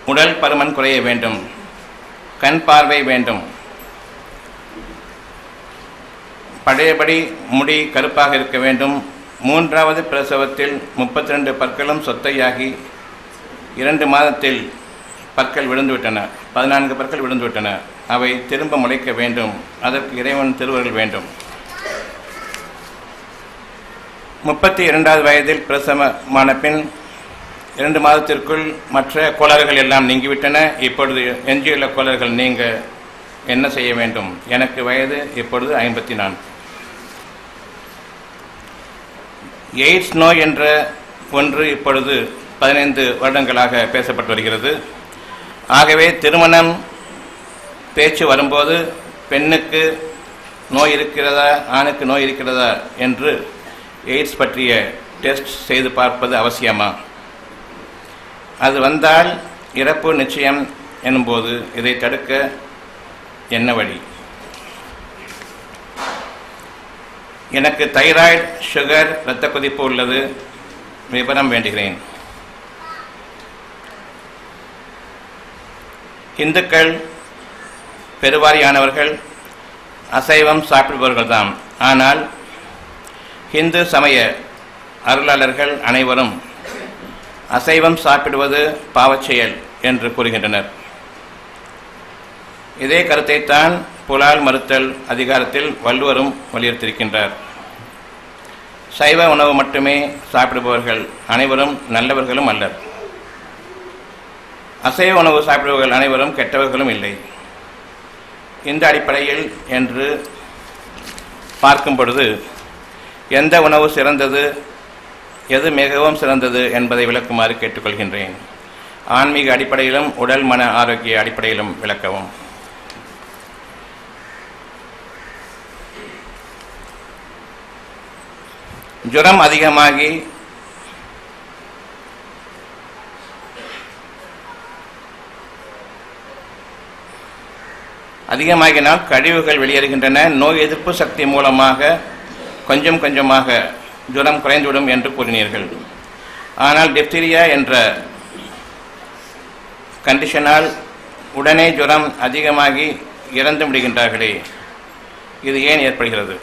உடல் பருமன் குறைய வேண்டும் கண் பார்வை வேண்டும் பழையபடி முடி கருப்பாக இருக்க வேண்டும் மூன்றாவது பிரசவத்தில் முப்பத்தி ரெண்டு பற்களும் சொத்தையாகி இரண்டு மாதத்தில் பற்கள் விழுந்துவிட்டன பதினான்கு பற்கள் விழுந்துவிட்டன அவை திரும்ப முளைக்க வேண்டும் அதற்கு இறைவன் திருவருள் வேண்டும் முப்பத்தி இரண்டாவது வயதில் பிரசவமான பின் இரண்டு மாதத்திற்குள் மற்ற கோளாறுகள் எல்லாம் நீங்கிவிட்டன இப்பொழுது எஞ்சியுள்ள கோளாறுகள் நீங்க என்ன செய்ய வேண்டும் எனக்கு வயது இப்பொழுது ஐம்பத்தி நான்கு எய்ட்ஸ் நோய் என்ற ஒன்று இப்பொழுது பதினைந்து வருடங்களாக பேசப்பட்டு வருகிறது ஆகவே திருமணம் பேச்சு வரும்போது பெண்ணுக்கு நோய் இருக்கிறதா ஆணுக்கு நோய் இருக்கிறதா என்று எய்ட்ஸ் பற்றிய டெஸ்ட் செய்து பார்ப்பது அவசியமா அது வந்தால் இறப்பு நிச்சயம் எனும்போது இதை தடுக்க என்ன வழி எனக்கு தைராய்டு சுகர் இரத்த கொதிப்பு உள்ளது விவரம் வேண்டுகிறேன் இந்துக்கள் பெருவாரியானவர்கள் அசைவம் சாப்பிடுபவர்கள்தான் ஆனால் இந்து சமய அருளாளர்கள் அனைவரும் அசைவம் சாப்பிடுவது பாவச்செயல் என்று கூறுகின்றனர் இதே கருத்தைத்தான் புலால் மறுத்தல் அதிகாரத்தில் வள்ளுவரும் வலியுறுத்தியிருக்கின்றார் சைவ உணவு மட்டுமே சாப்பிடுபவர்கள் அனைவரும் நல்லவர்களும் அல்லர் அசைவ உணவு சாப்பிடுபவர்கள் அனைவரும் கெட்டவர்களும் இல்லை இந்த அடிப்படையில் என்று பார்க்கும் பொழுது எந்த உணவு சிறந்தது எது மிகவும் சிறந்தது என்பதை விளக்குமாறு கேட்டுக்கொள்கின்றேன் ஆன்மீக அடிப்படையிலும் உடல் மன ஆரோக்கிய அடிப்படையிலும் விளக்கவும் ஜுரம் அதிகமாகி அதிகமாகினால் கழிவுகள் வெளியேறுகின்றன நோய் எதிர்ப்பு சக்தி மூலமாக கொஞ்சம் கொஞ்சமாக ஜுரம் குறைந்துவிடும் என்று கூறினீர்கள் ஆனால் டிப்தீரியா என்ற கண்டிஷனால் உடனே ஜுரம் அதிகமாகி இறந்து விடுகின்றார்களே இது ஏன் ஏற்படுகிறது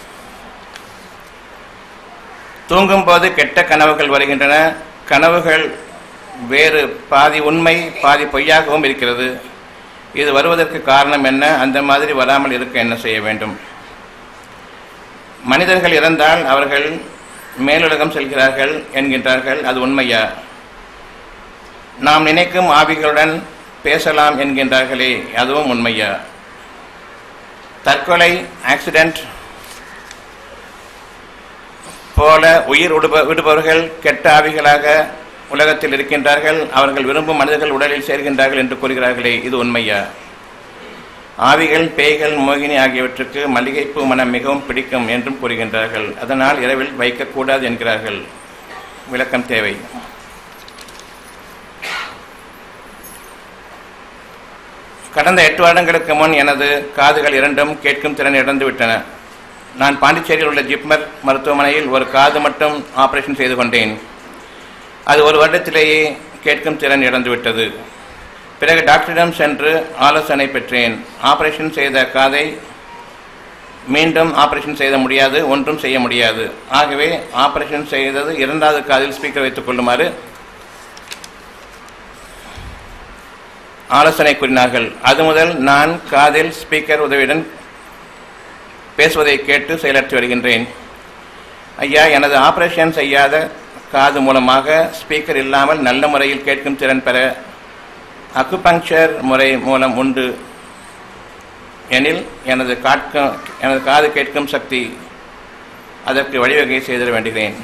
தூங்கும்போது கெட்ட கனவுகள் வருகின்றன கனவுகள் வேறு பாதி உண்மை பாதி பொய்யாகவும் இருக்கிறது இது வருவதற்கு காரணம் என்ன அந்த மாதிரி வராமல் இருக்க என்ன செய்ய வேண்டும் மனிதர்கள் இறந்தால் அவர்கள் மேலுலகம் செல்கிறார்கள் என்கின்றார்கள் அது உண்மையா நாம் நினைக்கும் ஆவிகளுடன் பேசலாம் என்கின்றார்களே அதுவும் உண்மையா தற்கொலை ஆக்சிடென்ட் போல உயிர் விடுப விடுபவர்கள் கெட்ட ஆவிகளாக உலகத்தில் இருக்கின்றார்கள் அவர்கள் விரும்பும் மனிதர்கள் உடலில் சேர்கின்றார்கள் என்று கூறுகிறார்களே இது உண்மையா ஆவிகள் பேய்கள் மோகினி ஆகியவற்றுக்கு மல்லிகைப்பூ மனம் மிகவும் பிடிக்கும் என்றும் கூறுகின்றார்கள் அதனால் இரவில் வைக்கக்கூடாது என்கிறார்கள் விளக்கம் தேவை கடந்த எட்டு வருடங்களுக்கு முன் எனது காதுகள் இரண்டும் கேட்கும் திறன் இழந்துவிட்டன நான் பாண்டிச்சேரியில் உள்ள ஜிப்மர் மருத்துவமனையில் ஒரு காது மட்டும் ஆபரேஷன் செய்து கொண்டேன் அது ஒரு வருடத்திலேயே கேட்கும் திறன் இழந்துவிட்டது பிறகு டாக்டரிடம் சென்று ஆலோசனை பெற்றேன் ஆபரேஷன் செய்த காதை மீண்டும் ஆபரேஷன் செய்த முடியாது ஒன்றும் செய்ய முடியாது ஆகவே ஆபரேஷன் செய்தது இரண்டாவது காதில் ஸ்பீக்கர் வைத்துக் கொள்ளுமாறு ஆலோசனை கூறினார்கள் அது முதல் நான் காதில் ஸ்பீக்கர் உதவியுடன் பேசுவதை கேட்டு செயலாற்றி வருகின்றேன் ஐயா எனது ஆபரேஷன் செய்யாத காது மூலமாக ஸ்பீக்கர் இல்லாமல் நல்ல முறையில் கேட்கும் திறன் பெற அக்குபங்க்சர் முறை மூலம் உண்டு எனில் எனது காட்கும் எனது காது கேட்கும் சக்தி அதற்கு வழிவகை செய்திட வேண்டுகிறேன்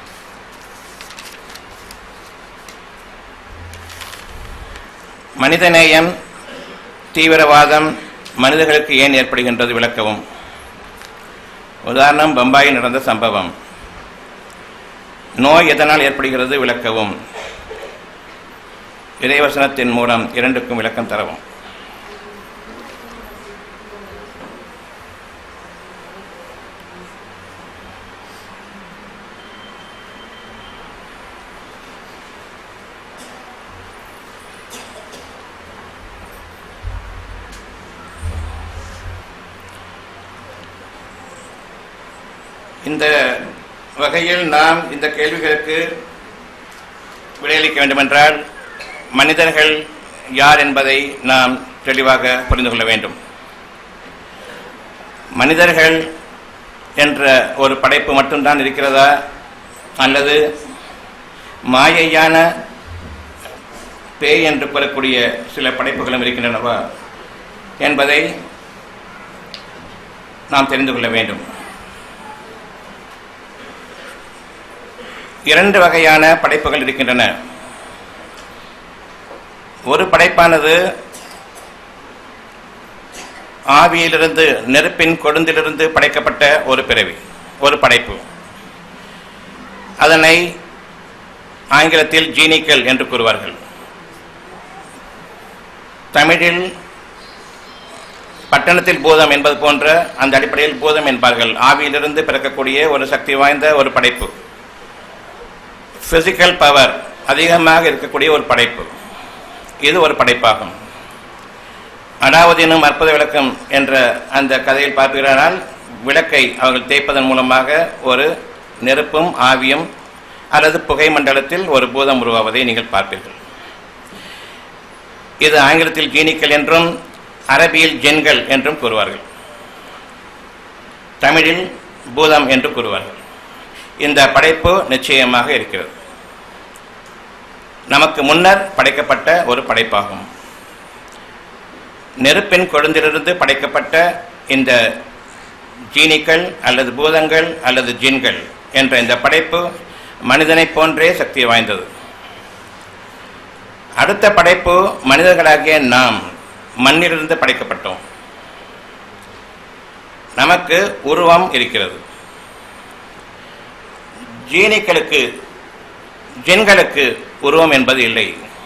மனிதநேயம் தீவிரவாதம் மனிதர்களுக்கு ஏன் ஏற்படுகின்றது விளக்கவும் உதாரணம் பம்பாயில் நடந்த சம்பவம் நோய் எதனால் ஏற்படுகிறது விளக்கவும் இறைவசனத்தின் மூலம் இரண்டுக்கும் விளக்கம் தரவும் இந்த வகையில் நாம் இந்த கேள்விகளுக்கு விடையளிக்க வேண்டுமென்றால் மனிதர்கள் யார் என்பதை நாம் தெளிவாக புரிந்து கொள்ள வேண்டும் மனிதர்கள் என்ற ஒரு படைப்பு மட்டும்தான் இருக்கிறதா அல்லது மாயையான பேய் என்று கூறக்கூடிய சில படைப்புகளும் இருக்கின்றனவா என்பதை நாம் தெரிந்து கொள்ள வேண்டும் இரண்டு வகையான படைப்புகள் இருக்கின்றன ஒரு படைப்பானது ஆவியிலிருந்து நெருப்பின் கொடுந்திலிருந்து படைக்கப்பட்ட ஒரு பிறவி ஒரு படைப்பு அதனை ஆங்கிலத்தில் ஜீனிக்கல் என்று கூறுவார்கள் தமிழில் பட்டணத்தில் பூதம் என்பது போன்ற அந்த அடிப்படையில் பூதம் என்பார்கள் ஆவியிலிருந்து பிறக்கக்கூடிய ஒரு சக்தி வாய்ந்த ஒரு படைப்பு பிசிக்கல் பவர் அதிகமாக இருக்கக்கூடிய ஒரு படைப்பு இது ஒரு படைப்பாகும் அடாவதீனும் அற்புத விளக்கம் என்ற அந்த கதையில் பார்க்கிறானால் விளக்கை அவர்கள் தேய்ப்பதன் மூலமாக ஒரு நெருப்பும் ஆவியும் அல்லது புகை மண்டலத்தில் ஒரு பூதம் உருவாவதை நீங்கள் பார்ப்பீர்கள் இது ஆங்கிலத்தில் ஜீனிக்கல் என்றும் அரபியில் ஜென்கள் என்றும் கூறுவார்கள் தமிழில் பூதம் என்று கூறுவார்கள் இந்த படைப்பு நிச்சயமாக இருக்கிறது நமக்கு முன்னர் படைக்கப்பட்ட ஒரு படைப்பாகும் நெருப்பின் கொழுந்திலிருந்து படைக்கப்பட்ட இந்த ஜீனிகள் அல்லது பூதங்கள் அல்லது ஜின்கள் என்ற இந்த படைப்பு மனிதனைப் போன்றே சக்தி வாய்ந்தது அடுத்த படைப்பு மனிதர்களாகிய நாம் மண்ணிலிருந்து படைக்கப்பட்டோம் நமக்கு உருவம் இருக்கிறது ஜீனிகளுக்கு ஜின்களுக்கு உருவம் என்பது இல்லை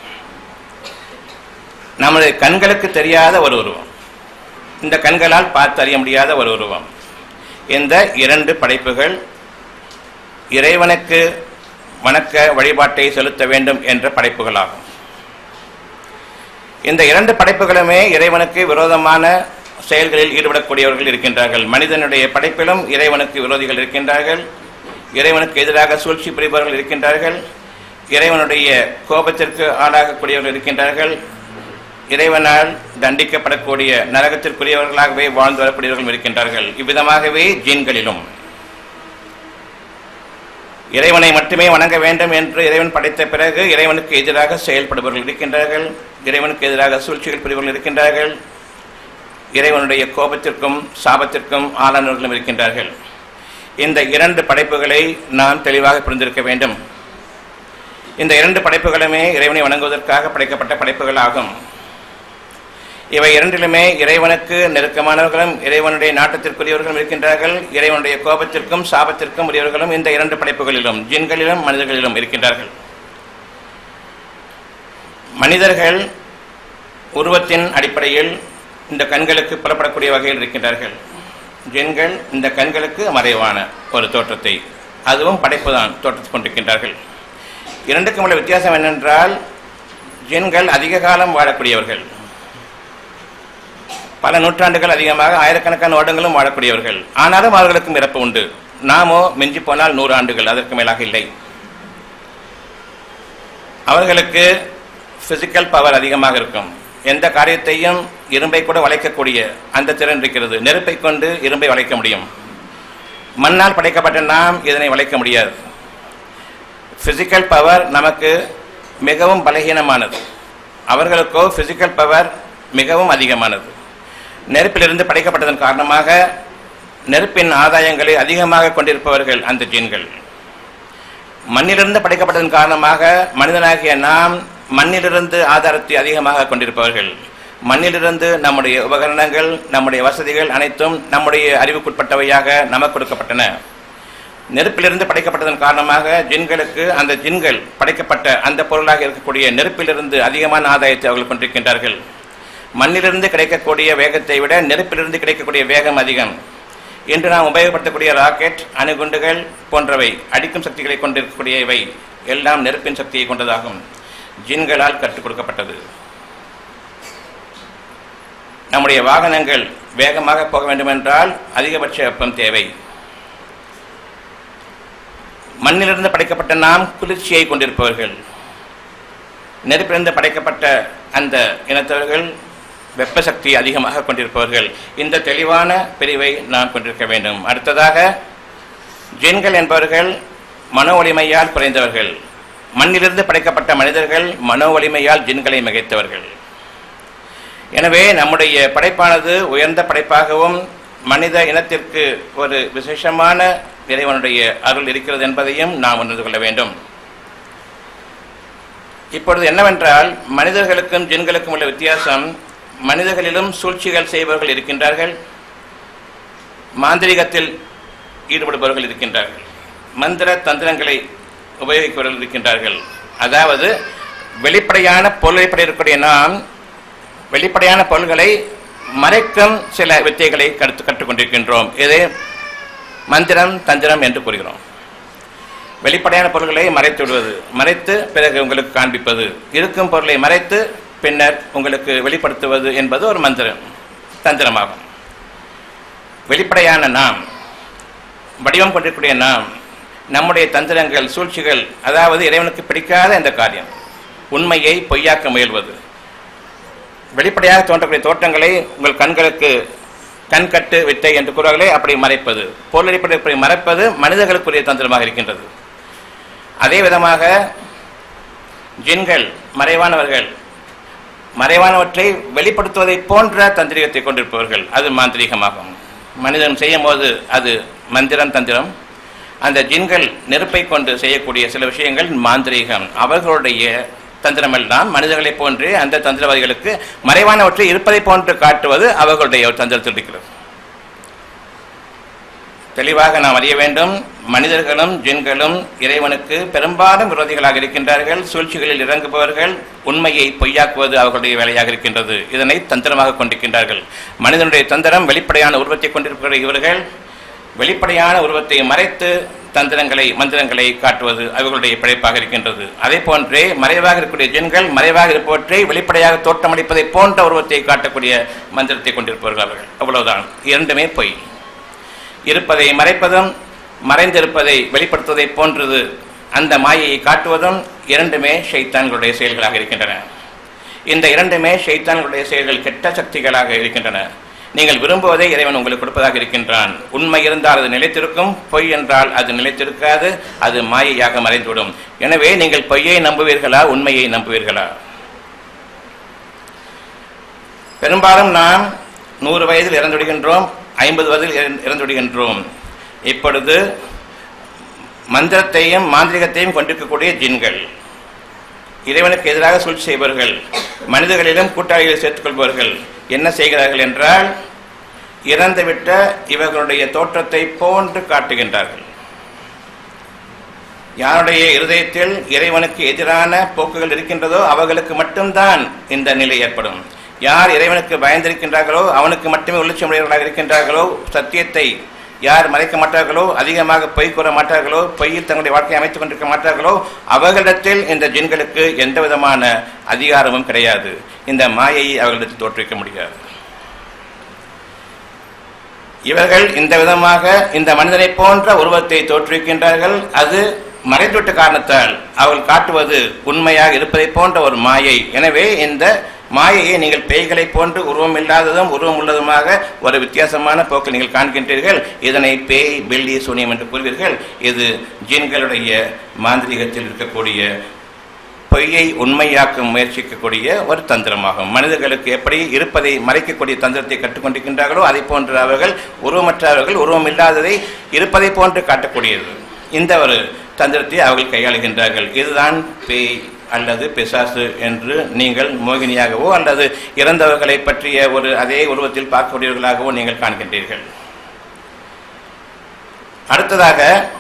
நமது கண்களுக்கு தெரியாத ஒரு உருவம் இந்த கண்களால் பார்த்து அறிய முடியாத ஒரு உருவம் இந்த இரண்டு படைப்புகள் இறைவனுக்கு வணக்க வழிபாட்டை செலுத்த வேண்டும் என்ற படைப்புகளாகும் இந்த இரண்டு படைப்புகளுமே இறைவனுக்கு விரோதமான செயல்களில் ஈடுபடக்கூடியவர்கள் இருக்கின்றார்கள் மனிதனுடைய படைப்பிலும் இறைவனுக்கு விரோதிகள் இருக்கின்றார்கள் இறைவனுக்கு எதிராக சூழ்ச்சி புரிபவர்கள் இருக்கின்றார்கள் இறைவனுடைய கோபத்திற்கு ஆளாகக்கூடியவர்கள் இருக்கின்றார்கள் இறைவனால் தண்டிக்கப்படக்கூடிய நரகத்திற்குரியவர்களாகவே வாழ்ந்து வரக்கூடியவர்களும் இருக்கின்றார்கள் இவ்விதமாகவே ஜீன்களிலும் இறைவனை மட்டுமே வணங்க வேண்டும் என்று இறைவன் படைத்த பிறகு இறைவனுக்கு எதிராக செயல்படுபவர்கள் இருக்கின்றார்கள் இறைவனுக்கு எதிராக சூழ்ச்சிகள் புரிபவர்கள் இருக்கின்றார்கள் இறைவனுடைய கோபத்திற்கும் சாபத்திற்கும் ஆளானவர்களும் இருக்கின்றார்கள் இந்த இரண்டு படைப்புகளை நாம் தெளிவாக புரிந்திருக்க வேண்டும் இந்த இரண்டு படைப்புகளுமே இறைவனை வணங்குவதற்காக படைக்கப்பட்ட படைப்புகள் ஆகும் இவை இரண்டிலுமே இறைவனுக்கு நெருக்கமானவர்களும் இறைவனுடைய நாட்டத்திற்குரியவர்களும் இருக்கின்றார்கள் இறைவனுடைய கோபத்திற்கும் சாபத்திற்கும் உரியவர்களும் இந்த இரண்டு படைப்புகளிலும் ஜின்களிலும் மனிதர்களிலும் இருக்கின்றார்கள் மனிதர்கள் உருவத்தின் அடிப்படையில் இந்த கண்களுக்கு புலப்படக்கூடிய வகையில் இருக்கின்றார்கள் ஜின்கள் இந்த கண்களுக்கு மறைவான ஒரு தோற்றத்தை அதுவும் படைப்புதான் தோற்றத்தை கொண்டிருக்கின்றார்கள் இரண்டுக்கும் உள்ள வித்தியாசம் என்னென்றால் ஜின்கள் அதிக காலம் வாழக்கூடியவர்கள் பல நூற்றாண்டுகள் அதிகமாக ஆயிரக்கணக்கான வருடங்களும் வாழக்கூடியவர்கள் ஆனாலும் அவர்களுக்கும் இறப்பு உண்டு நாமோ மிஞ்சி போனால் நூறு ஆண்டுகள் அதற்கு மேலாக இல்லை அவர்களுக்கு பிசிக்கல் பவர் அதிகமாக இருக்கும் எந்த காரியத்தையும் இரும்பை கூட வளைக்கக்கூடிய அந்த திறன் இருக்கிறது நெருப்பை கொண்டு இரும்பை வளைக்க முடியும் மண்ணால் படைக்கப்பட்ட நாம் இதனை வளைக்க முடியாது பிசிக்கல் பவர் நமக்கு மிகவும் பலகீனமானது அவர்களுக்கோ பிசிக்கல் பவர் மிகவும் அதிகமானது நெருப்பிலிருந்து படைக்கப்பட்டதன் காரணமாக நெருப்பின் ஆதாயங்களை அதிகமாக கொண்டிருப்பவர்கள் அந்த ஜீன்கள் மண்ணிலிருந்து படைக்கப்பட்டதன் காரணமாக மனிதனாகிய நாம் மண்ணிலிருந்து ஆதாரத்தை அதிகமாக கொண்டிருப்பவர்கள் மண்ணிலிருந்து நம்முடைய உபகரணங்கள் நம்முடைய வசதிகள் அனைத்தும் நம்முடைய அறிவுக்குட்பட்டவையாக நமக்கு கொடுக்கப்பட்டன நெருப்பிலிருந்து படைக்கப்பட்டதன் காரணமாக ஜின்களுக்கு அந்த ஜின்கள் படைக்கப்பட்ட அந்த பொருளாக இருக்கக்கூடிய நெருப்பிலிருந்து அதிகமான ஆதாயத்தை அவர்கள் கொண்டிருக்கின்றார்கள் மண்ணிலிருந்து கிடைக்கக்கூடிய வேகத்தை விட நெருப்பிலிருந்து கிடைக்கக்கூடிய வேகம் அதிகம் இன்று நாம் உபயோகப்படுத்தக்கூடிய ராக்கெட் அணுகுண்டுகள் போன்றவை அடிக்கும் சக்திகளை கொண்டிருக்கக்கூடிய இவை எல்லாம் நெருப்பின் சக்தியை கொண்டதாகும் ஜின்களால் கற்றுக் கொடுக்கப்பட்டது நம்முடைய வாகனங்கள் வேகமாக போக வேண்டுமென்றால் அதிகபட்ச வெப்பம் தேவை மண்ணிலிருந்து படைக்கப்பட்ட நாம் குளிர்ச்சியை கொண்டிருப்பவர்கள் நெருப்பிலிருந்து படைக்கப்பட்ட அந்த இனத்தவர்கள் வெப்ப சக்தி அதிகமாக கொண்டிருப்பவர்கள் இந்த தெளிவான பிரிவை நாம் கொண்டிருக்க வேண்டும் அடுத்ததாக ஜின்கள் என்பவர்கள் மனோ வலிமையால் குறைந்தவர்கள் மண்ணிலிருந்து படைக்கப்பட்ட மனிதர்கள் மனோ வலிமையால் ஜின்களை மிகைத்தவர்கள் எனவே நம்முடைய படைப்பானது உயர்ந்த படைப்பாகவும் மனித இனத்திற்கு ஒரு விசேஷமான இறைவனுடைய அருள் இருக்கிறது என்பதையும் நாம் உணர்ந்து கொள்ள வேண்டும் இப்பொழுது என்னவென்றால் மனிதர்களுக்கும் ஜின்களுக்கும் உள்ள வித்தியாசம் மனிதர்களிலும் சூழ்ச்சிகள் செய்பவர்கள் இருக்கின்றார்கள் மாந்திரிகத்தில் ஈடுபடுபவர்கள் இருக்கின்றார்கள் மந்திர தந்திரங்களை உபயோகிப்பவர்கள் இருக்கின்றார்கள் அதாவது வெளிப்படையான பொருளை இருக்கக்கூடிய நாம் வெளிப்படையான பொருள்களை மறைக்கும் சில வித்தைகளை கருத்து கற்றுக்கொண்டிருக்கின்றோம் இதை மந்திரம் தந்திரம் என்று கூறுகிறோம் வெளிப்படையான பொருள்களை மறைத்து விடுவது மறைத்து பிறகு உங்களுக்கு காண்பிப்பது இருக்கும் பொருளை மறைத்து பின்னர் உங்களுக்கு வெளிப்படுத்துவது என்பது ஒரு மந்திரம் தந்திரமாகும் வெளிப்படையான நாம் வடிவம் கொண்டிருக்கூடிய நாம் நம்முடைய தந்திரங்கள் சூழ்ச்சிகள் அதாவது இறைவனுக்கு பிடிக்காத இந்த காரியம் உண்மையை பொய்யாக்க முயல்வது வெளிப்படையாக தோன்றக்கூடிய தோற்றங்களை உங்கள் கண்களுக்கு கண்கட்டு வித்தை என்று கூறுவார்களே அப்படி மறைப்பது பொருளடிப்படை இப்படி மறைப்பது மனிதர்களுக்குரிய தந்திரமாக இருக்கின்றது அதே விதமாக ஜின்கள் மறைவானவர்கள் மறைவானவற்றை வெளிப்படுத்துவதை போன்ற தந்திரிகத்தை கொண்டிருப்பவர்கள் அது மாந்திரீகமாகும் மனிதன் செய்யும் போது அது மந்திரம் தந்திரம் அந்த ஜின்கள் நெருப்பை கொண்டு செய்யக்கூடிய சில விஷயங்கள் மாந்திரீகம் அவர்களுடைய தந்திரமெல்லாம் மனிதர்களைப் போன்று அந்த தந்திரவாதிகளுக்கு மறைவானவற்றை இருப்பதை போன்று காட்டுவது அவர்களுடைய ஒரு தந்திரத்தில் இருக்கிறது தெளிவாக நாம் அறிய வேண்டும் மனிதர்களும் ஜின்களும் இறைவனுக்கு பெரும்பாலும் விரோதிகளாக இருக்கின்றார்கள் சூழ்ச்சிகளில் இறங்குபவர்கள் உண்மையை பொய்யாக்குவது அவர்களுடைய வேலையாக இருக்கின்றது இதனை தந்திரமாக கொண்டிருக்கின்றார்கள் மனிதனுடைய தந்திரம் வெளிப்படையான உருவத்தை கொண்டிருக்கிற இவர்கள் வெளிப்படையான உருவத்தை மறைத்து தந்திரங்களை மந்திரங்களை காட்டுவது அவர்களுடைய பிழைப்பாக இருக்கின்றது அதே போன்றே மறைவாக இருக்கக்கூடிய ஜென்கள் மறைவாக இருப்பவற்றை வெளிப்படையாக தோற்றமளிப்பதை போன்ற உருவத்தை காட்டக்கூடிய மந்திரத்தை கொண்டிருப்பவர்கள் அவர்கள் அவ்வளவுதான் இரண்டுமே பொய் இருப்பதை மறைப்பதும் மறைந்திருப்பதை வெளிப்படுத்துவதை போன்றது அந்த மாயையை காட்டுவதும் இரண்டுமே ஷைத்தான்களுடைய செயல்களாக இருக்கின்றன இந்த இரண்டுமே ஷைத்தான்களுடைய செயல்கள் கெட்ட சக்திகளாக இருக்கின்றன நீங்கள் விரும்புவதை இறைவன் உங்களுக்கு கொடுப்பதாக இருக்கின்றான் உண்மை இருந்தால் அது நிலைத்திருக்கும் பொய் என்றால் அது நிலைத்திருக்காது அது மாயையாக மறைந்துவிடும் எனவே நீங்கள் பொய்யை நம்புவீர்களா உண்மையை நம்புவீர்களா பெரும்பாலும் நாம் நூறு வயதில் இறந்துவிடுகின்றோம் ஐம்பது வயதில் இறந்து- இறந்துவிடுகின்றோம் இப்பொழுது மந்திரத்தையும் மாந்திரிகத்தையும் கொண்டிருக்கக்கூடிய ஜின்கள் இறைவனுக்கு எதிராக சூழ்ச்சி செய்பவர்கள் மனிதர்களிலும் கூட்டாளிகளை சேர்த்துக் கொள்பவர்கள் என்ன செய்கிறார்கள் என்றால் இறந்துவிட்ட இவர்களுடைய தோற்றத்தை போன்று காட்டுகின்றார்கள் யாருடைய இருதயத்தில் இறைவனுக்கு எதிரான போக்குகள் இருக்கின்றதோ அவர்களுக்கு மட்டும்தான் இந்த நிலை ஏற்படும் யார் இறைவனுக்கு பயந்திருக்கின்றார்களோ அவனுக்கு மட்டுமே உள்ளட்சமுடையவர்களாக இருக்கின்றார்களோ சத்தியத்தை யார் மறைக்க மாட்டார்களோ அதிகமாக பொய் கூற மாட்டார்களோ பொய்யில் தங்களுடைய வாழ்க்கையை அமைத்துக் கொண்டிருக்க மாட்டார்களோ அவர்களிடத்தில் இந்த ஜின்களுக்கு எந்த விதமான அதிகாரமும் கிடையாது இந்த மாயையை அவர்களிடத்தில் தோற்றுவிக்க முடியாது இவர்கள் இந்த விதமாக இந்த மனிதனை போன்ற உருவத்தை தோற்றுவிக்கின்றார்கள் அது மறைந்துவிட்ட காரணத்தால் அவள் காட்டுவது உண்மையாக இருப்பதை போன்ற ஒரு மாயை எனவே இந்த மாயையை நீங்கள் பேய்களைப் போன்று உருவம் இல்லாததும் உருவம் உள்ளதுமாக ஒரு வித்தியாசமான போக்கில் நீங்கள் காண்கின்றீர்கள் இதனை பேய் வெள்ளி சூனியம் என்று கூறுவீர்கள் இது ஜீன்களுடைய மாந்திரிகத்தில் இருக்கக்கூடிய பொய்யை உண்மையாக்க முயற்சிக்கக்கூடிய ஒரு தந்திரமாகும் மனிதர்களுக்கு எப்படி இருப்பதை மறைக்கக்கூடிய தந்திரத்தை கற்றுக்கொண்டிருக்கின்றார்களோ அதை போன்று அவர்கள் உருவமற்றவர்கள் உருவம் இல்லாததை இருப்பதை போன்று காட்டக்கூடியது இந்த ஒரு தந்திரத்தை அவர்கள் கையாளுகின்றார்கள் இதுதான் பேய் அல்லது பிசாசு என்று நீங்கள் மோகினியாகவோ அல்லது இறந்தவர்களை பற்றிய ஒரு அதே உருவத்தில் பார்க்கக்கூடியவர்களாகவோ நீங்கள் காண்கின்றீர்கள் அடுத்ததாக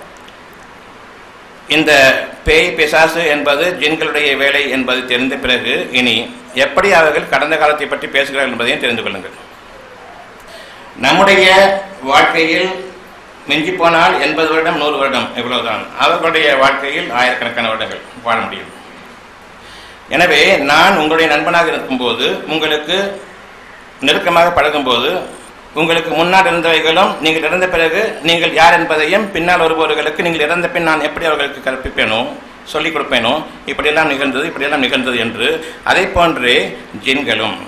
இந்த பேய் பிசாசு என்பது ஜின்களுடைய வேலை என்பது தெரிந்த பிறகு இனி எப்படி அவர்கள் கடந்த காலத்தை பற்றி பேசுகிறார்கள் என்பதையும் தெரிந்து கொள்ளுங்கள் நம்முடைய வாழ்க்கையில் மிஞ்சி போனால் எண்பது வருடம் நூறு வருடம் இவ்வளவுதான் அவர்களுடைய வாழ்க்கையில் ஆயிரக்கணக்கான வருடங்கள் வாழ முடியும் எனவே நான் உங்களுடைய நண்பனாக இருக்கும்போது உங்களுக்கு நெருக்கமாக பழகும்போது உங்களுக்கு முன்னால் இருந்தவைகளும் நீங்கள் இறந்த பிறகு நீங்கள் யார் என்பதையும் பின்னால் வருபவர்களுக்கு நீங்கள் இறந்த பின் நான் எப்படி அவர்களுக்கு கற்பிப்பேனோ சொல்லிக் கொடுப்பேனோ இப்படியெல்லாம் நிகழ்ந்தது இப்படியெல்லாம் நிகழ்ந்தது என்று அதை போன்றே ஜின்களும்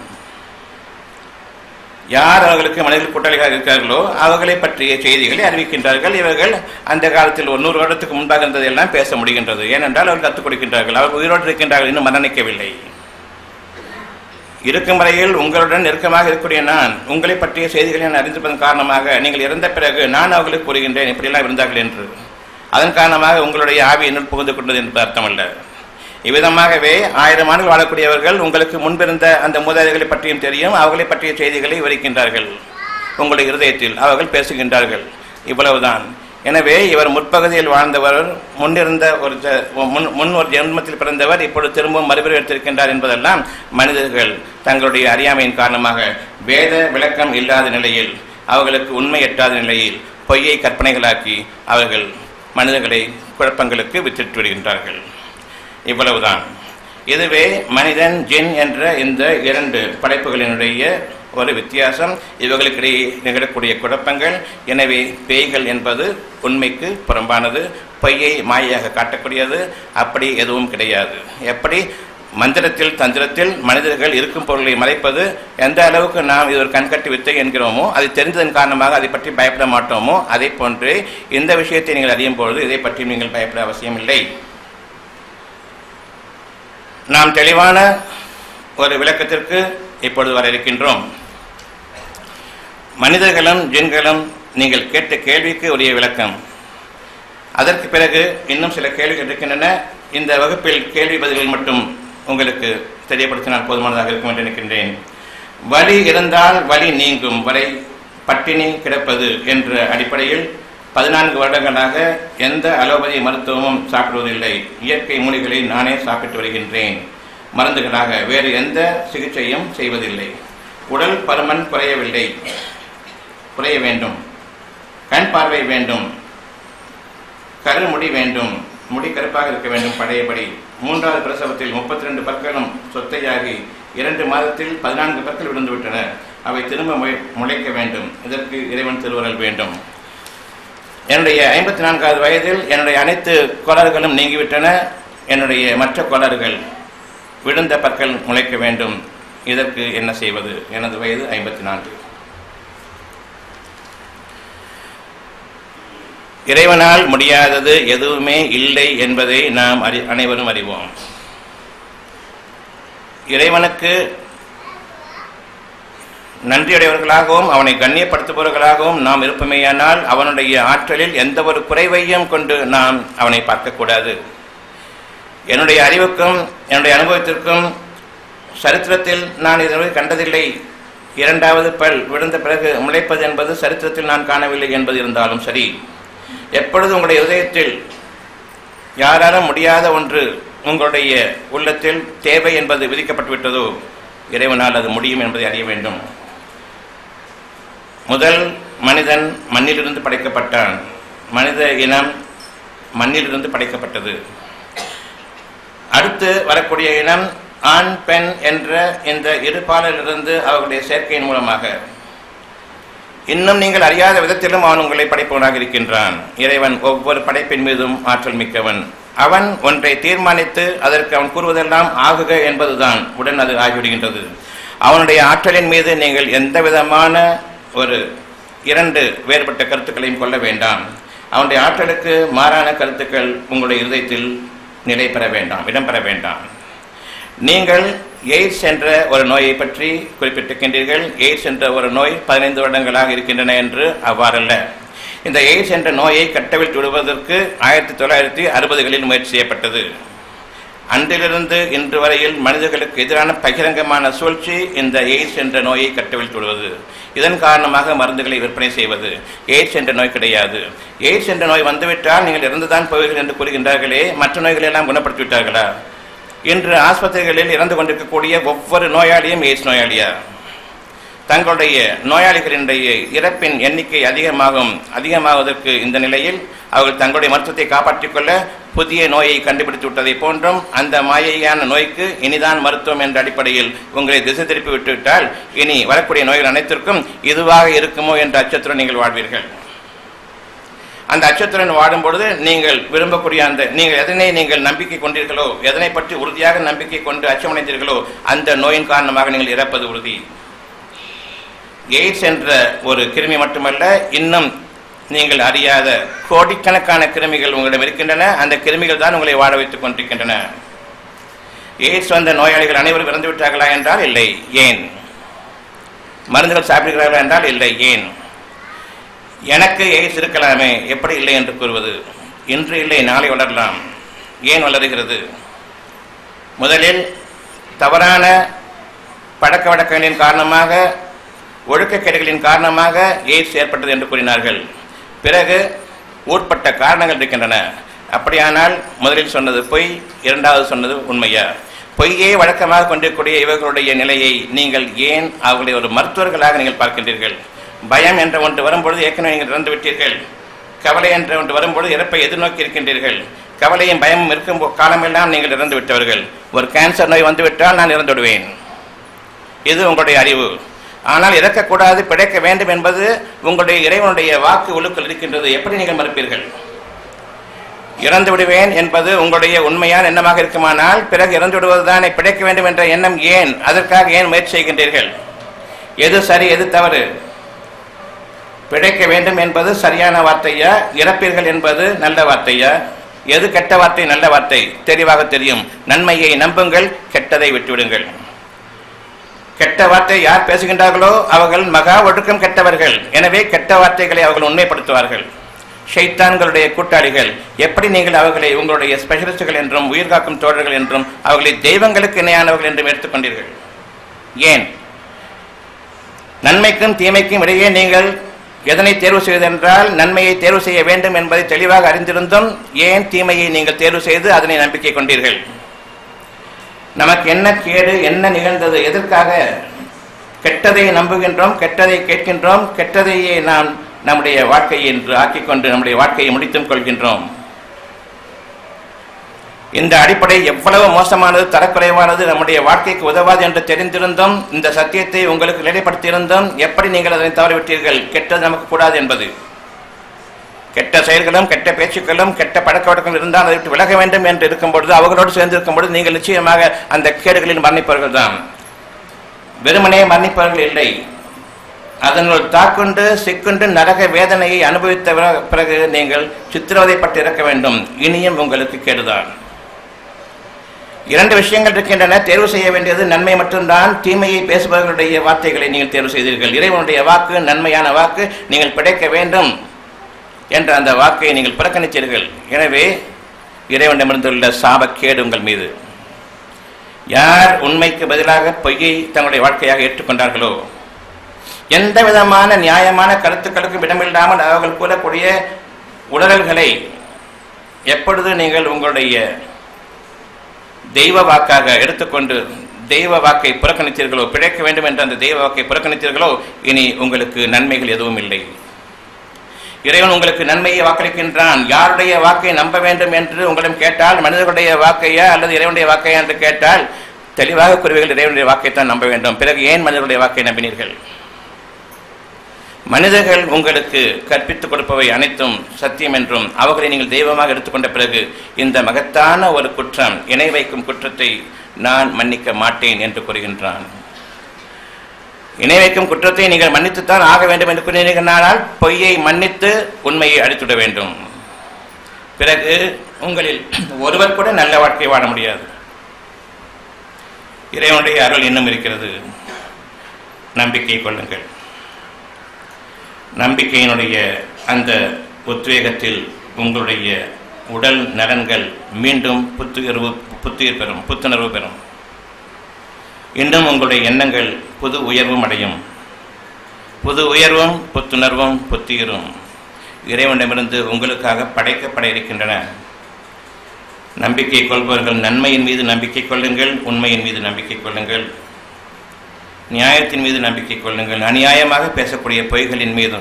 யார் அவர்களுக்கு மனிதர்கள் கூட்டாளிகளாக இருக்கிறார்களோ அவர்களை பற்றிய செய்திகளை அறிவிக்கின்றார்கள் இவர்கள் அந்த காலத்தில் ஒரு நூறு வருடத்துக்கு முன்பாக இருந்ததெல்லாம் பேச முடிகின்றது ஏனென்றால் அவர்கள் கற்றுக் கொடுக்கின்றார்கள் அவர்கள் உயிரோடு இருக்கின்றார்கள் இன்னும் மரணிக்கவில்லை இருக்கும் வரையில் உங்களுடன் நெருக்கமாக இருக்கக்கூடிய நான் உங்களை பற்றிய செய்திகளை நான் அறிந்திருப்பதன் காரணமாக நீங்கள் இறந்த பிறகு நான் அவர்களுக்கு கூறுகின்றேன் இப்படியெல்லாம் இருந்தார்கள் என்று அதன் காரணமாக உங்களுடைய ஆவி என்னுள் புகுந்து கொண்டது என்று அர்த்தமல்ல இவ்விதமாகவே ஆயிரம் ஆண்டுகள் வாழக்கூடியவர்கள் உங்களுக்கு முன்பிருந்த அந்த மூதாதைகளை பற்றியும் தெரியும் அவர்களை பற்றிய செய்திகளை விவரிக்கின்றார்கள் உங்களுடைய இருதயத்தில் அவர்கள் பேசுகின்றார்கள் இவ்வளவுதான் எனவே இவர் முற்பகுதியில் வாழ்ந்தவர் முன்னிருந்த ஒரு ஜ- முன் முன் ஒரு ஜென்மத்தில் பிறந்தவர் இப்பொழுது திரும்பவும் மறுபிறவி எடுத்திருக்கின்றார் என்பதெல்லாம் மனிதர்கள் தங்களுடைய அறியாமையின் காரணமாக வேத விளக்கம் இல்லாத நிலையில் அவர்களுக்கு உண்மை எட்டாத நிலையில் பொய்யை கற்பனைகளாக்கி அவர்கள் மனிதர்களை குழப்பங்களுக்கு வித்திட்டு வருகின்றார்கள் இவ்வளவுதான் இதுவே மனிதன் ஜின் என்ற இந்த இரண்டு படைப்புகளினுடைய ஒரு வித்தியாசம் இவர்களுக்கிடையே நிகழக்கூடிய குழப்பங்கள் எனவே பேய்கள் என்பது உண்மைக்கு புறம்பானது பொய்யை மாயையாக காட்டக்கூடியது அப்படி எதுவும் கிடையாது எப்படி மந்திரத்தில் தந்திரத்தில் மனிதர்கள் இருக்கும் பொருளை மறைப்பது எந்த அளவுக்கு நாம் இது ஒரு கண்கட்டி வித்தை என்கிறோமோ அது தெரிந்ததன் காரணமாக அதை பற்றி பயப்பட மாட்டோமோ அதை போன்று இந்த விஷயத்தை நீங்கள் அறியும் பொழுது இதை பற்றி நீங்கள் பயப்பட அவசியமில்லை நாம் தெளிவான ஒரு விளக்கத்திற்கு இப்பொழுது வர இருக்கின்றோம் மனிதர்களும் ஜின்களும் நீங்கள் கேட்ட கேள்விக்கு உரிய விளக்கம் அதற்கு பிறகு இன்னும் சில கேள்விகள் இருக்கின்றன இந்த வகுப்பில் கேள்வி பதில்கள் மட்டும் உங்களுக்கு தெரியப்படுத்தினால் போதுமானதாக இருக்கும் என்று நினைக்கின்றேன் வலி இருந்தால் வலி நீங்கும் வரை பட்டினி கிடப்பது என்ற அடிப்படையில் பதினான்கு வருடங்களாக எந்த அலோபதி மருத்துவமும் சாப்பிடுவதில்லை இயற்கை மூலிகளை நானே சாப்பிட்டு வருகின்றேன் மருந்துகளாக வேறு எந்த சிகிச்சையும் செய்வதில்லை உடல் பருமன் குறையவில்லை குறைய வேண்டும் கண் பார்வை வேண்டும் கருமுடி வேண்டும் முடி கருப்பாக இருக்க வேண்டும் பழையபடி மூன்றாவது பிரசவத்தில் முப்பத்தி ரெண்டு பற்களும் சொத்தையாகி இரண்டு மாதத்தில் பதினான்கு பற்கள் விழுந்து விட்டன அவை திரும்ப முளை- முளைக்க வேண்டும் இதற்கு இறைவன் திருவருள் வேண்டும் என்னுடைய ஐம்பத்தி நான்காவது வயதில் என்னுடைய அனைத்து கோளாறுகளும் நீங்கிவிட்டன என்னுடைய மற்ற கோளாறுகள் விழுந்த பற்கள் முளைக்க வேண்டும் இதற்கு என்ன செய்வது எனது வயது ஐம்பத்தி நான்கு இறைவனால் முடியாதது எதுவுமே இல்லை என்பதை நாம் அறி அனைவரும் அறிவோம் இறைவனுக்கு நன்றியுடையவர்களாகவும் அவனை கண்ணியப்படுத்துபவர்களாகவும் நாம் இருப்பமேயானால் அவனுடைய ஆற்றலில் எந்த ஒரு குறைவையும் கொண்டு நாம் அவனை பார்க்கக்கூடாது என்னுடைய அறிவுக்கும் என்னுடைய அனுபவத்திற்கும் சரித்திரத்தில் நான் இதுவரை கண்டதில்லை இரண்டாவது பல் விழுந்த பிறகு முளைப்பது என்பது சரித்திரத்தில் நான் காணவில்லை என்பது இருந்தாலும் சரி எப்பொழுது உங்களுடைய இதயத்தில் யாராலும் முடியாத ஒன்று உங்களுடைய உள்ளத்தில் தேவை என்பது விதிக்கப்பட்டு விட்டதோ இறைவனால் அது முடியும் என்பதை அறிய வேண்டும் முதல் மனிதன் மண்ணிலிருந்து படைக்கப்பட்டான் மனித இனம் மண்ணிலிருந்து படைக்கப்பட்டது அடுத்து வரக்கூடிய இனம் ஆண் பெண் என்ற இந்த இரு பாலிலிருந்து அவர்களுடைய சேர்க்கையின் மூலமாக இன்னும் நீங்கள் அறியாத விதத்திலும் அவன் உங்களை படைப்பவனாக இருக்கின்றான் இறைவன் ஒவ்வொரு படைப்பின் மீதும் ஆற்றல் மிக்கவன் அவன் ஒன்றை தீர்மானித்து அதற்கு அவன் கூறுவதெல்லாம் ஆகுக என்பதுதான் உடன் அது ஆகிவிடுகின்றது அவனுடைய ஆற்றலின் மீது நீங்கள் எந்த விதமான ஒரு இரண்டு வேறுபட்ட கருத்துக்களையும் கொள்ள வேண்டாம் அவனுடைய ஆற்றலுக்கு மாறான கருத்துக்கள் உங்களுடைய இருதயத்தில் நிலை பெற வேண்டாம் இடம்பெற வேண்டாம் நீங்கள் எய்ட்ஸ் என்ற ஒரு நோயை பற்றி குறிப்பிட்டிருக்கின்றீர்கள் எய்ட்ஸ் என்ற ஒரு நோய் பதினைந்து வருடங்களாக இருக்கின்றன என்று அவ்வாறல்ல இந்த எய்ட்ஸ் என்ற நோயை கட்டவிழ்த்து விடுவதற்கு ஆயிரத்தி தொள்ளாயிரத்தி அறுபதுகளில் முயற்சி செய்யப்பட்டது அன்றிலிருந்து இன்று வரையில் மனிதர்களுக்கு எதிரான பகிரங்கமான சூழ்ச்சி இந்த எய்ட்ஸ் என்ற நோயை கட்டவிழ்த்து விடுவது இதன் காரணமாக மருந்துகளை விற்பனை செய்வது எய்ட்ஸ் என்ற நோய் கிடையாது எய்ட்ஸ் என்ற நோய் வந்துவிட்டால் நீங்கள் இறந்துதான் போவீர்கள் என்று கூறுகின்றார்களே மற்ற நோய்களை எல்லாம் குணப்படுத்தி விட்டார்களா இன்று ஆஸ்பத்திரிகளில் இறந்து கொண்டிருக்கக்கூடிய ஒவ்வொரு நோயாளியும் எய்ட்ஸ் நோயாளியா தங்களுடைய நோயாளிகளினுடைய இறப்பின் எண்ணிக்கை அதிகமாகும் அதிகமாவதற்கு இந்த நிலையில் அவர்கள் தங்களுடைய மருத்துவத்தை காப்பாற்றிக் கொள்ள புதிய நோயை கண்டுபிடித்து விட்டதை போன்றும் அந்த மாயையான நோய்க்கு இனிதான் மருத்துவம் என்ற அடிப்படையில் உங்களை திசை திருப்பி விட்டுவிட்டால் இனி வரக்கூடிய நோய்கள் அனைத்திற்கும் இதுவாக இருக்குமோ என்ற அச்சத்துடன் நீங்கள் வாழ்வீர்கள் அந்த அச்சத்துடன் வாடும் பொழுது நீங்கள் விரும்பக்கூடிய அந்த நீங்கள் எதனை நீங்கள் நம்பிக்கை கொண்டீர்களோ எதனை பற்றி உறுதியாக நம்பிக்கை கொண்டு அச்சமடைந்தீர்களோ அந்த நோயின் காரணமாக நீங்கள் இறப்பது உறுதி எய்ட்ஸ் என்ற ஒரு கிருமி மட்டுமல்ல இன்னும் நீங்கள் அறியாத கோடிக்கணக்கான கிருமிகள் உங்களிடம் இருக்கின்றன அந்த கிருமிகள் தான் உங்களை வாழ வைத்துக் கொண்டிருக்கின்றன எய்ட்ஸ் வந்த நோயாளிகள் அனைவரும் இறந்து விட்டார்களா என்றால் இல்லை ஏன் மருந்துகள் சாப்பிடுகிறார்களா என்றால் இல்லை ஏன் எனக்கு எய்ட்ஸ் இருக்கலாமே எப்படி இல்லை என்று கூறுவது இன்று இல்லை நாளை வளரலாம் ஏன் வளருகிறது முதலில் தவறான பழக்க வழக்கங்களின் காரணமாக ஒழுக்கக்கேடுகளின் காரணமாக எய்ட்ஸ் ஏற்பட்டது என்று கூறினார்கள் பிறகு ஊட்பட்ட காரணங்கள் இருக்கின்றன அப்படியானால் முதலில் சொன்னது பொய் இரண்டாவது சொன்னது உண்மையா பொய்யே வழக்கமாக கொண்டிருக்கூடிய இவர்களுடைய நிலையை நீங்கள் ஏன் அவர்களை ஒரு மருத்துவர்களாக நீங்கள் பார்க்கின்றீர்கள் பயம் என்ற ஒன்று வரும்பொழுது ஏற்கனவே நீங்கள் இறந்து விட்டீர்கள் கவலை என்ற ஒன்று வரும்பொழுது இறப்பை எதிர்நோக்கி இருக்கின்றீர்கள் கவலையும் பயமும் இருக்கும் போ- காலமெல்லாம் நீங்கள் இறந்து விட்டவர்கள் ஒரு கேன்சர் நோய் வந்துவிட்டால் நான் இறந்து விடுவேன் இது உங்களுடைய அறிவு ஆனால் இறக்கக்கூடாது பிழைக்க வேண்டும் என்பது உங்களுடைய இறைவனுடைய வாக்கு ஒழுக்கல் இருக்கின்றது எப்படி நீங்கள் மறுப்பீர்கள் இறந்து விடுவேன் என்பது உங்களுடைய உண்மையான எண்ணமாக இருக்குமானால் பிறகு இறந்து விடுவதுதானே பிழைக்க வேண்டும் என்ற எண்ணம் ஏன் அதற்காக ஏன் முயற்சி செய்கின்றீர்கள் எது சரி எது தவறு பிழைக்க வேண்டும் என்பது சரியான வார்த்தையா இறப்பீர்கள் என்பது நல்ல வார்த்தையா எது கெட்ட வார்த்தை நல்ல வார்த்தை தெளிவாக தெரியும் நன்மையை நம்புங்கள் கெட்டதை விட்டுவிடுங்கள் கெட்ட வார்த்தை யார் பேசுகின்றார்களோ அவர்கள் மகா ஒழுக்கம் கெட்டவர்கள் எனவே கெட்ட வார்த்தைகளை அவர்கள் உண்மைப்படுத்துவார்கள் ஷைத்தான்களுடைய கூட்டாளிகள் எப்படி நீங்கள் அவர்களை உங்களுடைய ஸ்பெஷலிஸ்டுகள் என்றும் உயிர்காக்கும் தோழர்கள் என்றும் அவர்களை தெய்வங்களுக்கு இணையானவர்கள் என்றும் எடுத்துக்கொண்டீர்கள் ஏன் நன்மைக்கும் தீமைக்கும் இடையே நீங்கள் எதனை தேர்வு செய்வதென்றால் நன்மையை தேர்வு செய்ய வேண்டும் என்பதை தெளிவாக அறிந்திருந்தும் ஏன் தீமையை நீங்கள் தேர்வு செய்து அதனை நம்பிக்கை கொண்டீர்கள் நமக்கு என்ன கேடு என்ன நிகழ்ந்தது எதற்காக கெட்டதை நம்புகின்றோம் கெட்டதை கேட்கின்றோம் கெட்டதையே நாம் நம்முடைய வாழ்க்கையை என்று ஆக்கிக்கொண்டு நம்முடைய வாழ்க்கையை முடித்தும் கொள்கின்றோம் இந்த அடிப்படை எவ்வளவு மோசமானது தரக்குறைவானது நம்முடைய வாழ்க்கைக்கு உதவாது என்று தெரிந்திருந்தும் இந்த சத்தியத்தை உங்களுக்கு நிலைப்படுத்தியிருந்தும் எப்படி நீங்கள் அதனை தவறிவிட்டீர்கள் கெட்டது நமக்கு கூடாது என்பது கெட்ட செயல்களும் கெட்ட பேச்சுக்களும் கெட்ட பழக்க வழக்கங்கள் இருந்தால் அதை விட்டு விலக வேண்டும் என்று இருக்கும் பொழுது அவர்களோடு சேர்ந்து இருக்கும் பொழுது நீங்கள் நிச்சயமாக அந்த கேடுகளில் மன்னிப்பவர்கள் தான் வெறுமனே மன்னிப்பவர்கள் இல்லை அதனுள் தாக்குண்டு சிக்குண்டு நரக வேதனையை அனுபவித்த பிற- பிறகு நீங்கள் சித்திரவதைப்பட்டு இருக்க வேண்டும் இனியும் உங்களுக்கு கேடுதான் இரண்டு விஷயங்கள் இருக்கின்றன தேர்வு செய்ய வேண்டியது நன்மை மட்டும்தான் தீமையை பேசுபவர்களுடைய வார்த்தைகளை நீங்கள் தேர்வு செய்தீர்கள் இறைவனுடைய வாக்கு நன்மையான வாக்கு நீங்கள் பிழைக்க வேண்டும் என்ற அந்த வாக்கை நீங்கள் புறக்கணித்தீர்கள் எனவே இறைவனிடமிருந்துள்ள சாபக்கேடு உங்கள் மீது யார் உண்மைக்கு பதிலாக பொய்யை தங்களுடைய வாழ்க்கையாக ஏற்றுக்கொண்டார்களோ எந்த விதமான நியாயமான கருத்துக்களுக்கும் இடமில்லாமல் அவர்கள் கூறக்கூடிய உளறல்களை எப்பொழுது நீங்கள் உங்களுடைய தெய்வ வாக்காக எடுத்துக்கொண்டு தெய்வ வாக்கை புறக்கணித்தீர்களோ பிழைக்க வேண்டும் என்ற அந்த தெய்வ வாக்கை புறக்கணித்தீர்களோ இனி உங்களுக்கு நன்மைகள் எதுவும் இல்லை இறைவன் உங்களுக்கு நன்மையை வாக்களிக்கின்றான் யாருடைய வாக்கை நம்ப வேண்டும் என்று உங்களிடம் கேட்டால் மனிதர்களுடைய வாக்கையா அல்லது இறைவனுடைய வாக்கையா என்று கேட்டால் தெளிவாக கூறுவீர்கள் இறைவனுடைய வாக்கைத்தான் நம்ப வேண்டும் பிறகு ஏன் மனிதர்களுடைய வாக்கை நம்பினீர்கள் மனிதர்கள் உங்களுக்கு கற்பித்துக் கொடுப்பவை அனைத்தும் சத்தியம் என்றும் அவர்களை நீங்கள் தெய்வமாக எடுத்துக்கொண்ட பிறகு இந்த மகத்தான ஒரு குற்றம் இணை வைக்கும் குற்றத்தை நான் மன்னிக்க மாட்டேன் என்று கூறுகின்றான் இணை வைக்கும் குற்றத்தை நீங்கள் மன்னித்துத்தான் ஆக வேண்டும் என்று கூறினீர்களானால் பொய்யை மன்னித்து உண்மையை அழித்துவிட வேண்டும் பிறகு உங்களில் ஒருவர் கூட நல்ல வாழ்க்கை வாழ முடியாது இறைவனுடைய அருள் இன்னும் இருக்கிறது நம்பிக்கை கொள்ளுங்கள் நம்பிக்கையினுடைய அந்த உத்வேகத்தில் உங்களுடைய உடல் நலன்கள் மீண்டும் புத்துயர்வு புத்துயிர் பெறும் புத்துணர்வு பெறும் இன்னும் உங்களுடைய எண்ணங்கள் புது உயர்வும் அடையும் புது உயர்வும் புத்துணர்வும் புத்துயிரும் இறைவனிடமிருந்து உங்களுக்காக படைக்கப்பட இருக்கின்றன நம்பிக்கை கொள்பவர்கள் நன்மையின் மீது நம்பிக்கை கொள்ளுங்கள் உண்மையின் மீது நம்பிக்கை கொள்ளுங்கள் நியாயத்தின் மீது நம்பிக்கை கொள்ளுங்கள் அநியாயமாக பேசக்கூடிய பொய்களின் மீதும்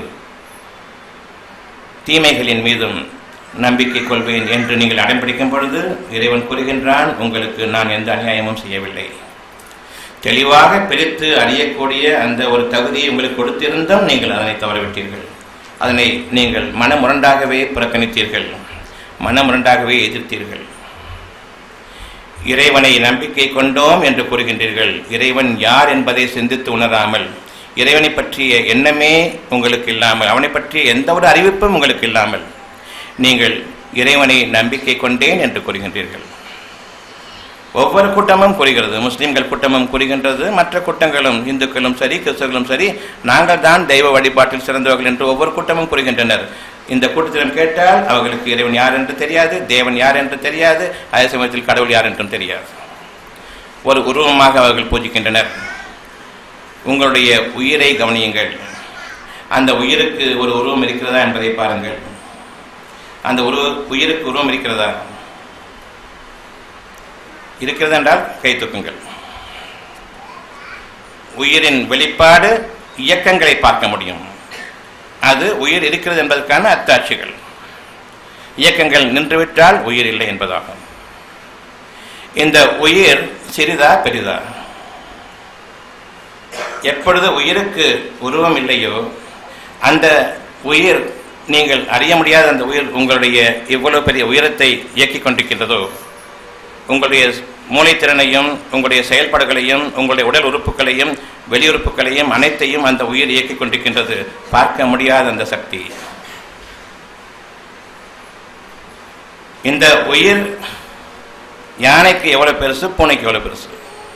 தீமைகளின் மீதும் நம்பிக்கை கொள்வேன் என்று நீங்கள் அடம்பிடிக்கும் பொழுது இறைவன் கூறுகின்றான் உங்களுக்கு நான் எந்த அநியாயமும் செய்யவில்லை தெளிவாக பிரித்து அறியக்கூடிய அந்த ஒரு தகுதியை உங்களுக்கு கொடுத்திருந்தும் நீங்கள் அதனை தவறவிட்டீர்கள் அதனை நீங்கள் மனமுரண்டாகவே புறக்கணித்தீர்கள் மனமுரண்டாகவே எதிர்த்தீர்கள் இறைவனை நம்பிக்கை கொண்டோம் என்று கூறுகின்றீர்கள் இறைவன் யார் என்பதை சிந்தித்து உணராமல் இறைவனை பற்றிய எண்ணமே உங்களுக்கு இல்லாமல் அவனை பற்றிய எந்த ஒரு அறிவிப்பும் உங்களுக்கு இல்லாமல் நீங்கள் இறைவனை நம்பிக்கை கொண்டேன் என்று கூறுகின்றீர்கள் ஒவ்வொரு கூட்டமும் கூறுகிறது முஸ்லிம்கள் கூட்டமும் கூறுகின்றது மற்ற கூட்டங்களும் இந்துக்களும் சரி கிறிஸ்தவர்களும் சரி நாங்கள் தான் தெய்வ வழிபாட்டில் சிறந்தவர்கள் என்று ஒவ்வொரு கூட்டமும் கூறுகின்றனர் இந்த கூட்டத்திடம் கேட்டால் அவர்களுக்கு இறைவன் யார் என்று தெரியாது தேவன் யார் என்று தெரியாது அதே சமயத்தில் கடவுள் யார் என்றும் தெரியாது ஒரு உருவமாக அவர்கள் பூஜிக்கின்றனர் உங்களுடைய உயிரை கவனியுங்கள் அந்த உயிருக்கு ஒரு உருவம் இருக்கிறதா என்பதை பாருங்கள் அந்த உருவ உயிருக்கு உருவம் இருக்கிறதா இருக்கிறது என்றால் கை தூக்குங்கள் உயிரின் வெளிப்பாடு இயக்கங்களை பார்க்க முடியும் அது உயிர் இருக்கிறது என்பதற்கான அத்தாட்சிகள் இயக்கங்கள் நின்றுவிட்டால் உயிர் இல்லை என்பதாகும் இந்த உயிர் சிறிதா பெரிதா எப்பொழுது உயிருக்கு உருவம் இல்லையோ அந்த உயிர் நீங்கள் அறிய முடியாத அந்த உயிர் உங்களுடைய இவ்வளவு பெரிய உயரத்தை இயக்கிக் கொண்டிருக்கின்றதோ உங்களுடைய மூளைத்திறனையும் உங்களுடைய செயல்பாடுகளையும் உங்களுடைய உடல் உறுப்புகளையும் வெளியுறுப்புகளையும் அனைத்தையும் அந்த உயிர் இயக்கிக் கொண்டிருக்கின்றது பார்க்க முடியாத அந்த சக்தி இந்த உயிர் யானைக்கு எவ்வளவு பெருசு பூனைக்கு எவ்வளவு பெருசு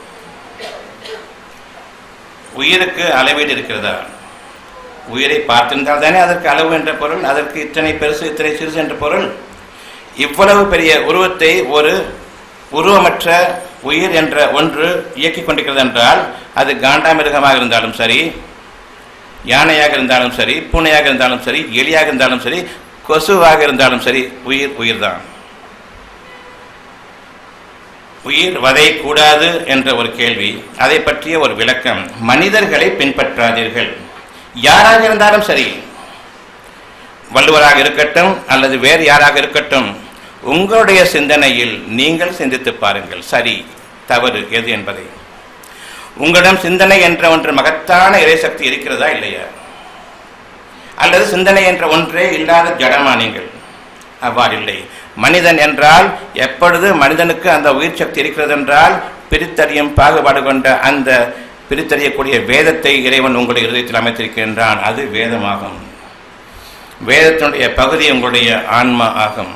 உயிருக்கு அளவீடு இருக்கிறதா உயிரை பார்த்திருந்தால் தானே அதற்கு அளவு என்ற பொருள் அதற்கு இத்தனை பெருசு இத்தனை சிறுசு என்ற பொருள் இவ்வளவு பெரிய உருவத்தை ஒரு உருவமற்ற உயிர் என்ற ஒன்று இயக்கிக் கொண்டிருக்கிறது என்றால் அது காண்டாமிருகமாக இருந்தாலும் சரி யானையாக இருந்தாலும் சரி பூனையாக இருந்தாலும் சரி எலியாக இருந்தாலும் சரி கொசுவாக இருந்தாலும் சரி உயிர் உயிர்தான் உயிர் வதை கூடாது என்ற ஒரு கேள்வி அதை பற்றிய ஒரு விளக்கம் மனிதர்களை பின்பற்றாதீர்கள் யாராக இருந்தாலும் சரி வள்ளுவராக இருக்கட்டும் அல்லது வேறு யாராக இருக்கட்டும் உங்களுடைய சிந்தனையில் நீங்கள் சிந்தித்து பாருங்கள் சரி தவறு எது என்பதை உங்களிடம் சிந்தனை என்ற ஒன்று மகத்தான இறைசக்தி இருக்கிறதா இல்லையா அல்லது சிந்தனை என்ற ஒன்றே இல்லாத ஜடமா நீங்கள் அவ்வாறு இல்லை மனிதன் என்றால் எப்பொழுது மனிதனுக்கு அந்த உயிர் சக்தி இருக்கிறது என்றால் பிரித்தறியும் பாகுபாடு கொண்ட அந்த பிரித்தறியக்கூடிய வேதத்தை இறைவன் உங்களுடைய இருதயத்தில் அமைத்திருக்கின்றான் அது வேதமாகும் வேதத்தினுடைய பகுதி உங்களுடைய ஆன்மா ஆகும்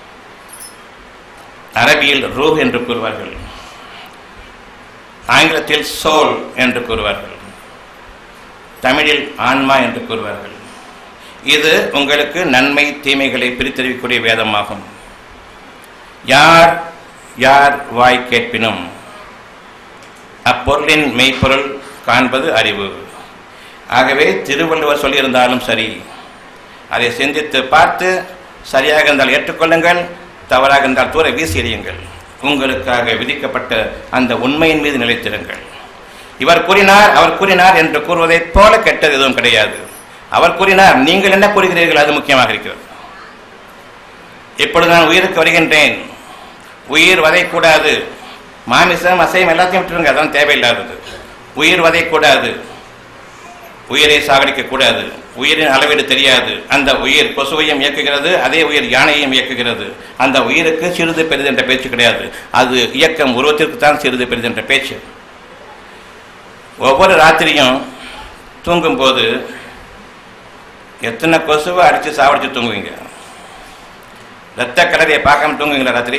அரபியில் ரூஹ் என்று கூறுவார்கள் ஆங்கிலத்தில் சோல் என்று கூறுவார்கள் தமிழில் ஆன்மா என்று கூறுவார்கள் இது உங்களுக்கு நன்மை தீமைகளை பிரித்தறிவிக்கக்கூடிய வேதமாகும் யார் யார் வாய் கேட்பினும் அப்பொருளின் மெய்ப்பொருள் காண்பது அறிவு ஆகவே திருவள்ளுவர் சொல்லியிருந்தாலும் சரி அதை சிந்தித்து பார்த்து சரியாக இருந்தால் ஏற்றுக்கொள்ளுங்கள் தவறாக இருந்தால் தூர வீசி எறியுங்கள் உங்களுக்காக விதிக்கப்பட்ட அந்த உண்மையின் மீது நிலைத்திருங்கள் இவர் கூறினார் அவர் கூறினார் என்று கூறுவதைப் போல கெட்டது எதுவும் கிடையாது அவர் கூறினார் நீங்கள் என்ன கூறுகிறீர்கள் அது முக்கியமாக இருக்கிறது இப்பொழுது நான் உயிருக்கு வருகின்றேன் உயிர் வதைக்கூடாது மாமிசம் அசையம் எல்லாத்தையும் விட்டுருங்க அதான் தேவையில்லாதது உயிர் வதைக்கூடாது உயிரை சாகடிக்க கூடாது உயிரின் அளவீடு தெரியாது அந்த உயிர் கொசுவையும் இயக்குகிறது அதே உயிர் யானையையும் இயக்குகிறது அந்த உயிருக்கு சிறிது பெரிது என்ற பேச்சு கிடையாது அது இயக்கம் உருவத்திற்கு தான் சிறிது பெரிது என்ற பேச்சு ஒவ்வொரு ராத்திரியும் தூங்கும்போது எத்தனை கொசுவை அடித்து சாவடிச்சு தூங்குவீங்க ரத்த கலரையை பார்க்காம தூங்குவீங்களா ராத்திரி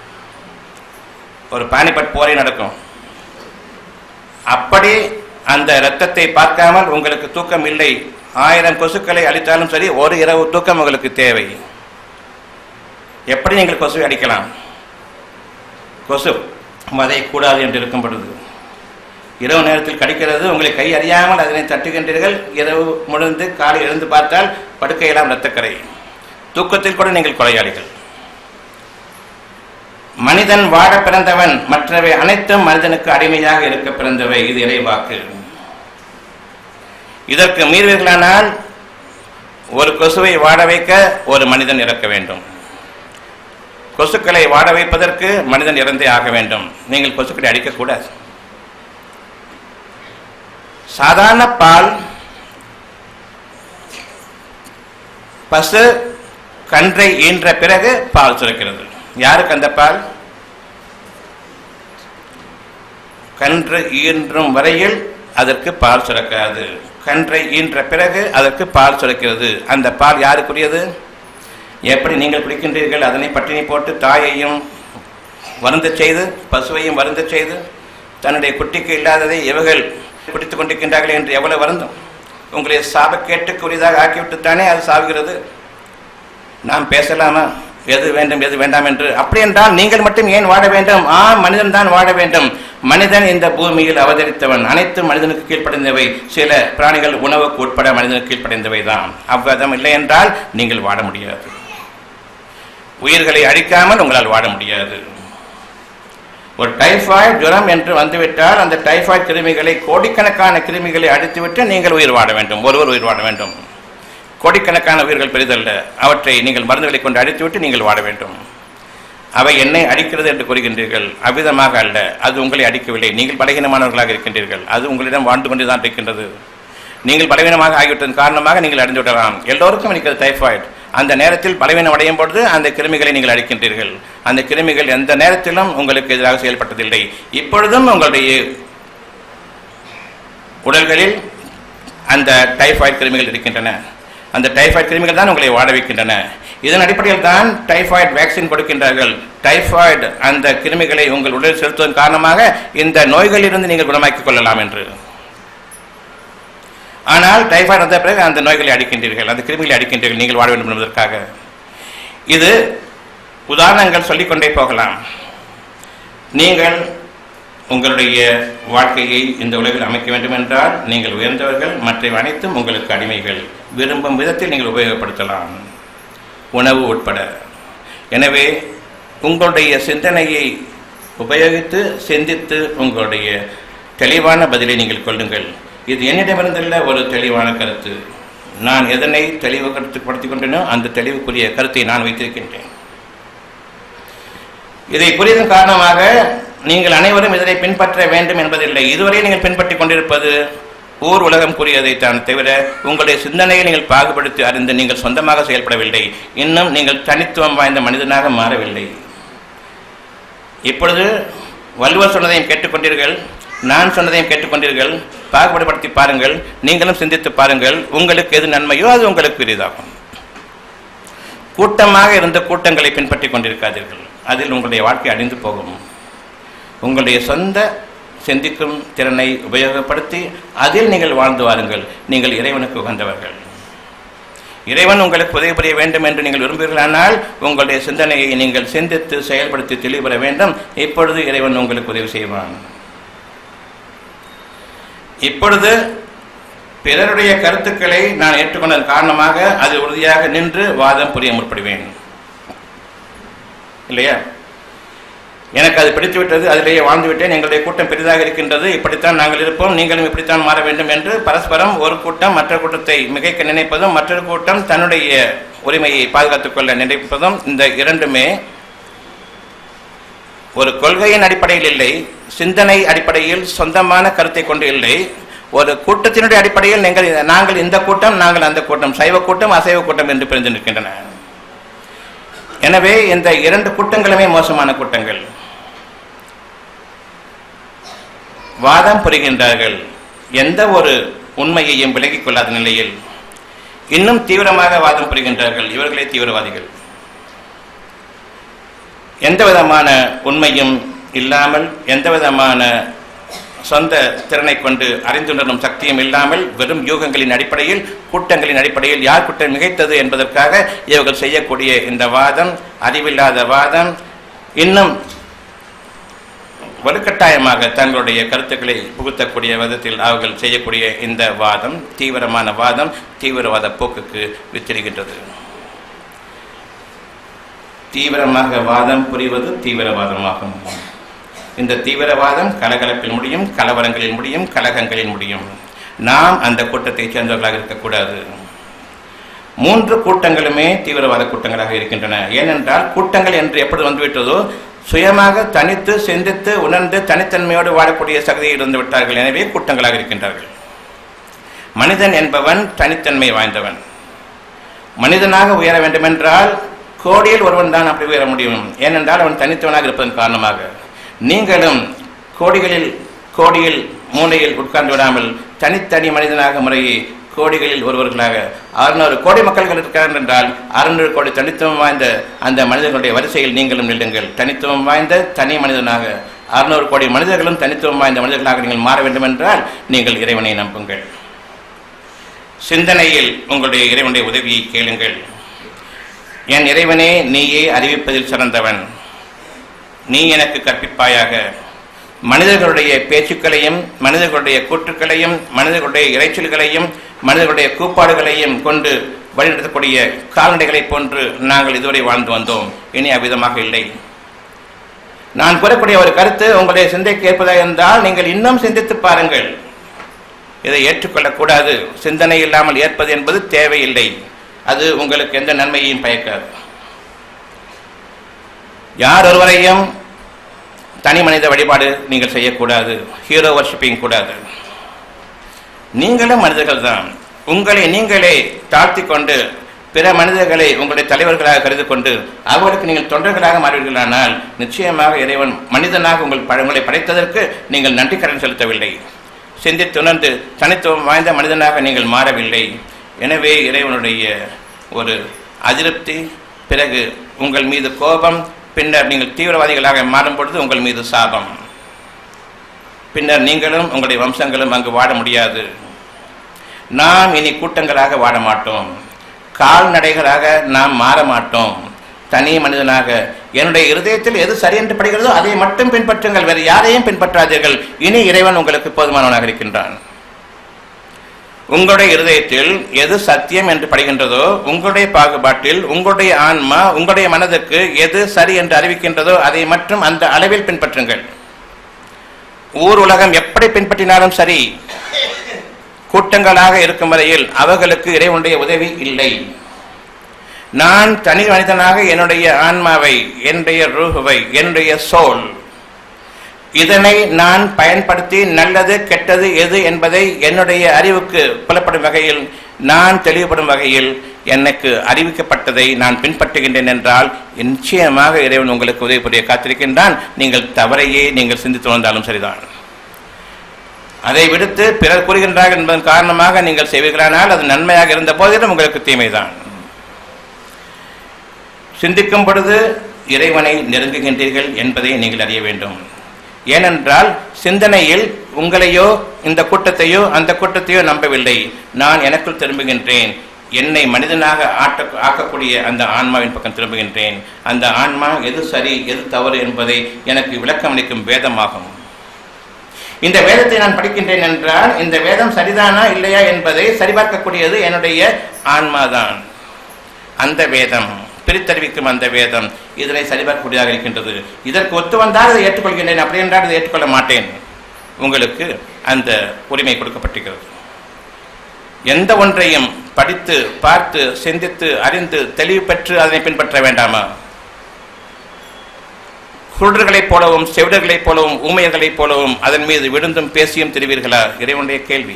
ஒரு பானிபட் போரே நடக்கும் அப்படி அந்த இரத்தத்தை பார்க்காமல் உங்களுக்கு தூக்கம் இல்லை ஆயிரம் கொசுக்களை அடித்தாலும் சரி ஒரு இரவு தூக்கம் உங்களுக்கு தேவை எப்படி நீங்கள் கொசுவை அடிக்கலாம் கொசு மதை கூடாது என்று இருக்கும் பொழுது இரவு நேரத்தில் கடிக்கிறது உங்களை கை அறியாமல் அதனை தட்டுகின்றீர்கள் இரவு முழுந்து காலை எழுந்து பார்த்தால் படுக்கையெல்லாம் இரத்தக்கரை தூக்கத்தில் கூட நீங்கள் கொலையாளிகள் மனிதன் வாழ பிறந்தவன் மற்றவை அனைத்தும் மனிதனுக்கு அடிமையாக இருக்க பிறந்தவை இது இறைவாக்கு இதற்கு மீறுவீர்களானால் ஒரு கொசுவை வாட வைக்க ஒரு மனிதன் இறக்க வேண்டும் கொசுக்களை வாட வைப்பதற்கு மனிதன் இறந்தே ஆக வேண்டும் நீங்கள் கொசுக்களை அடிக்கக்கூடாது சாதாரண பால் பசு கன்றை ஈன்ற பிறகு பால் சுரக்கிறது யாருக்கு அந்த பால் கன்று ஈன்றும் வரையில் அதற்கு பால் சுரக்காது கன்றை ஈன்ற பிறகு அதற்கு பால் சுரக்கிறது அந்த பால் யாருக்குரியது எப்படி நீங்கள் குடிக்கின்றீர்கள் அதனை பட்டினி போட்டு தாயையும் வருந்த செய்து பசுவையும் வருந்த செய்து தன்னுடைய குட்டிக்கு இல்லாததை இவர்கள் குடித்துக் கொண்டிருக்கின்றார்கள் என்று எவ்வளவு வருந்தும் உங்களை சாபக்கேட்டுக்கு உரியதாக ஆக்கிவிட்டுத்தானே அது சாவுகிறது நாம் பேசலாமா எது வேண்டும் எது வேண்டாம் என்று அப்படி என்றால் நீங்கள் மட்டும் ஏன் வாழ வேண்டும் ஆ மனிதன் தான் வாழ வேண்டும் மனிதன் இந்த பூமியில் அவதரித்தவன் அனைத்து மனிதனுக்கு கீழ்ப்படைந்தவை சில பிராணிகள் உணவுக்கு உட்பட மனிதனுக்கு கீழ்ப்படைந்தவை தான் அவ்விதம் இல்லை என்றால் நீங்கள் வாழ முடியாது உயிர்களை அழிக்காமல் உங்களால் வாழ முடியாது ஒரு டைஃபாய்டு ஜுரம் என்று வந்துவிட்டால் அந்த டைஃபாய்டு கிருமிகளை கோடிக்கணக்கான கிருமிகளை அடித்துவிட்டு நீங்கள் உயிர் வாழ வேண்டும் ஒருவர் உயிர் வாழ வேண்டும் கோடிக்கணக்கான உயிர்கள் பெரிதல்ல அவற்றை நீங்கள் மருந்துகளை கொண்டு அடித்துவிட்டு நீங்கள் வாழ வேண்டும் அவை என்னை அடிக்கிறது என்று கூறுகின்றீர்கள் அவ்விதமாக அல்ல அது உங்களை அடிக்கவில்லை நீங்கள் பலகீனமானவர்களாக இருக்கின்றீர்கள் அது உங்களிடம் வாழ்ந்து கொண்டுதான் இருக்கின்றது நீங்கள் பலவீனமாக ஆகிவிட்டதன் காரணமாக நீங்கள் அடைந்து விடலாம் எல்லோருக்கும் இருக்கிறது டைஃபாய்டு அந்த நேரத்தில் பலவீனம் அடையும் பொழுது அந்த கிருமிகளை நீங்கள் அடிக்கின்றீர்கள் அந்த கிருமிகள் எந்த நேரத்திலும் உங்களுக்கு எதிராக செயல்பட்டதில்லை இப்பொழுதும் உங்களுடைய உடல்களில் அந்த டைஃபாய்டு கிருமிகள் இருக்கின்றன அந்த டைஃபாய்டு கிருமிகள் தான் உங்களை வாட வைக்கின்றன இதன் அடிப்படையில் தான் டைஃபாய்டு வேக்சின் கொடுக்கின்றார்கள் டைஃபாய்டு அந்த கிருமிகளை உங்கள் உடலில் செலுத்துவதன் காரணமாக இந்த நோய்களிலிருந்து நீங்கள் குணமாக்கிக் கொள்ளலாம் என்று ஆனால் டைஃபாய்டு வந்த பிறகு அந்த நோய்களை அடிக்கின்றீர்கள் அந்த கிருமிகளை அடிக்கின்றீர்கள் நீங்கள் வாழ வேண்டும் என்பதற்காக இது உதாரணங்கள் சொல்லிக்கொண்டே போகலாம் நீங்கள் உங்களுடைய வாழ்க்கையை இந்த உலகில் அமைக்க வேண்டும் என்றால் நீங்கள் உயர்ந்தவர்கள் மற்ற அனைத்தும் உங்களுக்கு அடிமைகள் விரும்பும் விதத்தில் நீங்கள் உபயோகப்படுத்தலாம் உணவு உட்பட எனவே உங்களுடைய சிந்தனையை உபயோகித்து சிந்தித்து உங்களுடைய தெளிவான பதிலை நீங்கள் கொள்ளுங்கள் இது என்னிடமிருந்துள்ள ஒரு தெளிவான கருத்து நான் எதனை தெளிவு கருத்துப்படுத்திக் கொண்டேனோ அந்த தெளிவுக்குரிய கருத்தை நான் வைத்திருக்கின்றேன் இதை புரிதன் காரணமாக நீங்கள் அனைவரும் இதனை பின்பற்ற வேண்டும் என்பதில்லை இதுவரை நீங்கள் பின்பற்றிக் கொண்டிருப்பது ஊர் உலகம் கூறியதைத்தான் தவிர உங்களுடைய சிந்தனையை நீங்கள் பாகுபடுத்தி அறிந்து நீங்கள் சொந்தமாக செயல்படவில்லை இன்னும் நீங்கள் தனித்துவம் வாய்ந்த மனிதனாக மாறவில்லை இப்பொழுது வள்ளுவர் சொன்னதையும் கேட்டுக்கொண்டீர்கள் நான் சொன்னதையும் கேட்டுக்கொண்டீர்கள் பாகுபடுத்தி பாருங்கள் நீங்களும் சிந்தித்து பாருங்கள் உங்களுக்கு எது நன்மையோ அது உங்களுக்கு பெரிதாகும் கூட்டமாக இருந்த கூட்டங்களை பின்பற்றி கொண்டிருக்காதீர்கள் அதில் உங்களுடைய வாழ்க்கை அழிந்து போகும் உங்களுடைய சொந்த சிந்திக்கும் திறனை உபயோகப்படுத்தி அதில் நீங்கள் வாழ்ந்து வாருங்கள் நீங்கள் இறைவனுக்கு உகந்தவர்கள் இறைவன் உங்களுக்கு உதவி புரிய வேண்டும் என்று நீங்கள் விரும்புகிறீர்களானால் உங்களுடைய சிந்தனையை நீங்கள் சிந்தித்து செயல்படுத்தி தெளிவுபெற வேண்டும் இப்பொழுது இறைவன் உங்களுக்கு உதவி செய்வான் இப்பொழுது பிறருடைய கருத்துக்களை நான் ஏற்றுக்கொண்டதன் காரணமாக அது உறுதியாக நின்று வாதம் புரிய முற்படுவேன் இல்லையா எனக்கு அது பிடித்து விட்டது அதிலேயே வாழ்ந்து விட்டேன் எங்களுடைய கூட்டம் பெரிதாக இருக்கின்றது இப்படித்தான் நாங்கள் இருப்போம் நீங்களும் இப்படித்தான் மாற வேண்டும் என்று பரஸ்பரம் ஒரு கூட்டம் மற்ற கூட்டத்தை மிகைக்க நினைப்பதும் மற்றொரு கூட்டம் தன்னுடைய உரிமையை பாதுகாத்துக் கொள்ள நினைப்பதும் இந்த இரண்டுமே ஒரு கொள்கையின் அடிப்படையில் இல்லை சிந்தனை அடிப்படையில் சொந்தமான கருத்தை கொண்டு இல்லை ஒரு கூட்டத்தினுடைய அடிப்படையில் நீங்கள் நாங்கள் இந்த கூட்டம் நாங்கள் அந்த கூட்டம் சைவ கூட்டம் அசைவ கூட்டம் என்று பிரிந்து நிற்கின்றன எனவே இந்த இரண்டு கூட்டங்களுமே மோசமான கூட்டங்கள் வாதம் புரிகின்றார்கள் எந்த ஒரு உண்மையையும் விலகிக் கொள்ளாத நிலையில் இன்னும் தீவிரமாக வாதம் புரிகின்றார்கள் இவர்களே தீவிரவாதிகள் எந்த விதமான உண்மையும் இல்லாமல் எந்த விதமான சொந்த திறனை கொண்டு அறிந்துணரும் சக்தியும் இல்லாமல் வெறும் யூகங்களின் அடிப்படையில் கூட்டங்களின் அடிப்படையில் யார் கூட்டம் மிகைத்தது என்பதற்காக இவர்கள் செய்யக்கூடிய இந்த வாதம் அறிவில்லாத வாதம் இன்னும் வலுக்கட்டாயமாக தங்களுடைய கருத்துக்களை புகுத்தக்கூடிய விதத்தில் அவர்கள் செய்யக்கூடிய இந்த வாதம் தீவிரமான வாதம் தீவிரவாத போக்குக்கு வித்திருக்கின்றது தீவிரமாக வாதம் புரிவது தீவிரவாதமாகும் இந்த தீவிரவாதம் கலகலப்பில் முடியும் கலவரங்களில் முடியும் கலகங்களில் முடியும் நாம் அந்த கூட்டத்தைச் சேர்ந்தவர்களாக இருக்கக்கூடாது மூன்று கூட்டங்களுமே தீவிரவாத கூட்டங்களாக இருக்கின்றன ஏனென்றால் கூட்டங்கள் என்று எப்பொழுது வந்துவிட்டதோ சுயமாக தனித்து சிந்தித்து உணர்ந்து தனித்தன்மையோடு வாழக்கூடிய சகதியில் இருந்து விட்டார்கள் எனவே கூட்டங்களாக இருக்கின்றார்கள் மனிதன் என்பவன் தனித்தன்மை வாய்ந்தவன் மனிதனாக உயர வேண்டுமென்றால் கோடியில் ஒருவன் தான் அப்படி உயர முடியும் ஏனென்றால் அவன் தனித்தவனாக இருப்பதன் காரணமாக நீங்களும் கோடிகளில் கோடியில் மூலையில் உட்கார்ந்து விடாமல் தனித்தனி மனிதனாக முறையே கோடிகளில் ஒருவர்களாக அறுநூறு கோடி மக்கள்கள் இருக்கிறார்கள் என்றால் அறுநூறு கோடி தனித்துவம் வாய்ந்த அந்த மனிதர்களுடைய வரிசையில் நீங்களும் நில்லுங்கள் தனித்துவம் வாய்ந்த தனி மனிதனாக அறுநூறு கோடி மனிதர்களும் தனித்துவம் வாய்ந்த மனிதர்களாக நீங்கள் மாற வேண்டும் என்றால் நீங்கள் இறைவனை நம்புங்கள் சிந்தனையில் உங்களுடைய இறைவனுடைய உதவியை கேளுங்கள் என் இறைவனே நீயே அறிவிப்பதில் சிறந்தவன் நீ எனக்கு கற்பிப்பாயாக மனிதர்களுடைய பேச்சுக்களையும் மனிதர்களுடைய கூற்றுக்களையும் மனிதர்களுடைய இறைச்சல்களையும் மனிதர்களுடைய கூப்பாடுகளையும் கொண்டு வழிநடத்தக்கூடிய கால்நடைகளைப் போன்று நாங்கள் இதுவரை வாழ்ந்து வந்தோம் இனி அவ்விதமாக இல்லை நான் கூறக்கூடிய ஒரு கருத்து உங்களுடைய சிந்தைக்கு ஏற்பதாக இருந்தால் நீங்கள் இன்னும் சிந்தித்து பாருங்கள் இதை ஏற்றுக்கொள்ளக்கூடாது சிந்தனை இல்லாமல் ஏற்பது என்பது தேவையில்லை அது உங்களுக்கு எந்த நன்மையையும் பயக்காது யார் ஒருவரையும் தனி மனித வழிபாடு நீங்கள் செய்யக்கூடாது ஹீரோ வர்ஷிப்பிங் கூடாது நீங்களும் மனிதர்கள் தான் உங்களை நீங்களே தாழ்த்தி கொண்டு பிற மனிதர்களை உங்களுடைய தலைவர்களாக கருதி கொண்டு அவர்களுக்கு நீங்கள் தொண்டர்களாக மாறுவீர்களானால் நிச்சயமாக இறைவன் மனிதனாக உங்கள் ப- உங்களை படைத்ததற்கு நீங்கள் நன்றி கடன் செலுத்தவில்லை சிந்தித்துணர்ந்து தனித்துவம் வாய்ந்த மனிதனாக நீங்கள் மாறவில்லை எனவே இறைவனுடைய ஒரு அதிருப்தி பிறகு உங்கள் மீது கோபம் பின்னர் நீங்கள் தீவிரவாதிகளாக மாறும் பொழுது உங்கள் மீது சாபம் பின்னர் நீங்களும் உங்களுடைய வம்சங்களும் அங்கு வாழ முடியாது நாம் இனி கூட்டங்களாக வாழ மாட்டோம் கால்நடைகளாக நாம் மாற மாட்டோம் தனி மனிதனாக என்னுடைய இருதயத்தில் எது சரி என்று படுகிறதோ அதை மட்டும் பின்பற்றுங்கள் வேறு யாரையும் பின்பற்றாதீர்கள் இனி இறைவன் உங்களுக்கு போதுமானவனாக இருக்கின்றான் உங்களுடைய இருதயத்தில் எது சத்தியம் என்று படுகின்றதோ உங்களுடைய பாகுபாட்டில் உங்களுடைய ஆன்மா உங்களுடைய மனதுக்கு எது சரி என்று அறிவிக்கின்றதோ அதை மட்டும் அந்த அளவில் பின்பற்றுங்கள் ஊர் உலகம் எப்படி பின்பற்றினாலும் சரி கூட்டங்களாக இருக்கும் வரையில் அவர்களுக்கு இறைவனுடைய உதவி இல்லை நான் தனி மனிதனாக என்னுடைய ஆன்மாவை என்னுடைய ரூஹுவை என்னுடைய சோல் இதனை நான் பயன்படுத்தி நல்லது கெட்டது எது என்பதை என்னுடைய அறிவுக்கு புலப்படும் வகையில் நான் தெளிவுபடும் வகையில் எனக்கு அறிவிக்கப்பட்டதை நான் பின்பற்றுகின்றேன் என்றால் நிச்சயமாக இறைவன் உங்களுக்கு உதவி புரிய காத்திருக்கின்றான் நீங்கள் தவறையே நீங்கள் சிந்தித்து வந்தாலும் சரிதான் அதை விடுத்து பிறர் கூறுகின்றார்கள் என்பதன் காரணமாக நீங்கள் செய்வீர்களானால் அது நன்மையாக இருந்த போதிலும் உங்களுக்கு தீமைதான் சிந்திக்கும் பொழுது இறைவனை நெருங்குகின்றீர்கள் என்பதை நீங்கள் அறிய வேண்டும் ஏனென்றால் சிந்தனையில் உங்களையோ இந்த கூட்டத்தையோ அந்த கூட்டத்தையோ நம்பவில்லை நான் எனக்குள் திரும்புகின்றேன் என்னை மனிதனாக ஆட்ட ஆக்கக்கூடிய அந்த ஆன்மாவின் பக்கம் திரும்புகின்றேன் அந்த ஆன்மா எது சரி எது தவறு என்பதை எனக்கு விளக்கம் அளிக்கும் வேதமாகும் இந்த வேதத்தை நான் படிக்கின்றேன் என்றால் இந்த வேதம் சரிதானா இல்லையா என்பதை சரிபார்க்கக்கூடியது என்னுடைய ஆன்மாதான் அந்த வேதம் பிரித்தறிவிக்கும் அந்த வேதம் இதனை சரிபார்க்கக்கூடியதாக இருக்கின்றது இதற்கு ஒத்து வந்தால் இதை ஏற்றுக்கொள்கின்றேன் அப்படி என்றால் இதை ஏற்றுக்கொள்ள மாட்டேன் உங்களுக்கு அந்த உரிமை கொடுக்கப்பட்டிருக்கிறது எந்த ஒன்றையும் படித்து பார்த்து சிந்தித்து அறிந்து தெளிவு பெற்று அதனை பின்பற்ற வேண்டாமா குருடர்களைப் போலவும் செவிடர்களைப் போலவும் ஊமையர்களைப் போலவும் அதன் மீது விழுந்தும் பேசியும் தெரிவீர்களா இறைவனுடைய கேள்வி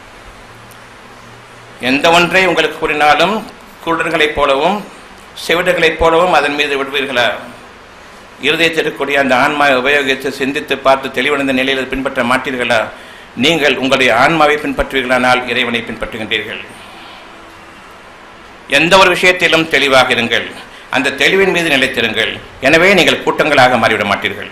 எந்த ஒன்றை உங்களுக்கு கூறினாலும் குருடர்களைப் போலவும் செவிடர்களைப் போலவும் அதன் மீது விடுவீர்களா இருதயத்தில் இருக்கக்கூடிய அந்த ஆன்மாவை உபயோகித்து சிந்தித்து பார்த்து தெளிவடைந்த நிலையில் அதை பின்பற்ற மாட்டீர்களா நீங்கள் உங்களுடைய ஆன்மாவை பின்பற்றுவீர்களானால் இறைவனை பின்பற்றுகின்றீர்கள் எந்த ஒரு விஷயத்திலும் தெளிவாக இருங்கள் அந்த தெளிவின் மீது நிலைத்திருங்கள் எனவே நீங்கள் கூட்டங்களாக மாறிவிட மாட்டீர்கள்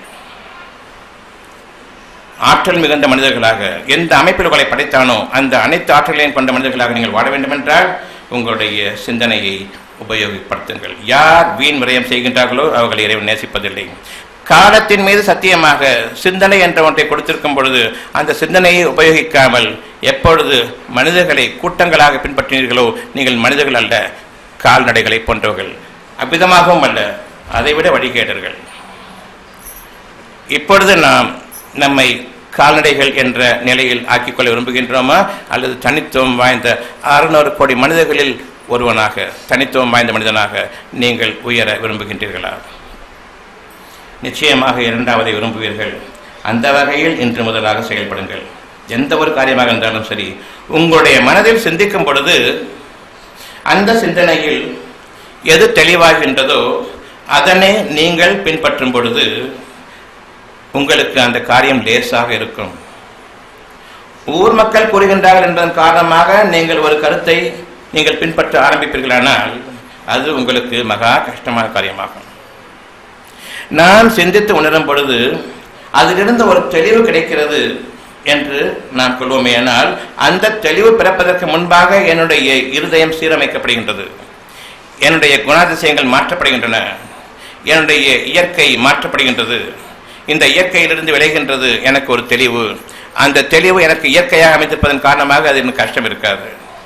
ஆற்றல் மிகுந்த மனிதர்களாக எந்த அமைப்பில் உங்களை படைத்தானோ அந்த அனைத்து ஆற்றல்களையும் கொண்ட மனிதர்களாக நீங்கள் வாழ வேண்டுமென்றால் உங்களுடைய சிந்தனையை உபயோகப்படுத்துங்கள் யார் வீண் விரயம் செய்கின்றார்களோ அவர்களை இறைவன் நேசிப்பதில்லை காலத்தின் மீது சத்தியமாக சிந்தனை என்ற ஒன்றை கொடுத்திருக்கும் பொழுது அந்த சிந்தனையை உபயோகிக்காமல் எப்பொழுது மனிதர்களை கூட்டங்களாக பின்பற்றினீர்களோ நீங்கள் மனிதர்கள் அல்ல கால்நடைகளை போன்றவர்கள் அவ்விதமாகவும் அல்ல அதைவிட வழிகேடர்கள் இப்பொழுது நாம் நம்மை கால்நடைகள் என்ற நிலையில் ஆக்கிக்கொள்ள விரும்புகின்றோமா அல்லது தனித்துவம் வாய்ந்த அறுநூறு கோடி மனிதர்களில் ஒருவனாக தனித்துவம் வாய்ந்த மனிதனாக நீங்கள் உயர விரும்புகின்றீர்களா நிச்சயமாக இரண்டாவதை விரும்புவீர்கள் அந்த வகையில் இன்று முதலாக செயல்படுங்கள் எந்த ஒரு காரியமாக இருந்தாலும் சரி உங்களுடைய மனதில் சிந்திக்கும் பொழுது அந்த சிந்தனையில் எது தெளிவாகின்றதோ அதனை நீங்கள் பின்பற்றும் பொழுது உங்களுக்கு அந்த காரியம் லேசாக இருக்கும் ஊர் மக்கள் கூறுகின்றார்கள் என்பதன் காரணமாக நீங்கள் ஒரு கருத்தை நீங்கள் பின்பற்ற ஆரம்பிப்பீர்களானால் அது உங்களுக்கு மகா கஷ்டமான காரியமாகும் நான் சிந்தித்து உணரும் பொழுது அதிலிருந்து ஒரு தெளிவு கிடைக்கிறது என்று நாம் கொள்வோமேயானால் அந்த தெளிவு பிறப்பதற்கு முன்பாக என்னுடைய இருதயம் சீரமைக்கப்படுகின்றது என்னுடைய குணாதிசயங்கள் மாற்றப்படுகின்றன என்னுடைய இயற்கை மாற்றப்படுகின்றது இந்த இயற்கையிலிருந்து விளைகின்றது எனக்கு ஒரு தெளிவு அந்த தெளிவு எனக்கு இயற்கையாக அமைத்திருப்பதன் காரணமாக அது எனக்கு கஷ்டம் இருக்காது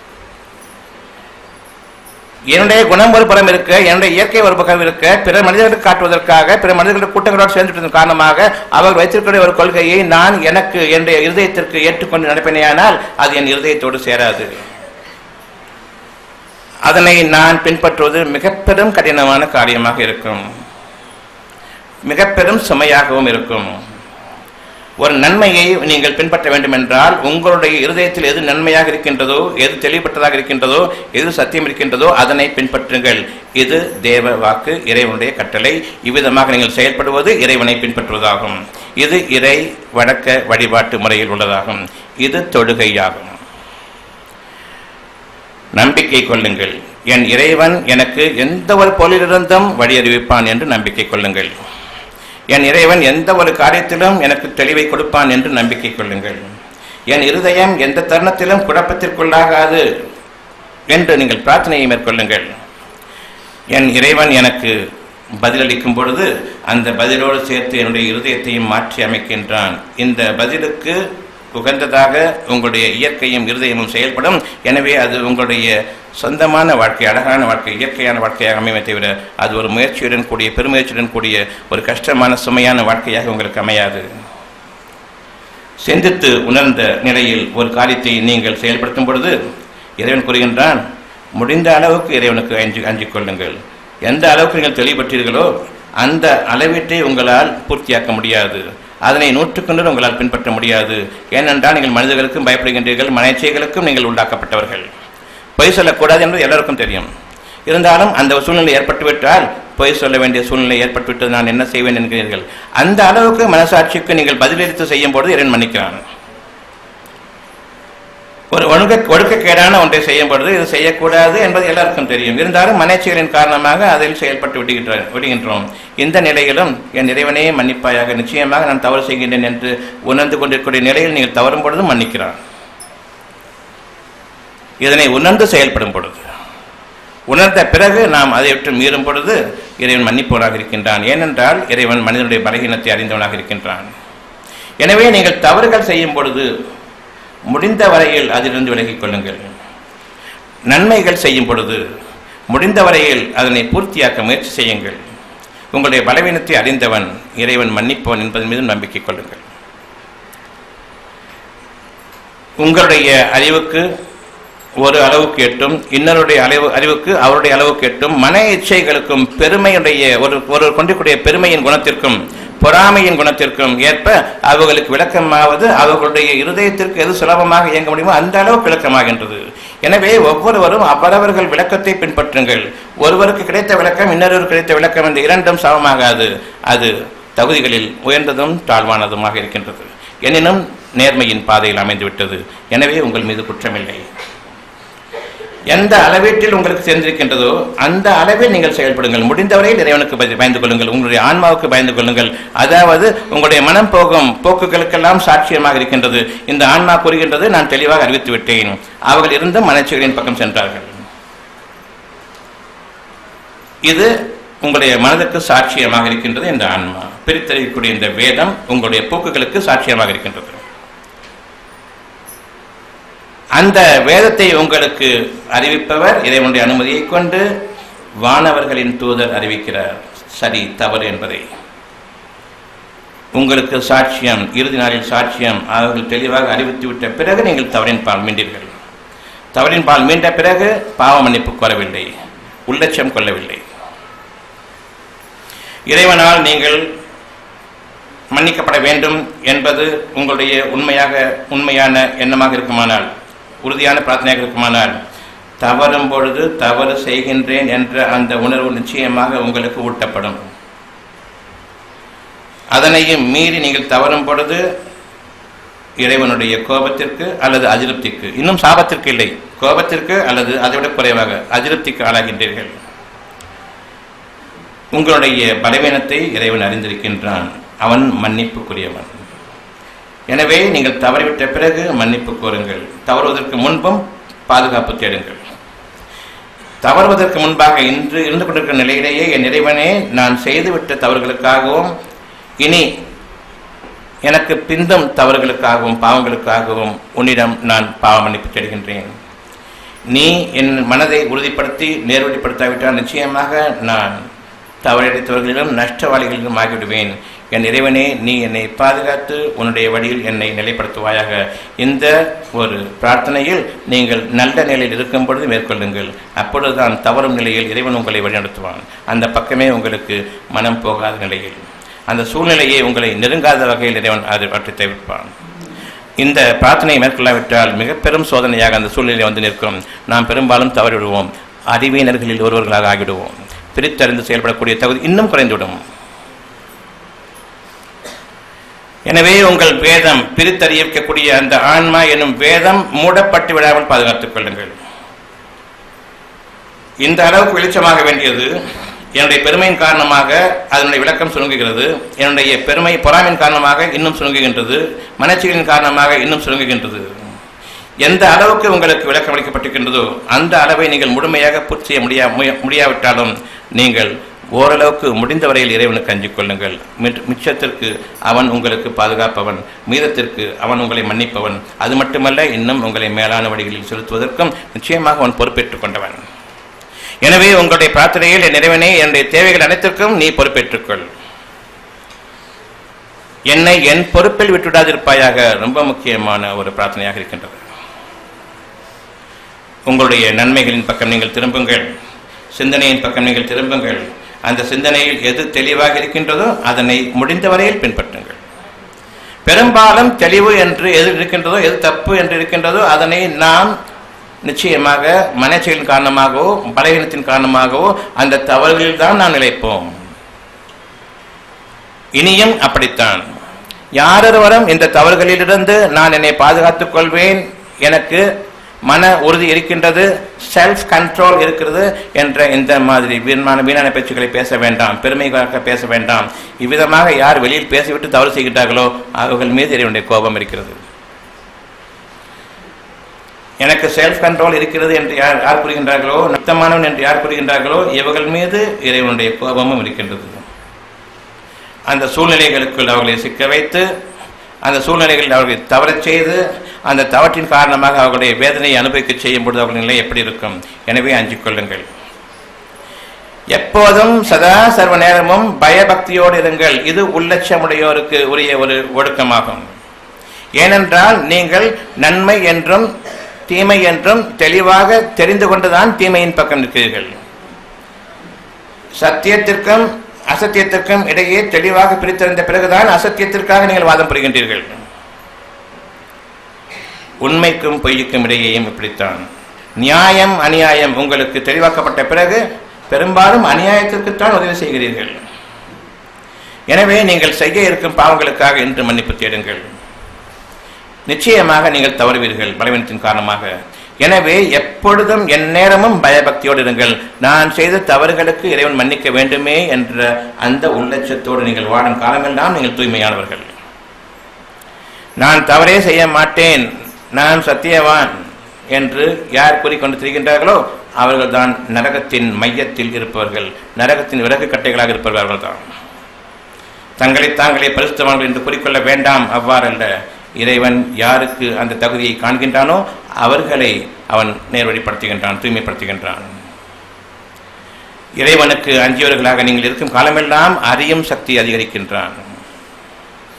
என்னுடைய குணம் ஒரு புறம் இருக்க என்னுடைய இயற்கை ஒரு பக்கம் இருக்க பிற மனிதர்களுக்கு காட்டுவதற்காக பிற மனிதர்களுடைய கூட்டங்களோடு சேர்ந்துவிட்டதன் காரணமாக அவர் வைத்திருக்கிற ஒரு கொள்கையை நான் எனக்கு என்னுடைய இருதயத்திற்கு ஏற்றுக்கொண்டு நடப்பினேயானால் அது என் இருதயத்தோடு சேராது அதனை நான் பின்பற்றுவது மிக பெரும் கடினமான காரியமாக இருக்கும் மிக பெரும் சுமையாகவும் இருக்கும் ஒரு நன்மையை நீங்கள் பின்பற்ற வேண்டும் என்றால் உங்களுடைய இருதயத்தில் எது நன்மையாக இருக்கின்றதோ எது தெளிவுபட்டதாக இருக்கின்றதோ எது சத்தியம் இருக்கின்றதோ அதனை பின்பற்றுங்கள் இது தேவ வாக்கு இறைவனுடைய கட்டளை இவ்விதமாக நீங்கள் செயல்படுவது இறைவனை பின்பற்றுவதாகும் இது இறை வழக்க வழிபாட்டு முறையில் உள்ளதாகும் இது தொழுகையாகும் நம்பிக்கை கொள்ளுங்கள் என் இறைவன் எனக்கு எந்த ஒரு பொருளிலிருந்தும் வழி அறிவிப்பான் என்று நம்பிக்கை கொள்ளுங்கள் என் இறைவன் எந்த ஒரு காரியத்திலும் எனக்கு தெளிவை கொடுப்பான் என்று நம்பிக்கை கொள்ளுங்கள் என் இருதயம் எந்த தருணத்திலும் குழப்பத்திற்குள்ளாகாது என்று நீங்கள் பிரார்த்தனையை மேற்கொள்ளுங்கள் என் இறைவன் எனக்கு பதிலளிக்கும் பொழுது அந்த பதிலோடு சேர்த்து என்னுடைய இருதயத்தையும் மாற்றி அமைக்கின்றான் இந்த பதிலுக்கு உகந்ததாக உங்களுடைய இயற்கையும் இருதயமும் செயல்படும் எனவே அது உங்களுடைய சொந்தமான வாழ்க்கை அழகான வாழ்க்கை இயற்கையான வாழ்க்கையாக அமையுமே தவிர அது ஒரு முயற்சியுடன் கூடிய பெருமுயற்சியுடன் கூடிய ஒரு கஷ்டமான சுமையான வாழ்க்கையாக உங்களுக்கு அமையாது சிந்தித்து உணர்ந்த நிலையில் ஒரு காரியத்தை நீங்கள் செயல்படுத்தும் பொழுது இறைவன் கூறுகின்றான் முடிந்த அளவுக்கு இறைவனுக்கு அஞ்சு அஞ்சிக் கொள்ளுங்கள் எந்த அளவுக்கு நீங்கள் தெளிவுபட்டீர்களோ அந்த அளவீட்டை உங்களால் பூர்த்தியாக்க முடியாது அதனை நூற்றுக்கொண்டு உங்களால் பின்பற்ற முடியாது ஏனென்றால் நீங்கள் மனிதர்களுக்கும் பயப்படுகின்றீர்கள் மனச்சைகளுக்கும் நீங்கள் உண்டாக்கப்பட்டவர்கள் பொய் சொல்லக்கூடாது என்பது எல்லாருக்கும் தெரியும் இருந்தாலும் அந்த சூழ்நிலை ஏற்பட்டுவிட்டால் பொய் சொல்ல வேண்டிய சூழ்நிலை ஏற்பட்டுவிட்டது நான் என்ன செய்வேன் என்கிறீர்கள் அந்த அளவுக்கு மனசாட்சிக்கு நீங்கள் பதிலளித்து செய்யும் பொழுது இறைவன் மன்னிக்கிறான் ஒரு ஒழுக்க ஒழுக்கக்கேடான ஒன்றை செய்யும் பொழுது இது செய்யக்கூடாது என்பது எல்லாருக்கும் தெரியும் இருந்தாலும் மனச்செயலின் காரணமாக அதில் செயல்பட்டு விடுகின்ற விடுகின்றோம் இந்த நிலையிலும் என் இறைவனே மன்னிப்பாயாக நிச்சயமாக நான் தவறு செய்கின்றேன் என்று உணர்ந்து கொண்டிருக்கூடிய நிலையில் நீங்கள் தவறும் பொழுதும் மன்னிக்கிறான் இதனை உணர்ந்து செயல்படும் பொழுது உணர்ந்த பிறகு நாம் அதை விட்டு மீறும் பொழுது இறைவன் மன்னிப்பவனாக இருக்கின்றான் ஏனென்றால் இறைவன் மனிதனுடைய பலகீனத்தை அறிந்தவனாக இருக்கின்றான் எனவே நீங்கள் தவறுகள் செய்யும் பொழுது முடிந்த வரையில் அதிலிருந்து விலகிக் கொள்ளுங்கள் நன்மைகள் செய்யும் பொழுது முடிந்த வரையில் அதனை பூர்த்தியாக்க முயற்சி செய்யுங்கள் உங்களுடைய பலவீனத்தை அறிந்தவன் இறைவன் மன்னிப்பவன் என்பதன் மீது நம்பிக்கை கொள்ளுங்கள் உங்களுடைய அறிவுக்கு ஒரு அளவுக்கு எட்டும் இன்னொருடைய அளவு அறிவுக்கு அவருடைய அளவுக்கு எட்டும் மன இச்சைகளுக்கும் பெருமையுடைய ஒரு ஒரு கொண்டிருக்கூடிய பெருமையின் குணத்திற்கும் பொறாமையின் குணத்திற்கும் ஏற்ப அவர்களுக்கு விளக்கமாவது அவர்களுடைய இருதயத்திற்கு எது சுலபமாக இயங்க முடியுமோ அந்த அளவுக்கு விளக்கமாகின்றது எனவே ஒவ்வொருவரும் அவரவர்கள் விளக்கத்தை பின்பற்றுங்கள் ஒருவருக்கு கிடைத்த விளக்கம் இன்னொருவருக்கு கிடைத்த விளக்கம் இந்த இரண்டும் சமமாகாது அது தகுதிகளில் உயர்ந்ததும் தாழ்வானதுமாக இருக்கின்றது எனினும் நேர்மையின் பாதையில் அமைந்துவிட்டது எனவே உங்கள் மீது குற்றமில்லை எந்த அளவீட்டில் உங்களுக்கு தெரிந்திருக்கின்றதோ அந்த அளவில் நீங்கள் செயல்படுங்கள் முடிந்தவரையில் இறைவனுக்கு பய- பயந்து கொள்ளுங்கள் உங்களுடைய ஆன்மாவுக்கு பயந்து கொள்ளுங்கள் அதாவது உங்களுடைய மனம் போகும் போக்குகளுக்கெல்லாம் சாட்சியமாக இருக்கின்றது இந்த ஆன்மா கூறுகின்றது நான் தெளிவாக அறிவித்து விட்டேன் அவர்கள் இருந்தும் மனச்செயலின் பக்கம் சென்றார்கள் இது உங்களுடைய மனதுக்கு சாட்சியமாக இருக்கின்றது இந்த ஆன்மா பிரித்தறியக்கூடிய இந்த வேதம் உங்களுடைய போக்குகளுக்கு சாட்சியமாக இருக்கின்றது அந்த வேதத்தை உங்களுக்கு அறிவிப்பவர் இறைவனுடைய அனுமதியை கொண்டு வானவர்களின் தூதர் அறிவிக்கிறார் சரி தவறு என்பதை உங்களுக்கு சாட்சியம் இறுதி நாளில் சாட்சியம் அவர்கள் தெளிவாக அறிவித்து விட்ட பிறகு நீங்கள் தவறின் பால் மீண்டீர்கள் தவறின் பால் மீண்ட பிறகு பாவ மன்னிப்பு கோரவில்லை உள்ளட்சம் கொள்ளவில்லை இறைவனால் நீங்கள் மன்னிக்கப்பட வேண்டும் என்பது உங்களுடைய உண்மையாக உண்மையான எண்ணமாக இருக்குமானால் உறுதியான பிரார்த்தனையாக இருக்குமானால் தவறும் பொழுது தவறு செய்கின்றேன் என்ற அந்த உணர்வு நிச்சயமாக உங்களுக்கு ஊட்டப்படும் அதனையும் மீறி நீங்கள் தவறும் பொழுது இறைவனுடைய கோபத்திற்கு அல்லது அதிருப்திக்கு இன்னும் சாபத்திற்கு இல்லை கோபத்திற்கு அல்லது அதைவிட குறைவாக அதிருப்திக்கு ஆளாகின்றீர்கள் உங்களுடைய பலவீனத்தை இறைவன் அறிந்திருக்கின்றான் அவன் மன்னிப்புக்குரியவன் எனவே நீங்கள் தவறிவிட்ட பிறகு மன்னிப்பு கோருங்கள் தவறுவதற்கு முன்பும் பாதுகாப்பு தேடுங்கள் தவறுவதற்கு முன்பாக இன்று இருந்து கொண்டிருக்கிற நிலையிலேயே என் இறைவனே நான் செய்துவிட்ட தவறுகளுக்காகவும் இனி எனக்கு பிந்தும் தவறுகளுக்காகவும் பாவங்களுக்காகவும் உன்னிடம் நான் பாவ மன்னிப்பு தேடுகின்றேன் நீ என் மனதை உறுதிப்படுத்தி நேர்வழிப்படுத்தாவிட்டால் நிச்சயமாக நான் தவறடைத்தவர்களிலும் நஷ்டவாளிகளிலும் ஆகிவிடுவேன் என் இறைவனே நீ என்னை பாதுகாத்து உன்னுடைய வழியில் என்னை நிலைப்படுத்துவாயாக இந்த ஒரு பிரார்த்தனையில் நீங்கள் நல்ல நிலையில் இருக்கும் பொழுது மேற்கொள்ளுங்கள் அப்பொழுதுதான் தவறும் நிலையில் இறைவன் உங்களை வழிநடத்துவான் அந்த பக்கமே உங்களுக்கு மனம் போகாத நிலையில் அந்த சூழ்நிலையை உங்களை நெருங்காத வகையில் இறைவன் அது பற்றி தவிர்ப்பான் இந்த பிரார்த்தனையை மேற்கொள்ளாவிட்டால் மிக பெரும் சோதனையாக அந்த சூழ்நிலை வந்து நிற்கும் நாம் பெரும்பாலும் தவறிவிடுவோம் அறிவியனர்களில் ஒருவர்களாக ஆகிவிடுவோம் பிரித்தறிந்து செயல்படக்கூடிய தகுதி இன்னும் குறைந்துவிடும் எனவே உங்கள் வேதம் பிரித்தறிவிக்கக்கூடிய அந்த ஆன்மா என்னும் வேதம் மூடப்பட்டு விடாமல் பாதுகாத்துக் கொள்ளுங்கள் இந்த அளவுக்கு வெளிச்சமாக வேண்டியது என்னுடைய பெருமையின் காரணமாக அதனுடைய விளக்கம் சுருங்குகிறது என்னுடைய பெருமை பொறாமையின் காரணமாக இன்னும் சுருங்குகின்றது மனச்சிகளின் காரணமாக இன்னும் சுருங்குகின்றது எந்த அளவுக்கு உங்களுக்கு விளக்கம் அளிக்கப்பட்டிருக்கின்றதோ அந்த அளவை நீங்கள் முழுமையாக பூர்த்தி செய்ய முடியா முய- முடியாவிட்டாலும் நீங்கள் ஓரளவுக்கு முடிந்த வரையில் இறைவனுக்கு அஞ்சிக் கொள்ளுங்கள் மிச்ச- மிச்சத்திற்கு அவன் உங்களுக்கு பாதுகாப்பவன் மீதத்திற்கு அவன் உங்களை மன்னிப்பவன் அது மட்டுமல்ல இன்னும் உங்களை மேலான வழிகளில் செலுத்துவதற்கும் நிச்சயமாக அவன் பொறுப்பேற்றுக் கொண்டவன் எனவே உங்களுடைய பிரார்த்தனையில் என் இறைவனே என்னுடைய தேவைகள் அனைத்திற்கும் நீ பொறுப்பேற்றுக்கொள் என்னை என் பொறுப்பில் விட்டுவிடாதிருப்பாயாக ரொம்ப முக்கியமான ஒரு பிரார்த்தனையாக இருக்கின்றது உங்களுடைய நன்மைகளின் பக்கம் நீங்கள் திரும்புங்கள் சிந்தனையின் பக்கம் நீங்கள் திரும்புங்கள் அந்த சிந்தனையில் எது தெளிவாக இருக்கின்றதோ அதனை முடிந்த வரையில் பின்பற்றுங்கள் பெரும்பாலும் தெளிவு என்று எது இருக்கின்றதோ எது தப்பு என்று இருக்கின்றதோ அதனை நாம் நிச்சயமாக மனச்செயலின் காரணமாகவோ பலவீனத்தின் காரணமாகவோ அந்த தவறுகளில் தான் நாம் நிலைப்போம் இனியும் அப்படித்தான் யாரொருவரும் இந்த தவறுகளிலிருந்து நான் என்னை பாதுகாத்துக் கொள்வேன் எனக்கு மன உறுதி இருக்கின்றது செல்ஃப் கண்ட்ரோல் இருக்கிறது என்ற இந்த மாதிரி வீணான வீணான பேச்சுக்களை பேச வேண்டாம் பெருமைக்காக பேச வேண்டாம் இவ்விதமாக யார் வெளியில் பேசிவிட்டு தவறு செய்கின்றார்களோ அவர்கள் மீது இறைவனுடைய கோபம் இருக்கிறது எனக்கு செல்ஃப் கண்ட்ரோல் இருக்கிறது என்று யார் யார் கூறுகின்றார்களோ நத்தமானவன் என்று யார் கூறுகின்றார்களோ இவர்கள் மீது இறைவனுடைய கோபமும் இருக்கின்றது அந்த சூழ்நிலைகளுக்குள் அவர்களை சிக்க வைத்து அந்த சூழ்நிலைகளில் அவர்களை தவறச் செய்து அந்த தவற்றின் காரணமாக அவர்களுடைய வேதனையை அனுபவிக்க செய்யும் பொழுது அவர்கள் நிலை எப்படி இருக்கும் எனவே அஞ்சிக் கொள்ளுங்கள் எப்போதும் சதா சர்வ நேரமும் பயபக்தியோடு இருங்கள் இது உள்ளட்சமுடையோருக்கு உரிய ஒரு ஒடுக்கமாகும் ஏனென்றால் நீங்கள் நன்மை என்றும் தீமை என்றும் தெளிவாக தெரிந்து கொண்டுதான் தீமையின் பக்கம் நிற்கிறீர்கள் சத்தியத்திற்கும் அசத்தியத்திற்கும் இடையே தெளிவாக பிரித்தறிந்த பிறகுதான் அசத்தியத்திற்காக நீங்கள் வாதம் புரிகின்றீர்கள் உண்மைக்கும் பொய்யுக்கும் இடையேயும் இப்படித்தான் நியாயம் அநியாயம் உங்களுக்கு தெளிவாக்கப்பட்ட பிறகு பெரும்பாலும் அநியாயத்திற்குத்தான் உதவி செய்கிறீர்கள் எனவே நீங்கள் செய்ய இருக்கும் பாவங்களுக்காக இன்று மன்னிப்பு தேடுங்கள் நிச்சயமாக நீங்கள் தவறுவீர்கள் பலவீனத்தின் காரணமாக எனவே எப்பொழுதும் எந்நேரமும் பயபக்தியோடு இருங்கள் நான் செய்த தவறுகளுக்கு இறைவன் மன்னிக்க வேண்டுமே என்ற அந்த உள்ளட்சத்தோடு நீங்கள் வாழும் காலமெல்லாம் நீங்கள் தூய்மையானவர்கள் நான் தவறே செய்ய மாட்டேன் நான் சத்தியவான் என்று யார் கூறிக்கொண்டு திரிகின்றார்களோ அவர்கள்தான் நரகத்தின் மையத்தில் இருப்பவர்கள் நரகத்தின் விறகு கட்டைகளாக இருப்பவர்கள் அவர்கள்தான் தங்களை தாங்களே பரிசுத்தவான்கள் என்று கூறிக்கொள்ள வேண்டாம் அவ்வாறல்ல இறைவன் யாருக்கு அந்த தகுதியை காண்கின்றானோ அவர்களை அவன் நேர்வழிப்படுத்துகின்றான் தூய்மைப்படுத்துகின்றான் இறைவனுக்கு அஞ்சியவர்களாக நீங்கள் இருக்கும் காலமெல்லாம் அறியும் சக்தி அதிகரிக்கின்றான்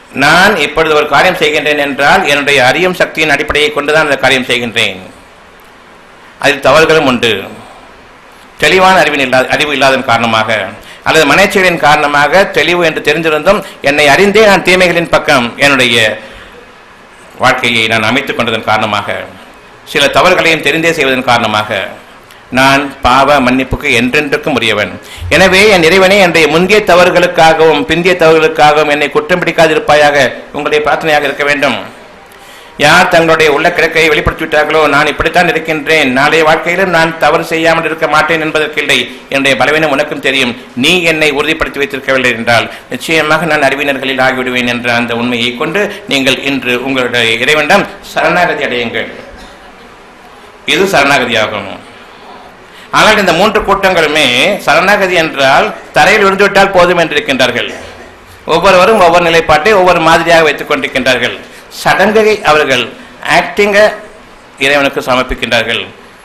நான் இப்பொழுது ஒரு காரியம் செய்கின்றேன் என்றால் என்னுடைய அறியும் சக்தியின் அடிப்படையை கொண்டுதான் அந்த காரியம் செய்கின்றேன் அதில் தவறுகளும் உண்டு தெளிவான அறிவின் இல்லாத அறிவு இல்லாததன் காரணமாக அல்லது மனச்செயலின் காரணமாக தெளிவு என்று தெரிந்திருந்தும் என்னை அறிந்தே நான் தீமைகளின் பக்கம் என்னுடைய வாழ்க்கையை நான் அமைத்துக் கொண்டதன் காரணமாக சில தவறுகளையும் தெரிந்தே செய்வதன் காரணமாக நான் பாவ மன்னிப்புக்கு என்றென்றுக்கும் உரியவன் எனவே என் இறைவனே என்னுடைய முந்தைய தவறுகளுக்காகவும் பிந்திய தவறுகளுக்காகவும் என்னை குற்றம் பிடிக்காதிருப்பாயாக உங்களுடைய பிரார்த்தனையாக இருக்க வேண்டும் யார் தங்களுடைய உள்ள கிழக்கை வெளிப்படுத்தி விட்டார்களோ நான் இப்படித்தான் இருக்கின்றேன் நாளைய வாழ்க்கையிலும் நான் தவறு செய்யாமல் இருக்க மாட்டேன் என்பதற்கில்லை என்னுடைய பலவீனம் உனக்கும் தெரியும் நீ என்னை உறுதிப்படுத்தி வைத்திருக்கவில்லை என்றால் நிச்சயமாக நான் அறிவினர்களில் ஆகிவிடுவேன் என்ற அந்த உண்மையை கொண்டு நீங்கள் இன்று உங்களுடைய இறைவனிடம் சரணாகதி அடையுங்கள் இது சரணாகதியாகும் ஆனால் இந்த மூன்று கூட்டங்களுமே சரணாகதி என்றால் தரையில் விழுந்துவிட்டால் போதும் என்று இருக்கின்றார்கள் ஒவ்வொருவரும் ஒவ்வொரு நிலைப்பாட்டை ஒவ்வொரு மாதிரியாக வைத்துக் கொண்டிருக்கின்றார்கள் சடங்கை அவர்கள் ஆக்டிங்க இறைவனுக்கு சமர்ப்பிக்கின்றார்கள்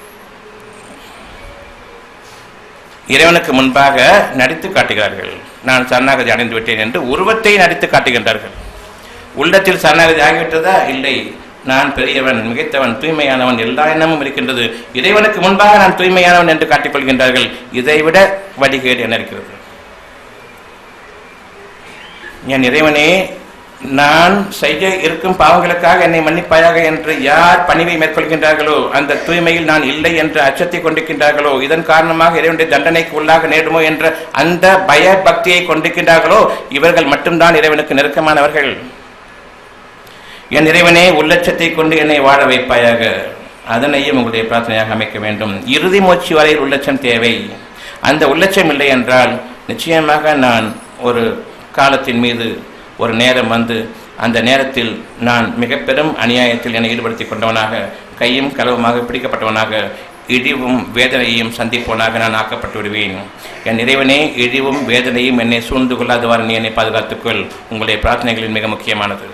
இறைவனுக்கு முன்பாக நடித்து காட்டுகிறார்கள் நான் சரணாகதி அடைந்து விட்டேன் என்று உருவத்தை நடித்து காட்டுகின்றார்கள் உள்ளத்தில் சரணாகதி ஆகிவிட்டதா இல்லை நான் பெரியவன் மிகைத்தவன் தூய்மையானவன் எல்லா எண்ணமும் இருக்கின்றது இறைவனுக்கு முன்பாக நான் தூய்மையானவன் என்று காட்டிக்கொள்கின்றார்கள் இதைவிட வழிகேடு என்ன இருக்கிறது என் இறைவனே நான் செய்ய இருக்கும் பாவங்களுக்காக என்னை மன்னிப்பாயாக என்று யார் பணிவை மேற்கொள்கின்றார்களோ அந்த தூய்மையில் நான் இல்லை என்ற அச்சத்தை கொண்டிருக்கின்றார்களோ இதன் காரணமாக இறைவனுடைய தண்டனைக்கு உள்ளாக நேடுமோ என்ற அந்த பய பக்தியை கொண்டிருக்கின்றார்களோ இவர்கள் மட்டும்தான் இறைவனுக்கு நெருக்கமானவர்கள் என் இறைவனே உள்ளட்சத்தை கொண்டு என்னை வாழ வைப்பாயாக அதனையும் உங்களுடைய பிரார்த்தனையாக அமைக்க வேண்டும் இறுதி மூச்சு வரையில் உள்ளட்சம் தேவை அந்த உள்ளட்சம் இல்லை என்றால் நிச்சயமாக நான் ஒரு காலத்தின் மீது ஒரு நேரம் வந்து அந்த நேரத்தில் நான் மிக பெரும் அநியாயத்தில் என்னை ஈடுபடுத்திக் கொண்டவனாக கையும் களவுமாக பிடிக்கப்பட்டவனாக இழிவும் வேதனையையும் சந்திப்பவனாக நான் ஆக்கப்பட்டு விடுவேன் என் இறைவனே இழிவும் வேதனையும் என்னை சூழ்ந்து கொள்ளாதவாறு நீ என்னை பாதுகாத்துக்கொள் உங்களுடைய பிரார்த்தனைகளில் மிக முக்கியமானது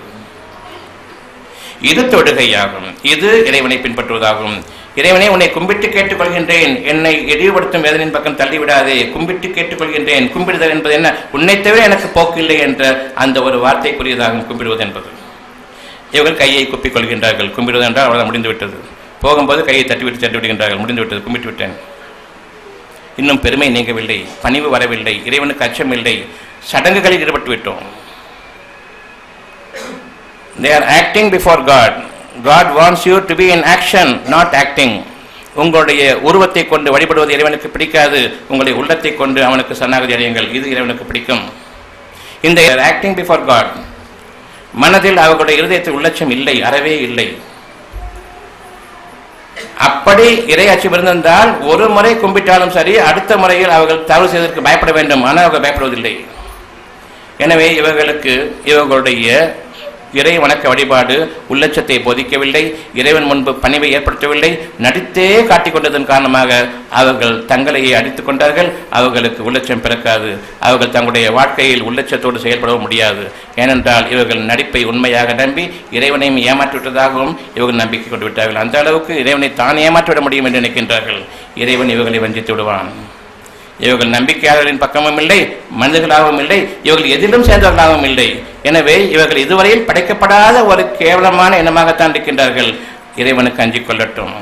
இது தொடுகையாகும் இது இறைவனை பின்பற்றுவதாகும் இறைவனே உன்னை கும்பிட்டு கேட்டுக்கொள்கின்றேன் என்னை இழிவுபடுத்தும் வேதனையின் பக்கம் தள்ளிவிடாதே கும்பிட்டு கேட்டுக்கொள்கின்றேன் கும்பிடுதல் என்பது என்ன உன்னை தவிர எனக்கு போக்கு இல்லை என்ற அந்த ஒரு வார்த்தைக்குரியதாகும் கும்பிடுவது என்பது இவர்கள் கையை குப்பிக் கொள்கின்றார்கள் கும்பிடுவது என்றால் அவ்வளவு முடிந்து விட்டது போகும்போது கையை தட்டிவிட்டு தட்டி விடுகின்றார்கள் முடிந்து விட்டது கும்பிட்டு விட்டேன் இன்னும் பெருமை நீங்கவில்லை பணிவு வரவில்லை இறைவனுக்கு அச்சம் இல்லை சடங்குகளில் ஈடுபட்டு விட்டோம் they are acting before God. God wants you to be in action, not acting. உங்களுடைய உருவத்தை கொண்டு வழிபடுவது இறைவனுக்கு பிடிக்காது உங்களுடைய உள்ளத்தை கொண்டு அவனுக்கு சரணாகதி அடையுங்கள் இது இறைவனுக்கு பிடிக்கும் இந்த ஆக்டிங் பிஃபார் காட் மனதில் அவர்களுடைய இருதயத்தில் உள்ளட்சம் இல்லை அறவே இல்லை அப்படி இறை அச்சம் இருந்திருந்தால் ஒரு முறை கும்பிட்டாலும் சரி அடுத்த முறையில் அவர்கள் தவறு செய்வதற்கு பயப்பட வேண்டும் ஆனால் அவர்கள் பயப்படுவதில்லை எனவே இவர்களுக்கு இவர்களுடைய இறை வணக்க வழிபாடு உள்ளட்சத்தை போதிக்கவில்லை இறைவன் முன்பு பணிவை ஏற்படுத்தவில்லை நடித்தே காட்டிக்கொண்டதன் காரணமாக அவர்கள் தங்களையே அடித்துக் கொண்டார்கள் அவர்களுக்கு உள்ளட்சம் பிறக்காது அவர்கள் தங்களுடைய வாழ்க்கையில் உள்ளட்சத்தோடு செயல்படவும் முடியாது ஏனென்றால் இவர்கள் நடிப்பை உண்மையாக நம்பி இறைவனையும் ஏமாற்றிவிட்டதாகவும் இவர்கள் நம்பிக்கை கொண்டு விட்டார்கள் அந்த அளவுக்கு இறைவனை தான் ஏமாற்றிவிட முடியும் என்று நினைக்கின்றார்கள் இறைவன் இவர்களை வஞ்சித்து விடுவான் இவர்கள் நம்பிக்கையாளர்களின் பக்கமும் இல்லை மனிதர்களாகவும் இல்லை இவர்கள் எதிலும் சேர்ந்தவர்களாகவும் இல்லை எனவே இவர்கள் இதுவரையில் படைக்கப்படாத ஒரு கேவலமான இனமாகத்தான் இருக்கின்றார்கள் இறைவனுக்கு அஞ்சிக் கொள்ளட்டும்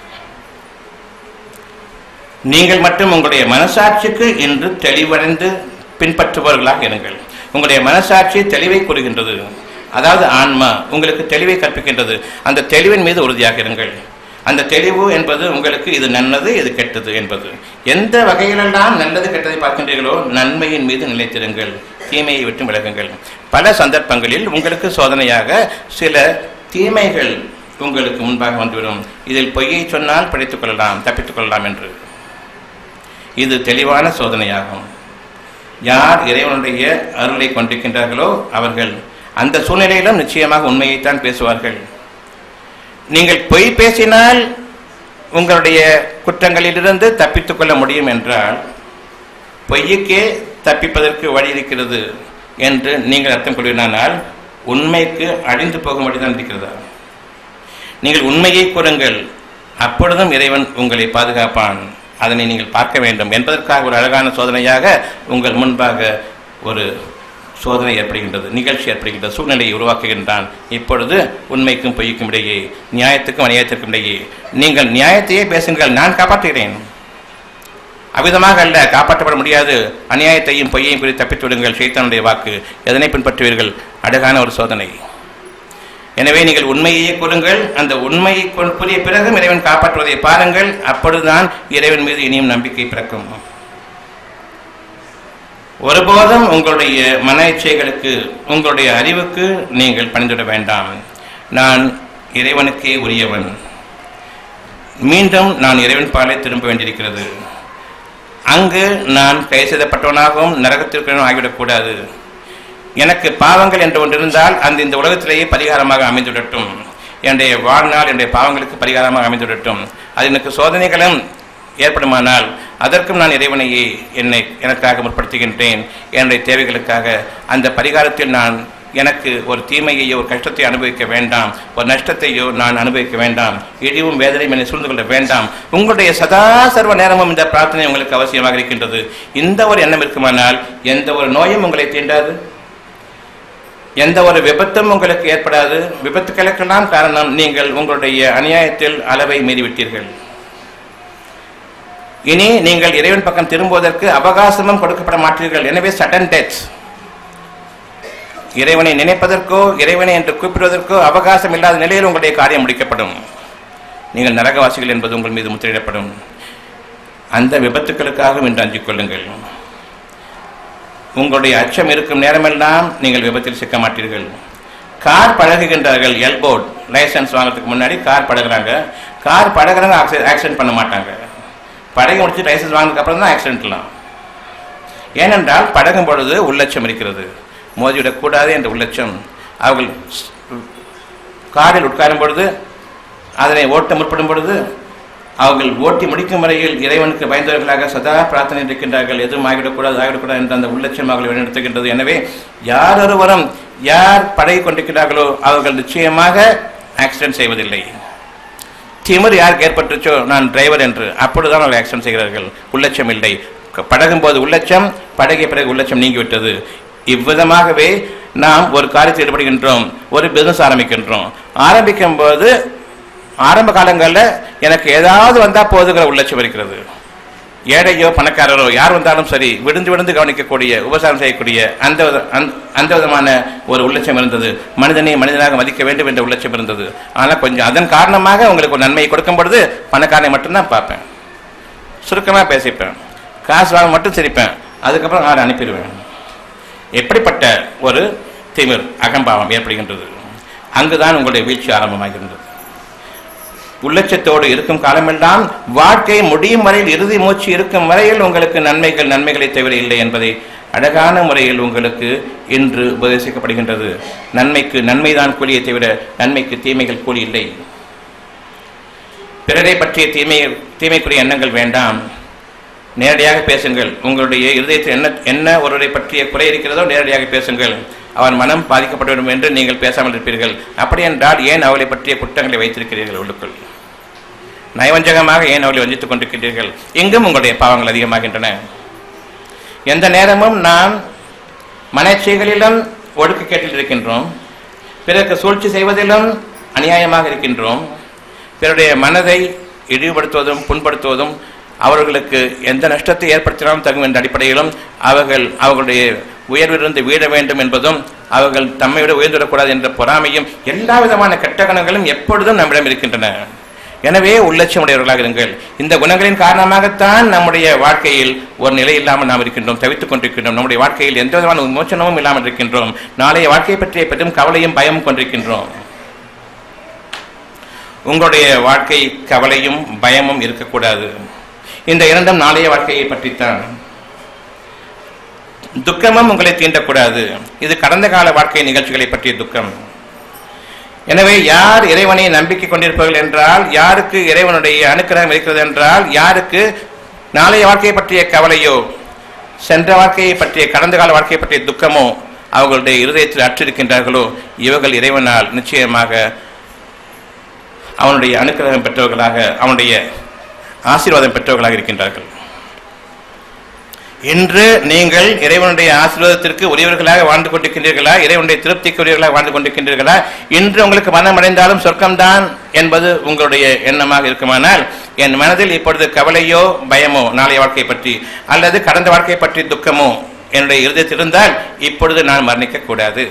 நீங்கள் மட்டும் உங்களுடைய மனசாட்சிக்கு இன்று தெளிவடைந்து பின்பற்றுபவர்களாக இருங்கள் உங்களுடைய மனசாட்சி தெளிவை கூறுகின்றது அதாவது ஆன்மா உங்களுக்கு தெளிவை கற்பிக்கின்றது அந்த தெளிவின் மீது உறுதியாக இருங்கள் அந்த தெளிவு என்பது உங்களுக்கு இது நல்லது இது கெட்டது என்பது எந்த வகையிலெல்லாம் நல்லது கெட்டதை பார்க்கின்றீர்களோ நன்மையின் மீது நிலைத்திருங்கள் தீமையை விட்டு விலகுங்கள் பல சந்தர்ப்பங்களில் உங்களுக்கு சோதனையாக சில தீமைகள் உங்களுக்கு முன்பாக வந்துவிடும் இதில் பொய்யை சொன்னால் பிழைத்துக் கொள்ளலாம் தப்பித்துக் கொள்ளலாம் என்று இது தெளிவான சோதனையாகும் யார் இறைவனுடைய அருளை கொண்டிருக்கின்றார்களோ அவர்கள் அந்த சூழ்நிலையிலும் நிச்சயமாக உண்மையைத்தான் பேசுவார்கள் நீங்கள் பொய் பேசினால் உங்களுடைய குற்றங்களிலிருந்து தப்பித்துக் கொள்ள முடியும் என்றால் பொய்யுக்கே தப்பிப்பதற்கு வழி இருக்கிறது என்று நீங்கள் அர்த்தம் கொள்வீனால் உண்மைக்கு அழிந்து போகும்படி தான் இருக்கிறதா நீங்கள் உண்மையை கூறுங்கள் அப்பொழுதும் இறைவன் உங்களை பாதுகாப்பான் அதனை நீங்கள் பார்க்க வேண்டும் என்பதற்காக ஒரு அழகான சோதனையாக உங்கள் முன்பாக ஒரு சோதனை ஏற்படுகின்றது நிகழ்ச்சி ஏற்படுகின்றது சூழ்நிலையை உருவாக்குகின்றான் இப்பொழுது உண்மைக்கும் பொய்க்கும் இடையே நியாயத்துக்கும் அநியாயத்திற்கும் இடையே நீங்கள் நியாயத்தையே பேசுங்கள் நான் காப்பாற்றுகிறேன் அவ்விதமாக அல்ல காப்பாற்றப்பட முடியாது அநியாயத்தையும் பொய்யையும் குறித்து தப்பித்து விடுங்கள் ஷைத்தானுடைய வாக்கு எதனை பின்பற்றுவீர்கள் அழகான ஒரு சோதனை எனவே நீங்கள் உண்மையையே கூறுங்கள் அந்த உண்மையை கொ- கூறிய பிறகும் இறைவன் காப்பாற்றுவதை பாருங்கள் அப்பொழுதுதான் இறைவன் மீது இனியும் நம்பிக்கை பிறக்கும் ஒருபோதும் உங்களுடைய மன இச்சைகளுக்கு உங்களுடைய அறிவுக்கு நீங்கள் பணிந்துவிட வேண்டாம் நான் இறைவனுக்கே உரியவன் மீண்டும் நான் இறைவன் பாலை திரும்ப வேண்டியிருக்கிறது அங்கு நான் கை செய்தப்பட்டவனாகவும் நரகத்திற்கு ஆகிவிடக்கூடாது எனக்கு பாவங்கள் என்று ஒன்று இருந்தால் அந்த இந்த உலகத்திலேயே பரிகாரமாக அமைந்துவிடட்டும் என்னுடைய வாழ்நாள் என்னுடைய பாவங்களுக்கு பரிகாரமாக அமைந்துவிடட்டும் அது எனக்கு சோதனைகளும் ஏற்படுமானால் அதற்கும் நான் இறைவனையே என்னை எனக்காக முற்படுத்துகின்றேன் என்னுடைய தேவைகளுக்காக அந்த பரிகாரத்தில் நான் எனக்கு ஒரு தீமையையோ ஒரு கஷ்டத்தை அனுபவிக்க வேண்டாம் ஒரு நஷ்டத்தையோ நான் அனுபவிக்க வேண்டாம் இழிவும் வேதனையும் என்னை சூழ்ந்து கொள்ள வேண்டாம் உங்களுடைய சதா சர்வ நேரமும் இந்த பிரார்த்தனை உங்களுக்கு அவசியமாக இருக்கின்றது இந்த ஒரு எண்ணம் இருக்குமானால் எந்த ஒரு நோயும் உங்களை தீண்டாது எந்த ஒரு விபத்தும் உங்களுக்கு ஏற்படாது விபத்துக்களுக்கெல்லாம் காரணம் நீங்கள் உங்களுடைய அநியாயத்தில் அளவை மீறிவிட்டீர்கள் இனி நீங்கள் இறைவன் பக்கம் திரும்புவதற்கு அவகாசமும் கொடுக்கப்பட மாட்டீர்கள் எனவே சடன் டெத் இறைவனை நினைப்பதற்கோ இறைவனை என்று கூப்பிடுவதற்கோ அவகாசம் இல்லாத நிலையில் உங்களுடைய காரியம் முடிக்கப்படும் நீங்கள் நரகவாசிகள் என்பது உங்கள் மீது முத்திரையிடப்படும் அந்த விபத்துக்களுக்காக இன்று அஞ்சிக் கொள்ளுங்கள் உங்களுடைய அச்சம் இருக்கும் நேரமெல்லாம் நீங்கள் விபத்தில் சிக்க மாட்டீர்கள் கார் பழகுகின்றார்கள் எல்போர்ட் லைசன்ஸ் வாங்குறதுக்கு முன்னாடி கார் பழகுறாங்க கார் பழகுறாங்க ஆக்சிடென்ட் பண்ண மாட்டாங்க பழகி முடிச்சு லைசன்ஸ் வாங்கினதுக்கு அப்புறம் தான் ஆக்சிடென்ட்லாம் ஏனென்றால் பழகும் பொழுது உள்ளட்சம் இருக்கிறது மோதிவிடக்கூடாது என்ற உள்ளட்சம் அவர்கள் ஸ்- காரில் உட்காரும் பொழுது அதனை ஓட்ட முற்படும் பொழுது அவர்கள் ஓட்டி முடிக்கும் வரையில் இறைவனுக்கு பயந்தவர்களாக சதா பிரார்த்தனை இருக்கின்றார்கள் எதுவும் ஆகிவிடக்கூடாது ஆகிவிடக்கூடாது என்ற அந்த உள்ளட்சம் அவர்களை வழிநடத்துகின்றது எனவே யார் ஒருவரும் யார் பழகி கொண்டிருக்கிறார்களோ அவர்கள் நிச்சயமாக ஆக்சிடென்ட் செய்வதில்லை திமிர் யாருக்கு ஏற்பட்டுச்சோ நான் டிரைவர் என்று அப்பொழுதுதான் அவர்கள் ஆக்சிடென்ட் செய்கிறார்கள் உள்ளட்சம் இல்லை க- பழகும்போது உள்ளட்சம் பழகிய பிறகு உள்ளட்சம் நீங்கிவிட்டது இவ்விதமாகவே நாம் ஒரு காரியத்தில் ஈடுபடுகின்றோம் ஒரு பிசினஸ் ஆரம்பிக்கின்றோம் ஆரம்பிக்கும் போது ஆரம்ப காலங்களில் எனக்கு ஏதாவது வந்தால் போதுங்கிற உள்ளட்சம் இருக்கிறது ஏழையோ பணக்காரரோ யார் வந்தாலும் சரி விழுந்து விழுந்து கவனிக்கக்கூடிய உபசாரம் செய்யக்கூடிய அந்த வித- அந்த- அந்த விதமான ஒரு உள்ளட்சம் இருந்தது மனிதனை மனிதனாக மதிக்க வேண்டும் என்ற உள்ளட்சம் இருந்தது ஆனால் கொஞ்சம் அதன் காரணமாக உங்களுக்கு ஒரு நன்மையை கொடுக்கும் பொழுது பணக்காரனை மட்டும்தான் பார்ப்பேன் சுருக்கமாக பேசிப்பேன் காசு வாங்க மட்டும் சிரிப்பேன் அதுக்கப்புறம் ஆறு அனுப்பிடுவேன் எப்படிப்பட்ட ஒரு திமிர் அகம்பாவம் ஏற்படுகின்றது அங்குதான் உங்களுடைய வீழ்ச்சி ஆரம்பமாகின்றது உள்ளட்சத்தோடு இருக்கும் காலமெல்லாம் வாழ்க்கை முடியும் வரையில் இறுதி மூச்சு இருக்கும் வரையில் உங்களுக்கு நன்மைகள் நன்மைகளை தவிர இல்லை என்பதை அழகான முறையில் உங்களுக்கு இன்று உபதேசிக்கப்படுகின்றது நன்மைக்கு நன்மைதான் கூலியை தவிர நன்மைக்கு தீமைகள் கூலி இல்லை பிறரை பற்றிய தீமை தீமைக்குரிய எண்ணங்கள் வேண்டாம் நேரடியாக பேசுங்கள் உங்களுடைய இருதயத்தில் என்ன என்ன ஒருவரை பற்றிய குறை இருக்கிறதோ நேரடியாக பேசுங்கள் அவன் மனம் பாதிக்கப்பட வேண்டும் என்று நீங்கள் பேசாமல் இருப்பீர்கள் அப்படி என்றால் ஏன் அவளை பற்றிய குற்றங்களை வைத்திருக்கிறீர்கள் உள்ளுக்குள் நயவஞ்சகமாக ஏன் அவளை வஞ்சித்துக் கொண்டிருக்கிறீர்கள் இங்கும் உங்களுடைய பாவங்கள் அதிகமாகின்றன எந்த நேரமும் நாம் மனச்சைகளிலும் ஒடுக்கக்கேட்டில் இருக்கின்றோம் பிறருக்கு சூழ்ச்சி செய்வதிலும் அநியாயமாக இருக்கின்றோம் பிறருடைய மனதை இழிவுபடுத்துவதும் புண்படுத்துவதும் அவர்களுக்கு எந்த நஷ்டத்தை ஏற்படுத்தினாலும் தகும் என்ற அடிப்படையிலும் அவர்கள் அவர்களுடைய உயர்விலிருந்து வீழ வேண்டும் என்பதும் அவர்கள் தம்மை விட உயர்ந்துவிடக்கூடாது என்ற பொறாமையும் எல்லா விதமான கெட்ட குணங்களும் எப்பொழுதும் நம்மிடம் இருக்கின்றன எனவே உள்ளட்சமுடையவர்களாக இருங்கள் இந்த குணங்களின் காரணமாகத்தான் நம்முடைய வாழ்க்கையில் ஒரு நிலை இல்லாமல் நாம் இருக்கின்றோம் தவித்துக் கொண்டிருக்கின்றோம் நம்முடைய வாழ்க்கையில் எந்த விதமான விமோச்சனமும் இல்லாமல் இருக்கின்றோம் நாளைய வாழ்க்கையை பற்றிய பெரும் கவலையும் பயமும் கொண்டிருக்கின்றோம் உங்களுடைய வாழ்க்கை கவலையும் பயமும் இருக்கக்கூடாது இந்த இரண்டும் நாளைய வாழ்க்கையை பற்றித்தான் துக்கமும் உங்களை தீண்டக்கூடாது இது கடந்த கால வாழ்க்கை நிகழ்ச்சிகளை பற்றிய துக்கம் எனவே யார் இறைவனை நம்பிக்கை கொண்டிருப்பவர்கள் என்றால் யாருக்கு இறைவனுடைய அனுக்கிரகம் இருக்கிறது என்றால் யாருக்கு நாளைய வாழ்க்கையை பற்றிய கவலையோ சென்ற வாழ்க்கையை பற்றிய கடந்த கால வாழ்க்கையை பற்றிய துக்கமோ அவர்களுடைய இருதயத்தில் அற்றிருக்கின்றார்களோ இவர்கள் இறைவனால் நிச்சயமாக அவனுடைய அனுக்கிரகம் பெற்றவர்களாக அவனுடைய ஆசீர்வாதம் பெற்றவர்களாக இருக்கின்றார்கள் இன்று நீங்கள் இறைவனுடைய ஆசீர்வாதத்திற்கு உரியவர்களாக வாழ்ந்து கொண்டிருக்கின்றீர்களா இறைவனுடைய திருப்திக்கு உரியவர்களாக வாழ்ந்து கொண்டிருக்கின்றீர்களா இன்று உங்களுக்கு மனம் அடைந்தாலும் சொர்க்கம்தான் என்பது உங்களுடைய எண்ணமாக இருக்குமானால் என் மனதில் இப்பொழுது கவலையோ பயமோ நாளைய வாழ்க்கை பற்றி அல்லது கடந்த வாழ்க்கை பற்றி துக்கமோ என்னுடைய இருதயத்தில் இருந்தால் இப்பொழுது நான் மரணிக்க கூடாது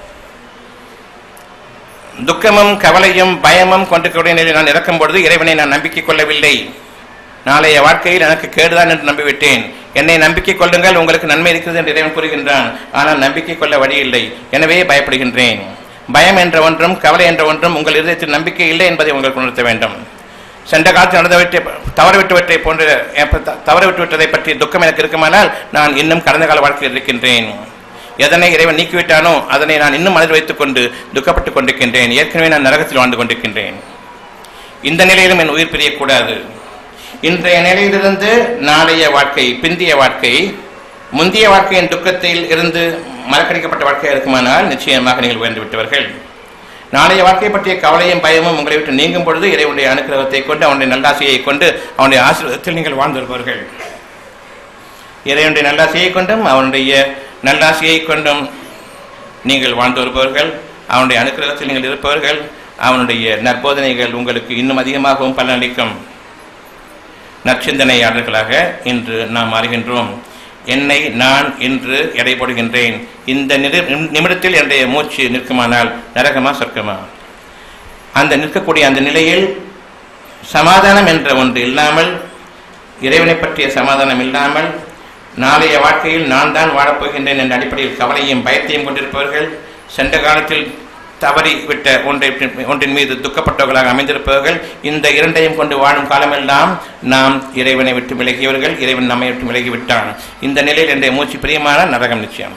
துக்கமும் கவலையும் பயமும் கொண்டிருக்கக்கூடிய நிலையில் நான் இறக்கும் பொழுது இறைவனை நான் நம்பிக்கை கொள்ளவில்லை நாளைய வாழ்க்கையில் எனக்கு கேடுதான் என்று நம்பிவிட்டேன் என்னை நம்பிக்கை கொள்ளுங்கள் உங்களுக்கு நன்மை இருக்கிறது என்று இறைவன் கூறுகின்றான் ஆனால் நம்பிக்கை கொள்ள வழி இல்லை எனவே பயப்படுகின்றேன் பயம் என்ற ஒன்றும் கவலை என்ற ஒன்றும் உங்கள் இதயத்தில் நம்பிக்கை இல்லை என்பதை உங்களுக்கு உணர்த்த வேண்டும் சென்ற காலத்தில் நடந்தவற்றை தவறவிட்டுவற்றை போன்ற தவறவிட்டு விட்டதை பற்றி துக்கம் எனக்கு இருக்குமானால் நான் இன்னும் கடந்த கால வாழ்க்கையில் இருக்கின்றேன் எதனை இறைவன் நீக்கிவிட்டானோ அதனை நான் இன்னும் மனதில் வைத்துக் கொண்டு துக்கப்பட்டுக் கொண்டிருக்கின்றேன் ஏற்கனவே நான் நரகத்தில் வாழ்ந்து கொண்டிருக்கின்றேன் இந்த நிலையிலும் என் உயிர் பிரியக்கூடாது இன்றைய நிலையிலிருந்து நாளைய வாழ்க்கை பிந்திய வாழ்க்கை முந்தைய வாழ்க்கையின் துக்கத்தில் இருந்து மறக்கடிக்கப்பட்ட வாழ்க்கையாக இருக்குமானால் நிச்சயமாக நீங்கள் உயர்ந்து விட்டவர்கள் நாளைய வாழ்க்கை பற்றிய கவலையும் பயமும் உங்களை விட்டு நீங்கும் பொழுது இறைவனுடைய அனுக்கிரகத்தை கொண்டு அவனுடைய நல்லாசையை கொண்டு அவனுடைய ஆசீர்வாதத்தில் நீங்கள் வாழ்ந்து வருபவர்கள் இறைவனுடைய நல்லாசையை கொண்டும் அவனுடைய நல்லாசையை கொண்டும் நீங்கள் வாழ்ந்து வருபவர்கள் அவனுடைய அனுக்கிரகத்தில் நீங்கள் இருப்பவர்கள் அவனுடைய நற்போதனைகள் உங்களுக்கு இன்னும் அதிகமாகவும் பலனளிக்கும் நற்சிந்தனையாளர்களாக இன்று நாம் மாறுகின்றோம் என்னை நான் இன்று எடை போடுகின்றேன் இந்த நிமிடத்தில் என்னுடைய மூச்சு நிற்குமானால் நரகமா சொர்க்கமா அந்த நிற்கக்கூடிய அந்த நிலையில் சமாதானம் என்ற ஒன்று இல்லாமல் இறைவனை பற்றிய சமாதானம் இல்லாமல் நாளைய வாழ்க்கையில் நான் தான் வாழப்போகின்றேன் என்ற அடிப்படையில் கவலையும் பயத்தையும் கொண்டிருப்பவர்கள் சென்ற காலத்தில் தவறி விட்ட ஒன்றை ஒன்றின் மீது துக்கப்பட்டவர்களாக அமைந்திருப்பவர்கள் இந்த இரண்டையும் கொண்டு வாழும் காலமெல்லாம் நாம் இறைவனை விட்டு விலகியவர்கள் இறைவன் நம்மை விட்டு விலகிவிட்டான் இந்த நிலையில் என்னுடைய மூச்சு பிரியமான நரகம் நிச்சயம்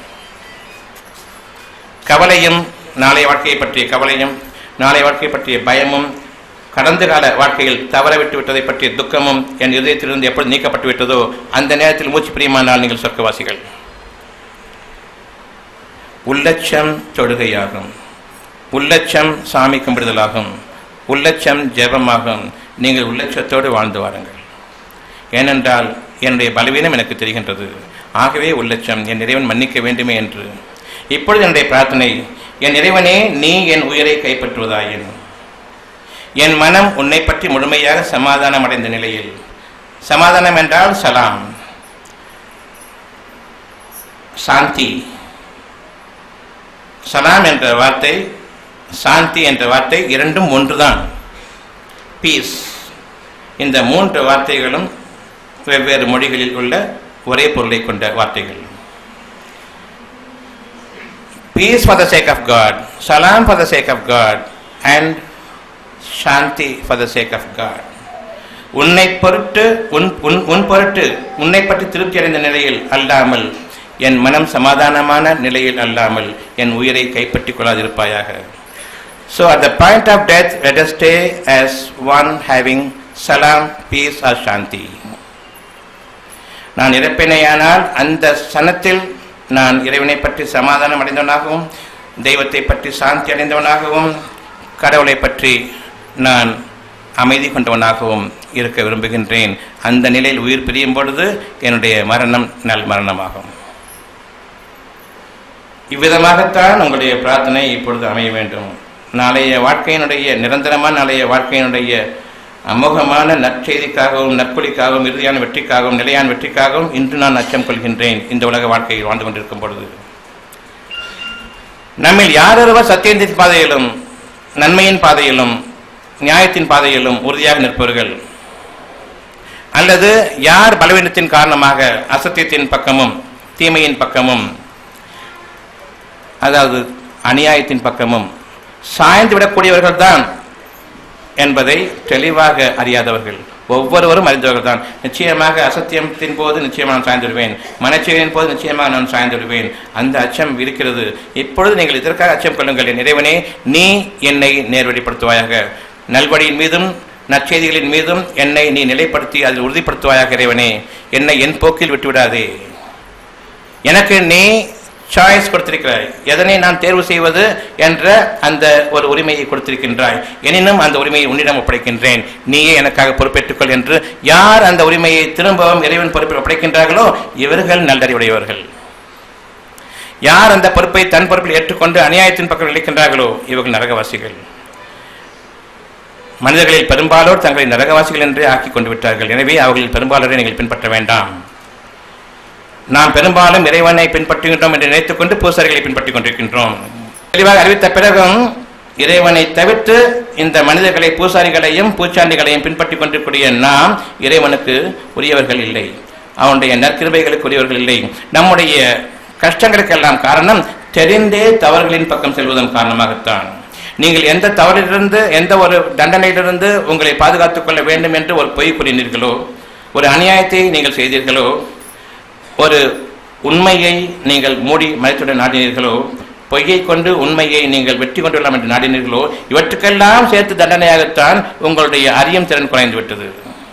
கவலையும் நாளைய வாழ்க்கையை பற்றிய கவலையும் நாளைய வாழ்க்கை பற்றிய பயமும் கடந்த கால வாழ்க்கையில் தவற விட்டு விட்டதை பற்றிய துக்கமும் என் இதயத்திலிருந்து எப்பொழுது நீக்கப்பட்டு விட்டதோ அந்த நேரத்தில் மூச்சு பிரியமானால் நீங்கள் சொர்க்கவாசிகள் உள்ளச்சம் தொழுகையாகும் உள்ளச்சம் சாமி கும்பிடுதலாகும் உள்ளச்சம் ஜெபமாகும் நீங்கள் உள்ளச்சத்தோடு வாழ்ந்து வாருங்கள் ஏனென்றால் என்னுடைய பலவீனம் எனக்கு தெரிகின்றது ஆகவே உள்ளச்சம் என் இறைவன் மன்னிக்க வேண்டுமே என்று இப்பொழுது என்னுடைய பிரார்த்தனை என் இறைவனே நீ என் உயிரை கைப்பற்றுவதாயின் என் மனம் உன்னை பற்றி முழுமையாக சமாதானம் அடைந்த நிலையில் சமாதானம் என்றால் சலாம் சாந்தி சலாம் என்ற வார்த்தை சாந்தி என்ற வார்த்தை இரண்டும் ஒன்றுதான் பீஸ் இந்த மூன்று வார்த்தைகளும் வெவ்வேறு மொழிகளில் உள்ள ஒரே பொருளை கொண்ட வார்த்தைகள் peace for the sake of God சலாம் for the sake of God and சாந்தி for the sake of God உன்னை பொருட்டு உன் உன் உன் பொருட்டு உன்னை பற்றி திருப்தி அடைந்த நிலையில் அல்லாமல் என் மனம் சமாதானமான நிலையில் அல்லாமல் என் உயிரை கைப்பற்றிக் கொள்ளாதிருப்பாயாக so at the point of death let us stay as one having சலாம் பீஸ் ஆர் சாந்தி நான் இறப்பினையானால் அந்த சனத்தில் நான் இறைவனை பற்றி சமாதானம் அடைந்தவனாகவும் தெய்வத்தை பற்றி சாந்தி அடைந்தவனாகவும் கடவுளை பற்றி நான் அமைதி கொண்டவனாகவும் இருக்க விரும்புகின்றேன் அந்த நிலையில் உயிர் பிரியும் பொழுது என்னுடைய மரணம் நல் மரணமாகும் இவ்விதமாகத்தான் உங்களுடைய பிரார்த்தனை இப்பொழுது அமைய வேண்டும் நாளைய வாழ்க்கையினுடைய நிரந்தரமான நாளைய வாழ்க்கையினுடைய அமோகமான நற்செய்திக்காகவும் நற்கொலிக்காகவும் இறுதியான வெற்றிக்காகவும் நிலையான வெற்றிக்காகவும் இன்று நான் அச்சம் கொள்கின்றேன் இந்த உலக வாழ்க்கையில் வாழ்ந்து கொண்டிருக்கும் பொழுது நம்மில் யாரொருவர் சத்தியத்தின் பாதையிலும் நன்மையின் பாதையிலும் நியாயத்தின் பாதையிலும் உறுதியாக நிற்பவர்கள் அல்லது யார் பலவீனத்தின் காரணமாக அசத்தியத்தின் பக்கமும் தீமையின் பக்கமும் அதாவது அநியாயத்தின் பக்கமும் சாய்ந்து விடக்கூடியவர்கள் தான் என்பதை தெளிவாக அறியாதவர்கள் ஒவ்வொருவரும் அறிந்தவர்கள் தான் நிச்சயமாக அசத்தியத்தின் போது நிச்சயமாக நான் சாய்ந்து விடுவேன் மனச்செயலின் போது நிச்சயமாக நான் சாய்ந்து விடுவேன் அந்த அச்சம் இருக்கிறது இப்பொழுது நீங்கள் இதற்காக அச்சம் கொள்ளுங்கள் என் இறைவனே நீ என்னை நேர்வழிப்படுத்துவாயாக நல்வழியின் மீதும் நற்செய்திகளின் மீதும் என்னை நீ நிலைப்படுத்தி அதில் உறுதிப்படுத்துவாயாக இறைவனே என்னை என் போக்கில் விட்டுவிடாதே எனக்கு நீ சாய்ஸ் கொடுத்திருக்கிறாய் எதனை நான் தேர்வு செய்வது என்ற அந்த ஒரு உரிமையை கொடுத்திருக்கின்றாய் எனினும் அந்த உரிமையை உன்னிடம் ஒப்படைக்கின்றேன் நீயே எனக்காக பொறுப்பேற்றுக்கொள் என்று யார் அந்த உரிமையை திரும்பவும் இறைவன் பொறுப்பில் ஒப்படைக்கின்றார்களோ இவர்கள் நல்லறிவுடையவர்கள் யார் அந்த பொறுப்பை தன் பொறுப்பில் ஏற்றுக்கொண்டு அநியாயத்தின் பக்கம் நிலைக்கின்றார்களோ இவர்கள் நரகவாசிகள் மனிதர்களில் பெரும்பாலோர் தங்களை நரகவாசிகள் என்றே ஆக்கிக் கொண்டு விட்டார்கள் எனவே அவர்களில் பெரும்பாலோரை நீங்கள் பின்பற்ற வேண்டாம் நாம் பெரும்பாலும் இறைவனை பின்பற்றுகின்றோம் என்று நினைத்துக்கொண்டு பூசாரிகளை பின்பற்றிக் கொண்டிருக்கின்றோம் தெளிவாக அறிவித்த பிறகும் இறைவனை தவிர்த்து இந்த மனிதர்களை பூசாரிகளையும் பூச்சாண்டிகளையும் பின்பற்றிக் கொண்டிருக்கூடிய நாம் இறைவனுக்கு உரியவர்கள் இல்லை அவனுடைய நற்கிருபைகளுக்கு உரியவர்கள் இல்லை நம்முடைய கஷ்டங்களுக்கெல்லாம் காரணம் தெரிந்தே தவறுகளின் பக்கம் செல்வதன் காரணமாகத்தான் நீங்கள் எந்த தவறிலிருந்து எந்த ஒரு தண்டனையிலிருந்து உங்களை பாதுகாத்துக் கொள்ள வேண்டும் என்று ஒரு பொய் கூறினீர்களோ ஒரு அநியாயத்தை நீங்கள் செய்தீர்களோ ஒரு உண்மையை நீங்கள் மூடி மறைத்துடன் நாடினீர்களோ பொய்யை கொண்டு உண்மையை நீங்கள் வெற்றி கொண்டுள்ளலாம் என்று நாடினீர்களோ இவற்றுக்கெல்லாம் சேர்த்து தண்டனையாகத்தான் உங்களுடைய அறியும் திறன் குறைந்து விட்டது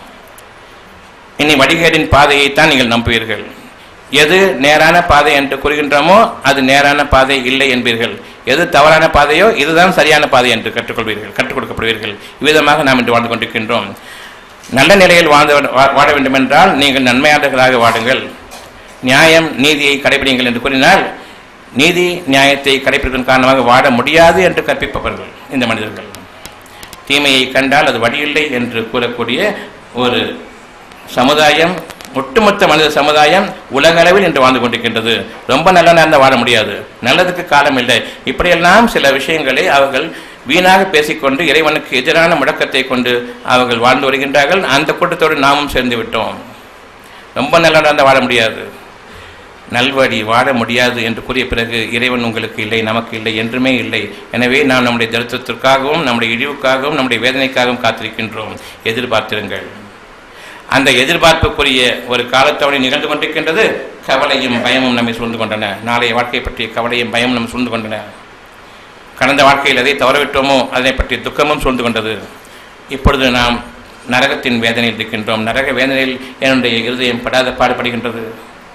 இனி வடிகேடின் பாதையைத்தான் நீங்கள் நம்புவீர்கள் எது நேரான பாதை என்று கூறுகின்றோமோ அது நேரான பாதை இல்லை என்பீர்கள் எது தவறான பாதையோ இதுதான் சரியான பாதை என்று கற்றுக்கொள்வீர்கள் கற்றுக் கொடுக்கப்படுவீர்கள் இவ்விதமாக நாம் இன்று வாழ்ந்து கொண்டிருக்கின்றோம் நல்ல நிலையில் வாழ்ந்து வா- வாழ வேண்டும் என்றால் நீங்கள் நன்மையாளர்களாக வாடுங்கள் நியாயம் நீதியை கடைபிடிங்கள் என்று கூறினால் நீதி நியாயத்தை கடைபிடிப்பதன் காரணமாக வாழ முடியாது என்று கற்பிப்பவர்கள் இந்த மனிதர்கள் தீமையை கண்டால் அது வழியில்லை என்று கூறக்கூடிய ஒரு சமுதாயம் ஒட்டுமொத்த மனித சமுதாயம் உலகளவில் இன்று வாழ்ந்து கொண்டிருக்கின்றது ரொம்ப நல்ல நேரம் வாழ முடியாது நல்லதுக்கு காலம் இல்லை இப்படியெல்லாம் சில விஷயங்களை அவர்கள் வீணாக பேசிக்கொண்டு இறைவனுக்கு எதிரான முழக்கத்தை கொண்டு அவர்கள் வாழ்ந்து வருகின்றார்கள் அந்த கூட்டத்தோடு நாமும் சேர்ந்து விட்டோம் ரொம்ப நல்ல நேரம் வாழ முடியாது நல்வழி வாழ முடியாது என்று கூறிய பிறகு இறைவன் உங்களுக்கு இல்லை நமக்கு இல்லை என்றுமே இல்லை எனவே நாம் நம்முடைய தரித்திரத்திற்காகவும் நம்முடைய இழிவுக்காகவும் நம்முடைய வேதனைக்காகவும் காத்திருக்கின்றோம் எதிர்பார்த்திருங்கள் அந்த எதிர்பார்ப்புக்குரிய ஒரு காலத்தவணை நிகழ்ந்து கொண்டிருக்கின்றது கவலையும் பயமும் நம்மை சூழ்ந்து கொண்டன நாளைய வாழ்க்கை பற்றிய கவலையும் பயமும் நம்மை சூழ்ந்து கொண்டன கடந்த வாழ்க்கையில் எதை தவறவிட்டோமோ அதனை பற்றிய துக்கமும் சூழ்ந்து கொண்டது இப்பொழுது நாம் நரகத்தின் வேதனையில் இருக்கின்றோம் நரக வேதனையில் என்னுடைய இருதயம் படாத பாடுபடுகின்றது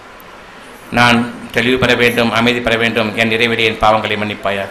நான் தெளிவு பெற வேண்டும் அமைதி பெற வேண்டும் என் இறைவனே என் பாவங்களை மன்னிப்பாயாக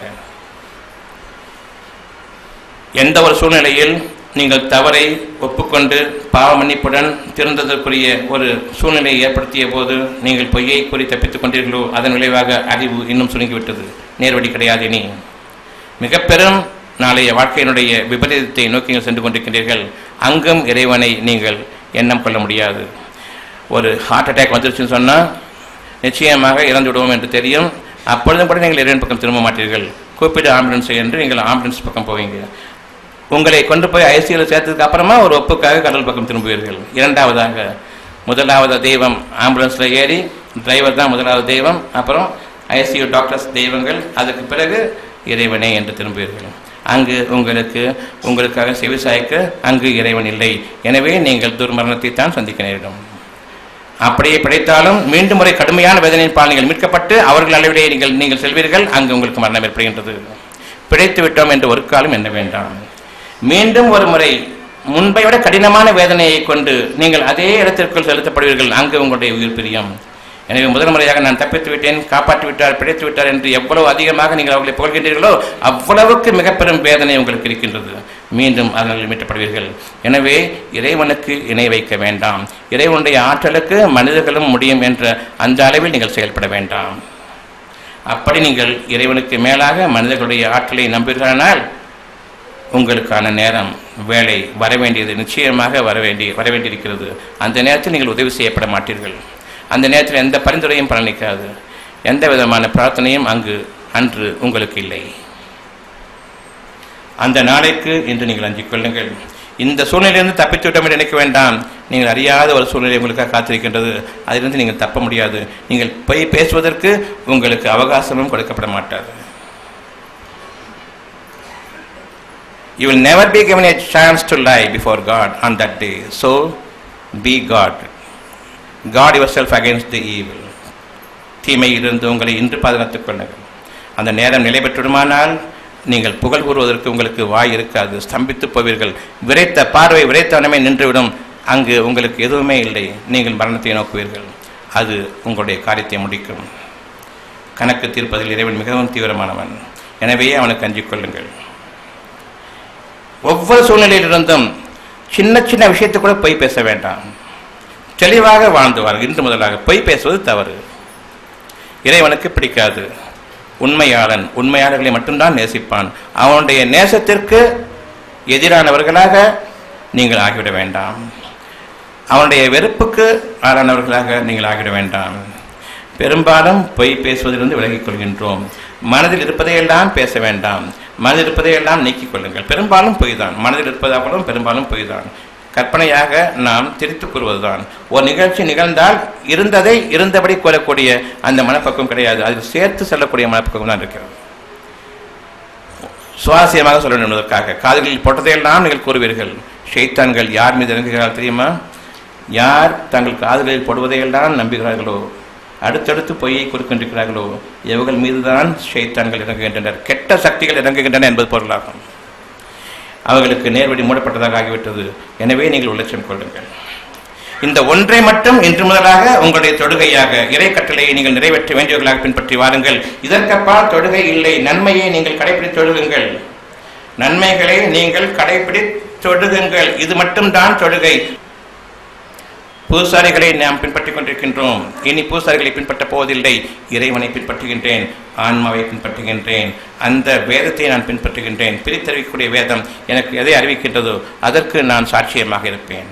எந்த ஒரு சூழ்நிலையில் நீங்கள் தவறை ஒப்புக்கொண்டு பாவ மன்னிப்புடன் திருந்ததற்குரிய ஒரு சூழ்நிலையை ஏற்படுத்திய போது நீங்கள் பொய்யை கூறி தப்பித்துக் கொண்டீர்களோ அதன் விளைவாக அறிவு இன்னும் சுருங்கிவிட்டது நேர்வழி கிடையாது இனி மிக பெரும் நாளைய வாழ்க்கையினுடைய விபரீதத்தை நோக்கி நீங்கள் சென்று கொண்டிருக்கின்றீர்கள் அங்கும் இறைவனை நீங்கள் எண்ணம் கொள்ள முடியாது ஒரு ஹார்ட் அட்டாக் வந்துருச்சுன்னு சொன்னால் நிச்சயமாக இறந்து விடுவோம் என்று தெரியும் அப்பொழுதும் கூட நீங்கள் இறைவன் பக்கம் திரும்ப மாட்டீர்கள் கூப்பிடு ஆம்புலன்ஸ் என்று நீங்கள் ஆம்புலன்ஸ் பக்கம் போவீங்க உங்களை கொண்டு போய் ஐசியூவில் சேர்த்ததுக்கு அப்புறமா ஒரு ஒப்புக்காக கடல் பக்கம் திரும்புவீர்கள் இரண்டாவதாக முதலாவது தெய்வம் ஆம்புலன்ஸில் ஏறி டிரைவர் தான் முதலாவது தெய்வம் அப்புறம் ஐசியூ டாக்டர்ஸ் தெய்வங்கள் அதுக்கு பிறகு இறைவனே என்று திரும்புவீர்கள் அங்கு உங்களுக்கு உங்களுக்காக செவிசாய்க்க அங்கு இறைவன் இல்லை எனவே நீங்கள் துர்மரணத்தை தான் சந்திக்க நேரிடும் அப்படியே பிழைத்தாலும் மீண்டும் முறை கடுமையான வேதனையின் பால் நீங்கள் மீட்கப்பட்டு அவர்கள் அளவிலே நீங்கள் நீங்கள் செல்வீர்கள் அங்கு உங்களுக்கு மரணம் ஏற்படுகின்றது பிழைத்து விட்டோம் என்று ஒரு காலம் எண்ண வேண்டாம் மீண்டும் ஒரு முறை முன்பை விட கடினமான வேதனையை கொண்டு நீங்கள் அதே இடத்திற்குள் செலுத்தப்படுவீர்கள் அங்கு உங்களுடைய உயிர் பிரியம் எனவே முதல் முறையாக நான் தப்பித்து விட்டேன் காப்பாற்றி விட்டார் பிழைத்து விட்டார் என்று எவ்வளவு அதிகமாக நீங்கள் அவர்களை புகழ்கின்றீர்களோ அவ்வளவுக்கு மிக பெரும் வேதனை உங்களுக்கு இருக்கின்றது மீண்டும் அதனால் மீட்டப்படுவீர்கள் எனவே இறைவனுக்கு இணை வைக்க வேண்டாம் இறைவனுடைய ஆற்றலுக்கு மனிதர்களும் முடியும் என்ற அந்த அளவில் நீங்கள் செயல்பட வேண்டாம் அப்படி நீங்கள் இறைவனுக்கு மேலாக மனிதர்களுடைய ஆற்றலை நம்புகிறானால் உங்களுக்கான நேரம் வேலை வர வேண்டியது நிச்சயமாக வர வேண்டி வர வேண்டியிருக்கிறது அந்த நேரத்தில் நீங்கள் உதவி செய்யப்பட மாட்டீர்கள் அந்த நேரத்தில் எந்த பரிந்துரையும் பலனிக்காது எந்த விதமான பிரார்த்தனையும் அங்கு அன்று உங்களுக்கு இல்லை அந்த நாளைக்கு இன்று நீங்கள் அஞ்சிக் கொள்ளுங்கள் இந்த சூழ்நிலையிலிருந்து தப்பித்து விட்டோம் என்று நினைக்க வேண்டாம் நீங்கள் அறியாத ஒரு சூழ்நிலை உங்களுக்காக காத்திருக்கின்றது அதிலிருந்து நீங்கள் தப்ப முடியாது நீங்கள் போய் பேசுவதற்கு உங்களுக்கு அவகாசமும் கொடுக்கப்பட மாட்டாது You will never be given a chance to lie before God on that day. So, be God. God yourself against the evil. தீமையிலிருந்து உங்களை இன்று பாதுகாத்துக் கொள்ளுங்கள் அந்த நேரம் நிலை பெற்றுடுமானால் நீங்கள் புகழ் கூறுவதற்கு உங்களுக்கு வாய் இருக்காது ஸ்தம்பித்து போவீர்கள் விரைத்த பார்வை விரைத்தவனமே நின்றுவிடும் அங்கு உங்களுக்கு எதுவுமே இல்லை நீங்கள் மரணத்தை நோக்குவீர்கள் அது உங்களுடைய காரியத்தை முடிக்கும் கணக்கு தீர்ப்பதில் இறைவன் மிகவும் தீவிரமானவன் எனவே அவனுக்கு அஞ்சிக் கொள்ளுங்கள் ஒவ்வொரு சூழ்நிலையிலிருந்தும் சின்ன சின்ன விஷயத்தை கூட பொய் பேச வேண்டாம் தெளிவாக வாழ்ந்து வாருங்கள் இன்று முதலாக பொய் பேசுவது தவறு இறைவனுக்கு பிடிக்காது உண்மையாளன் உண்மையாளர்களை மட்டும்தான் நேசிப்பான் அவனுடைய நேசத்திற்கு எதிரானவர்களாக நீங்கள் ஆகிவிட வேண்டாம் அவனுடைய வெறுப்புக்கு ஆளானவர்களாக நீங்கள் ஆகிவிட வேண்டாம் பெரும்பாலும் பொய் பேசுவதிலிருந்து விலகிக் கொள்கின்றோம் மனதில் இருப்பதையெல்லாம் பேச வேண்டாம் மனதில் இருப்பதையெல்லாம் நீக்கிக் கொள்ளுங்கள் பெரும்பாலும் பொய் தான் மனதில் இருப்பதாகவும் பெரும்பாலும் பொய் தான் கற்பனையாக நாம் திரித்துக் கூறுவதுதான் ஒரு நிகழ்ச்சி நிகழ்ந்தால் இருந்ததை இருந்தபடி கூறக்கூடிய அந்த மனப்பக்குவம் கிடையாது அதில் சேர்த்து செல்லக்கூடிய மனப்பக்குவம் தான் இருக்கிறது சுவாரஸ்யமாக சொல்ல வேண்டும் என்பதற்காக காதுகளில் போட்டதையெல்லாம் நீங்கள் கூறுவீர்கள் ஷைத்தான்கள் யார் மீது இறங்குகிறார்கள் தெரியுமா யார் தங்கள் காதுகளில் போடுவதையெல்லாம் நம்புகிறார்களோ அடுத்தடுத்து பொய்யை கொடுக்கின்றார்களோ இவர்கள் மீதுதான் ஷைத்தான்கள் இறங்குகின்றனர் கெட்ட சக்திகள் இறங்குகின்றன என்பது பொருளாகும் அவர்களுக்கு நேர்வழி மூடப்பட்டதாக ஆகிவிட்டது எனவே நீங்கள் உள்ளட்சம் கொள்ளுங்கள் இந்த ஒன்றை மட்டும் இன்று முதலாக உங்களுடைய தொடுகையாக இறை கட்டளையை நீங்கள் நிறைவேற்ற வேண்டியவர்களாக பின்பற்றி வாருங்கள் இதற்கப்பால் தொடுகை இல்லை நன்மையை நீங்கள் கடைபிடித்து தொழுகுங்கள் நன்மைகளை நீங்கள் கடைபிடி தொடுகுங்கள் இது மட்டும்தான் தொடுகை பூசாரிகளை நாம் பின்பற்றிக் கொண்டிருக்கின்றோம் இனி பூசாரிகளை பின்பற்ற போவதில்லை இறைவனை பின்பற்றுகின்றேன் ஆன்மாவை பின்பற்றுகின்றேன் அந்த வேதத்தை நான் பின்பற்றுகின்றேன் பிரித்தறிவிக்கக்கூடிய வேதம் எனக்கு எதை அறிவிக்கின்றதோ அதற்கு நான் சாட்சியமாக இருப்பேன்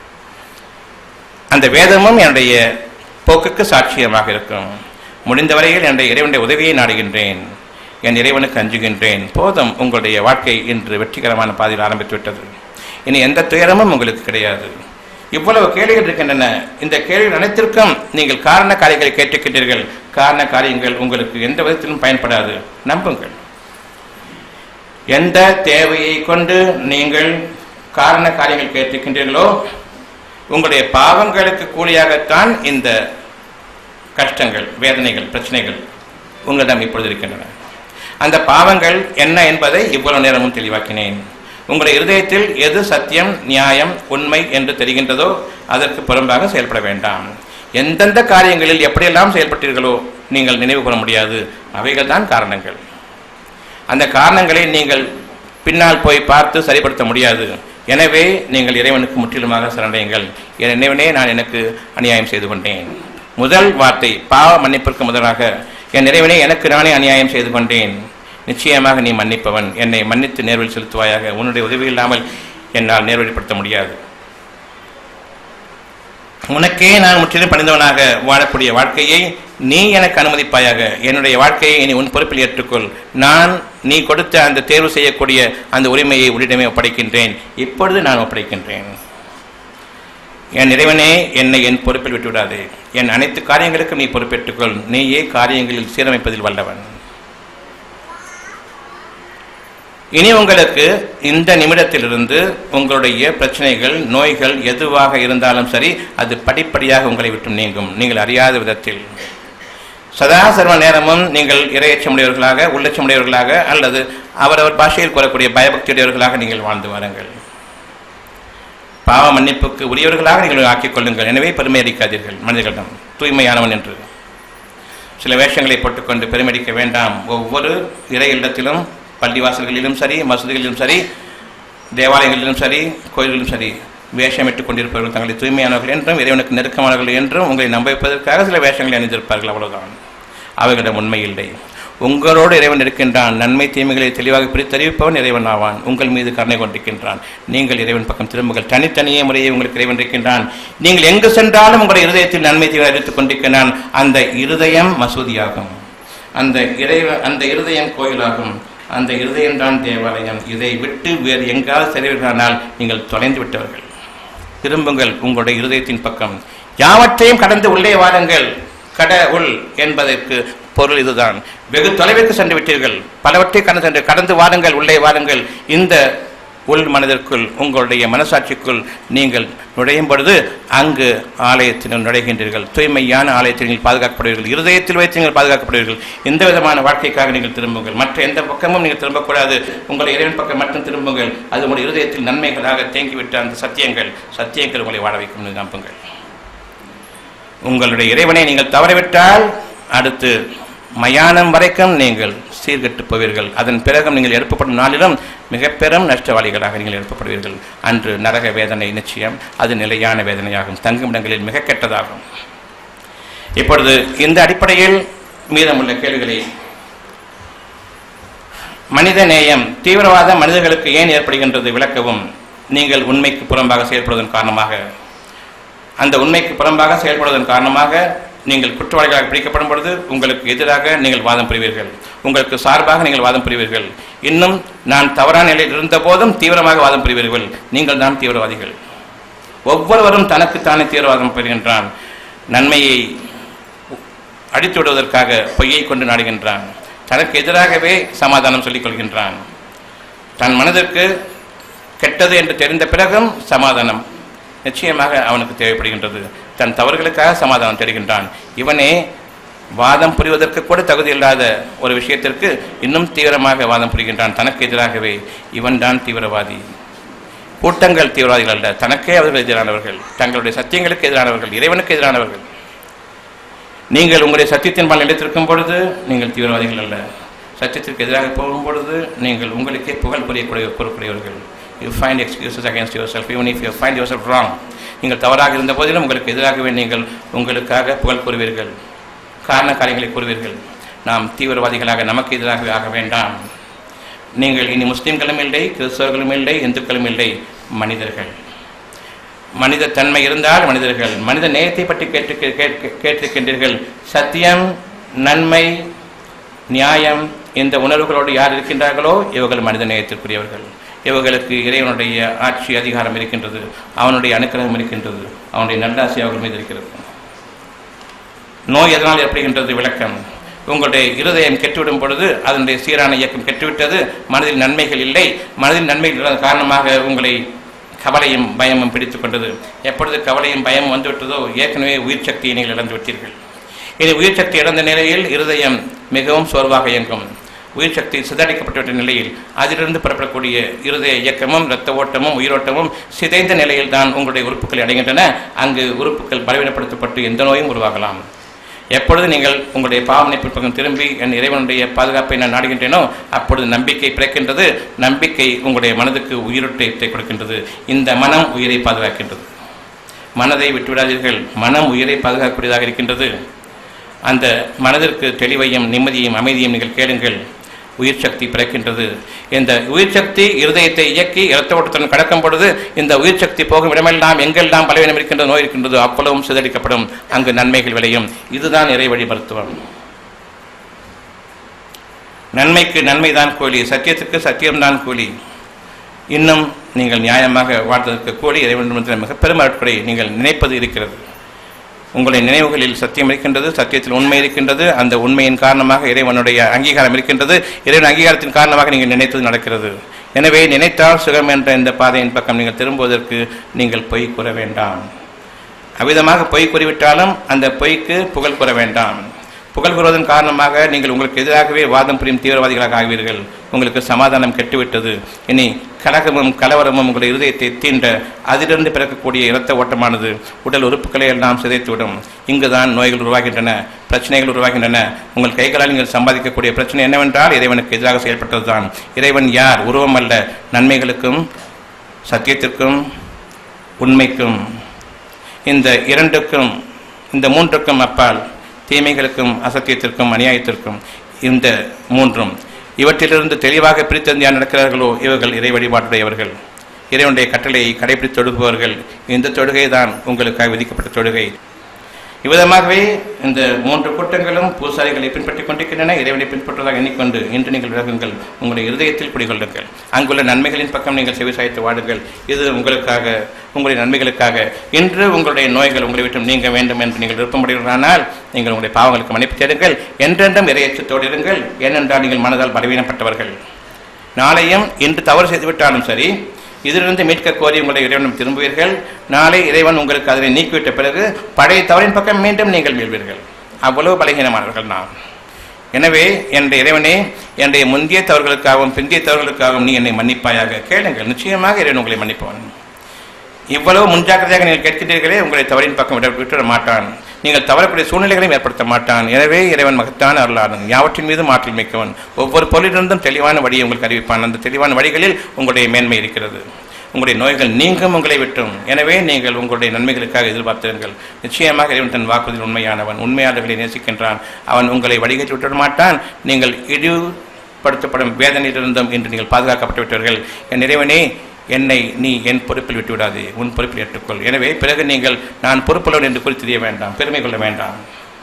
அந்த வேதமும் என்னுடைய போக்குக்கு சாட்சியமாக இருக்கும் முடிந்த வரையில் என்னுடைய இறைவனுடைய உதவியை நாடுகின்றேன் என் இறைவனுக்கு அஞ்சுகின்றேன் போதும் உங்களுடைய வாழ்க்கை இன்று வெற்றிகரமான பாதையில் ஆரம்பித்து விட்டது இனி எந்த துயரமும் உங்களுக்கு கிடையாது இவ்வளவு கேள்விகள் இருக்கின்றன இந்த கேள்விகள் அனைத்திற்கும் நீங்கள் காரண காரியங்களை கேட்டிருக்கின்றீர்கள் காரண காரியங்கள் உங்களுக்கு எந்த விதத்திலும் பயன்படாது நம்புங்கள் எந்த தேவையை கொண்டு நீங்கள் காரண காரியங்கள் கேட்டிருக்கின்றீர்களோ உங்களுடைய பாவங்களுக்கு கூலியாகத்தான் இந்த கஷ்டங்கள் வேதனைகள் பிரச்சனைகள் உங்களிடம் இப்பொழுது இருக்கின்றன அந்த பாவங்கள் என்ன என்பதை இவ்வளவு நேரமும் தெளிவாக்கினேன் உங்களுடைய இருதயத்தில் எது சத்தியம் நியாயம் உண்மை என்று தெரிகின்றதோ அதற்கு புறம்பாக செயல்பட வேண்டாம் எந்தெந்த காரியங்களில் எப்படியெல்லாம் செயல்பட்டீர்களோ நீங்கள் நினைவு கூற முடியாது அவைகள் தான் காரணங்கள் அந்த காரணங்களை நீங்கள் பின்னால் போய் பார்த்து சரிப்படுத்த முடியாது எனவே நீங்கள் இறைவனுக்கு முற்றிலுமாக சரணடையுங்கள் என் நினைவனே நான் எனக்கு அநியாயம் செய்து கொண்டேன் முதல் வார்த்தை பாவ மன்னிப்பிற்கு முதலாக என் இறைவனே எனக்கு நானே அநியாயம் செய்து கொண்டேன் நிச்சயமாக நீ மன்னிப்பவன் என்னை மன்னித்து நேர்வழி செலுத்துவாயாக உன்னுடைய உதவி இல்லாமல் என்னால் நேர்வழிப்படுத்த முடியாது உனக்கே நான் முற்றிலும் பணிந்தவனாக வாழக்கூடிய வாழ்க்கையை நீ எனக்கு அனுமதிப்பாயாக என்னுடைய வாழ்க்கையை நீ உன் பொறுப்பில் ஏற்றுக்கொள் நான் நீ கொடுத்த அந்த தேர்வு செய்யக்கூடிய அந்த உரிமையை உன்னிடமே ஒப்படைக்கின்றேன் இப்பொழுது நான் ஒப்படைக்கின்றேன் என் இறைவனே என்னை என் பொறுப்பில் விட்டுவிடாதே என் அனைத்து காரியங்களுக்கும் நீ பொறுப்பேற்றுக்கொள் நீயே காரியங்களில் சீரமைப்பதில் வல்லவன் இனி உங்களுக்கு இந்த நிமிடத்திலிருந்து உங்களுடைய பிரச்சனைகள் நோய்கள் எதுவாக இருந்தாலும் சரி அது படிப்படியாக உங்களை விட்டு நீங்கும் நீங்கள் அறியாத விதத்தில் சதா சர்வ நேரமும் நீங்கள் இரையச்சமுடையவர்களாக உள்ளச்சமுடையவர்களாக அல்லது அவரவர் பாஷையில் கூறக்கூடிய பயபக்தியுடையவர்களாக நீங்கள் வாழ்ந்து வாருங்கள் பாவ மன்னிப்புக்கு உரியவர்களாக நீங்கள் ஆக்கிக் கொள்ளுங்கள் எனவே பெருமை அடிக்காதீர்கள் மனிதர்களிடம் தூய்மையானவன் என்று சில வேஷங்களை போட்டுக்கொண்டு பெருமடிக்க வேண்டாம் ஒவ்வொரு இறை இல்லத்திலும் பள்ளிவாசல்களிலும் சரி மசூதிகளிலும் சரி தேவாலயங்களிலும் சரி கோயில்களிலும் சரி வேஷமிட்டுக் கொண்டிருப்பவர்கள் தங்களை தூய்மையானவர்கள் என்றும் இறைவனுக்கு நெருக்கமானவர்கள் என்றும் உங்களை நம்ப வைப்பதற்காக சில வேஷங்களை அணிந்திருப்பார்கள் அவ்வளவுதான் அவைகளிடம் உண்மை இல்லை உங்களோடு இறைவன் இருக்கின்றான் நன்மை தீமைகளை தெளிவாக பிரித்தறிவிப்பவன் இறைவன் ஆவான் உங்கள் மீது கருணை கொண்டிருக்கின்றான் நீங்கள் இறைவன் பக்கம் திரும்புங்கள் தனித்தனியே முறையே உங்களுக்கு இறைவன் இருக்கின்றான் நீங்கள் எங்கு சென்றாலும் உங்களுடைய இருதயத்தில் நன்மை தீவை அறிவித்துக் கொண்டிருக்கின்றான் அந்த இருதயம் மசூதியாகும் அந்த இறைவ அந்த இருதயம் கோயிலாகும் அந்த இருதயம்தான் தேவாலயம் இதை விட்டு வேறு எங்காவது செல்வீர்களானால் நீங்கள் தொலைந்து விட்டவர்கள் திரும்புங்கள் உங்களுடைய இருதயத்தின் பக்கம் யாவற்றையும் கடந்து உள்ளே வாருங்கள் கட உள் என்பதற்கு பொருள் இதுதான் வெகு தொலைவிற்கு சென்று விட்டீர்கள் பலவற்றை கடந்து சென்று கடந்து வாருங்கள் உள்ளே வாருங்கள் இந்த உள் மனதிற்குள் உங்களுடைய மனசாட்சிக்குள் நீங்கள் நுழையும் பொழுது அங்கு ஆலயத்தில் நுழைகின்றீர்கள் தூய்மையான ஆலயத்தில் நீங்கள் பாதுகாக்கப்படுவீர்கள் இருதயத்தில் வைத்து நீங்கள் பாதுகாக்கப்படுவீர்கள் எந்த விதமான வாழ்க்கைக்காக நீங்கள் திரும்புங்கள் மற்ற எந்த பக்கமும் நீங்கள் திரும்பக்கூடாது உங்கள் இறைவன் பக்கம் மட்டும் திரும்புங்கள் அது உங்களுடைய இருதயத்தில் நன்மைகளாக தேங்கிவிட்ட அந்த சத்தியங்கள் சத்தியங்கள் உங்களை வாழ வைக்கும் என்று நம்புங்கள் உங்களுடைய இறைவனை நீங்கள் தவறவிட்டால் அடுத்து மயானம் வரைக்கும் நீங்கள் சீர்கெட்டு போவீர்கள் அதன் பிறகும் நீங்கள் எழுப்பப்படும் நாளிலும் மிக பெரும் நஷ்டவாளிகளாக நீங்கள் எழுப்பப்படுவீர்கள் அன்று நரக வேதனை நிச்சயம் அது நிலையான வேதனையாகும் தங்குமிடங்களில் மிக கெட்டதாகும் இப்பொழுது இந்த அடிப்படையில் மீதமுள்ள கேள்விகளை மனித நேயம் தீவிரவாத மனிதர்களுக்கு ஏன் ஏற்படுகின்றது விளக்கவும் நீங்கள் உண்மைக்கு புறம்பாக செயல்படுவதன் காரணமாக அந்த உண்மைக்கு புறம்பாக செயல்படுவதன் காரணமாக நீங்கள் குற்றவாளிகளாக பிடிக்கப்படும் பொழுது உங்களுக்கு எதிராக நீங்கள் வாதம் புரிவீர்கள் உங்களுக்கு சார்பாக நீங்கள் வாதம் புரிவீர்கள் இன்னும் நான் தவறான நிலையில் இருந்த போதும் தீவிரமாக வாதம் புரிவீர்கள் நீங்கள் தான் தீவிரவாதிகள் ஒவ்வொருவரும் தனக்குத்தானே தீவிரவாதம் பெறுகின்றான் நன்மையை அடித்து விடுவதற்காக பொய்யை கொண்டு நாடுகின்றான் தனக்கு எதிராகவே சமாதானம் சொல்லிக் கொள்கின்றான் தன் மனதிற்கு கெட்டது என்று தெரிந்த பிறகும் சமாதானம் நிச்சயமாக அவனுக்கு தேவைப்படுகின்றது தன் தவறுகளுக்காக சமாதானம் தேடுகின்றான் இவனே வாதம் புரிவதற்கு கூட தகுதி இல்லாத ஒரு விஷயத்திற்கு இன்னும் தீவிரமாக வாதம் புரிகின்றான் தனக்கு எதிராகவே இவன்தான் தீவிரவாதி கூட்டங்கள் தீவிரவாதிகள் அல்ல தனக்கே அவர்கள் எதிரானவர்கள் தங்களுடைய சத்தியங்களுக்கு எதிரானவர்கள் இறைவனுக்கு எதிரானவர்கள் நீங்கள் உங்களுடைய சத்தியத்தின் பால் நிலைத்திருக்கும் பொழுது நீங்கள் தீவிரவாதிகள் அல்ல சத்தியத்திற்கு எதிராக போகும் பொழுது நீங்கள் உங்களுக்கே புகழ் புரியக்கூடிய கூறக்கூடியவர்கள் you find excuses against yourself even if you find yourself wrong நீங்கள் தவறாக இருந்த போதிலும் உங்களுக்கு எதிராகவே நீங்கள் உங்களுக்காக புகழ் கூறுவீர்கள் காரண காரியங்களை கூறுவீர்கள் நாம் தீவிரவாதிகளாக நமக்கு எதிராகவே ஆக வேண்டாம் நீங்கள் இனி முஸ்லிம்களும் இல்லை கிறிஸ்தவர்களும் இல்லை இந்துக்களும் இல்லை மனிதர்கள் மனித தன்மை இருந்தால் மனிதர்கள் மனித நேயத்தை பற்றி கேட்டு கேட்க- கேட்டிருக்கின்றீர்கள் சத்தியம் நன்மை நியாயம் இந்த உணர்வுகளோடு யார் இருக்கின்றார்களோ இவர்கள் மனித நேயத்திற்குரியவர்கள் இவர்களுக்கு இறைவனுடைய ஆட்சி அதிகாரம் இருக்கின்றது அவனுடைய அனுக்கிரகம் இருக்கின்றது அவனுடைய நல்லாசி அவர்கள் மீது இருக்கிறது நோய் எதனால் ஏற்படுகின்றது விளக்கம் உங்களுடைய இருதயம் கெட்டுவிடும் பொழுது அதனுடைய சீரான இயக்கம் கெட்டுவிட்டது மனதில் நன்மைகள் இல்லை மனதில் நன்மைகள் இல்லாத காரணமாக உங்களை கவலையும் பயமும் பிடித்துக் கொண்டது எப்பொழுது கவலையும் பயமும் வந்துவிட்டதோ ஏற்கனவே உயிர் சக்தியை நீங்கள் இழந்து விட்டீர்கள் இனி உயிர் சக்தி இழந்த நிலையில் இருதயம் மிகவும் சோர்வாக இயங்கும் உயிர் சக்தி சிதறடிக்கப்பட்டுவிட்ட நிலையில் அதிலிருந்து புறப்படக்கூடிய இருதய இயக்கமும் இரத்த ஓட்டமும் உயிரோட்டமும் சிதைந்த நிலையில் தான் உங்களுடைய உறுப்புகள் அடைகின்றன அங்கு உறுப்புகள் பலவீனப்படுத்தப்பட்டு எந்த நோயும் உருவாகலாம் எப்பொழுது நீங்கள் உங்களுடைய பாவனைப்பு பக்கம் திரும்பி என் இறைவனுடைய பாதுகாப்பை நான் நாடுகின்றேனோ அப்பொழுது நம்பிக்கை பிறக்கின்றது நம்பிக்கை உங்களுடைய மனதுக்கு உயிரோட்டத்தை கொடுக்கின்றது இந்த மனம் உயிரை பாதுகாக்கின்றது மனதை விட்டுவிடாதீர்கள் மனம் உயிரை பாதுகாக்கக்கூடியதாக இருக்கின்றது அந்த மனதிற்கு தெளிவையும் நிம்மதியும் அமைதியும் நீங்கள் கேளுங்கள் உயிர் சக்தி பிறக்கின்றது இந்த உயிர் சக்தி இருதயத்தை இயக்கி இரத்த ஓட்டத்துடன் கடக்கும் பொழுது இந்த உயிர் சக்தி போகும் இடமெல்லாம் எங்கெல்லாம் பலவீனம் இருக்கின்ற நோய் இருக்கின்றதோ அவ்வளவும் சிதறடிக்கப்படும் அங்கு நன்மைகள் விளையும் இதுதான் இறைவழி மருத்துவம் நன்மைக்கு நன்மைதான் கூலி சத்தியத்துக்கு சத்தியம்தான் கூலி இன்னும் நீங்கள் நியாயமாக வாழ்வதற்கு கூலி இறைவன் மிக பெரும் அருட்கொடை நீங்கள் நினைப்பது இருக்கிறது உங்களுடைய நினைவுகளில் சத்தியம் இருக்கின்றது சத்தியத்தில் உண்மை இருக்கின்றது அந்த உண்மையின் காரணமாக இறைவனுடைய அங்கீகாரம் இருக்கின்றது இறைவன் அங்கீகாரத்தின் காரணமாக நீங்கள் நினைத்தது நடக்கிறது எனவே நினைத்தால் சுகம் என்ற இந்த பாதையின் பக்கம் நீங்கள் திரும்புவதற்கு நீங்கள் பொய் கூற வேண்டாம் அவ்விதமாக பொய் கூறிவிட்டாலும் அந்த பொய்க்கு புகழ் கூற வேண்டாம் புகழ் கூறுவதன் காரணமாக நீங்கள் உங்களுக்கு எதிராகவே வாதம் புரியும் தீவிரவாதிகளாக ஆவீர்கள் உங்களுக்கு சமாதானம் கெட்டுவிட்டது இனி கலகமும் கலவரமும் உங்களுடைய இருதயத்தை தீண்ட அதிலிருந்து பிறக்கக்கூடிய இரத்த ஓட்டமானது உடல் உறுப்புகளை எல்லாம் சிதைத்துவிடும் இங்குதான் நோய்கள் உருவாகின்றன பிரச்சனைகள் உருவாகின்றன உங்கள் கைகளால் நீங்கள் சம்பாதிக்கக்கூடிய பிரச்சனை என்னவென்றால் இறைவனுக்கு எதிராக செயல்பட்டதுதான் இறைவன் யார் உருவம் அல்ல நன்மைகளுக்கும் சத்தியத்திற்கும் உண்மைக்கும் இந்த இரண்டுக்கும் இந்த மூன்றுக்கும் அப்பால் தீமைகளுக்கும் அசத்தியத்திற்கும் அநியாயத்திற்கும் இந்த மூன்றும் இவற்றிலிருந்து தெளிவாக பிரித்தந்து யார் நடக்கிறார்களோ இவர்கள் இறை வழிபாட்டுடையவர்கள் இறைவனுடைய கட்டளையை கடைபிடித்து தொழுகுபவர்கள் இந்த தொழுகை தான் உங்களுக்காக விதிக்கப்பட்ட தொழுகை இவ்விதமாகவே இந்த மூன்று கூட்டங்களும் பூசாரிகளை பின்பற்றிக் கொண்டிருக்கின்றன இறைவனை பின்பற்றுவதாக எண்ணிக்கொண்டு இன்று நீங்கள் விலகுங்கள் உங்களுடைய இருதயத்தில் குடிகொள்ளுங்கள் அங்குள்ள நன்மைகளின் பக்கம் நீங்கள் செவிசாய்த்து வாடுங்கள் இது உங்களுக்காக உங்களுடைய நன்மைகளுக்காக இன்று உங்களுடைய நோய்கள் உங்களை விட்டு நீங்க வேண்டும் என்று நீங்கள் விருப்பப்படுகிறானால் நீங்கள் உங்களுடைய பாவங்களுக்கு மன்னிப்பு தேடுங்கள் என்றென்றும் இறையச்சத்தோடு இருங்கள் ஏனென்றால் நீங்கள் மனதால் பலவீனப்பட்டவர்கள் நாளையும் இன்று தவறு செய்துவிட்டாலும் சரி இதிலிருந்து மீட்க கோரி உங்களுடைய இறைவனும் திரும்புவீர்கள் நாளை இறைவன் உங்களுக்கு அதனை நீக்கிவிட்ட பிறகு பழைய தவறின் பக்கம் மீண்டும் நீங்கள் மீள்வீர்கள் அவ்வளவு பலகீனமானவர்கள் நாம் எனவே என்ற இறைவனே என்னுடைய முந்தைய தவறுகளுக்காகவும் பிந்தைய தவறுகளுக்காகவும் நீ என்னை மன்னிப்பாயாக கேளுங்கள் நிச்சயமாக இறைவன் உங்களை மன்னிப்பவன் இவ்வளவு முன்ஜாக்கிரதையாக நீங்கள் கேட்கிறீர்களே உங்களை தவறின் பக்கம் விட விட்டுவிட மாட்டான் நீங்கள் தவறக்கூடிய சூழ்நிலைகளையும் ஏற்படுத்த மாட்டான் எனவே இறைவன் மகத்தான அருளாளன் யாவற்றின் மீது மாற்றில் மிக்கவன் ஒவ்வொரு பொருளிலிருந்தும் தெளிவான வழியை உங்களுக்கு அறிவிப்பான் அந்த தெளிவான வழிகளில் உங்களுடைய மேன்மை இருக்கிறது உங்களுடைய நோய்கள் நீங்கும் உங்களை விட்டும் எனவே நீங்கள் உங்களுடைய நன்மைகளுக்காக எதிர்பார்த்திருங்கள் நிச்சயமாக இறைவன் தன் வாக்குறுதியில் உண்மையானவன் உண்மையாளர்களை நேசிக்கின்றான் அவன் உங்களை வழிகேற்றி விட்டுவிட மாட்டான் நீங்கள் இழிவுபடுத்தப்படும் வேதனையிலிருந்தும் இன்று நீங்கள் பாதுகாக்கப்பட்டு விட்டீர்கள் என் இறைவனே என்னை நீ என் பொறுப்பில் விட்டு விடாதே உன் பொறுப்பில் ஏற்றுக்கொள் எனவே பிறகு நீங்கள் நான் பொறுப்புள்ளவன் என்று குறித்து தெரிய வேண்டாம் பெருமை கொள்ள வேண்டாம்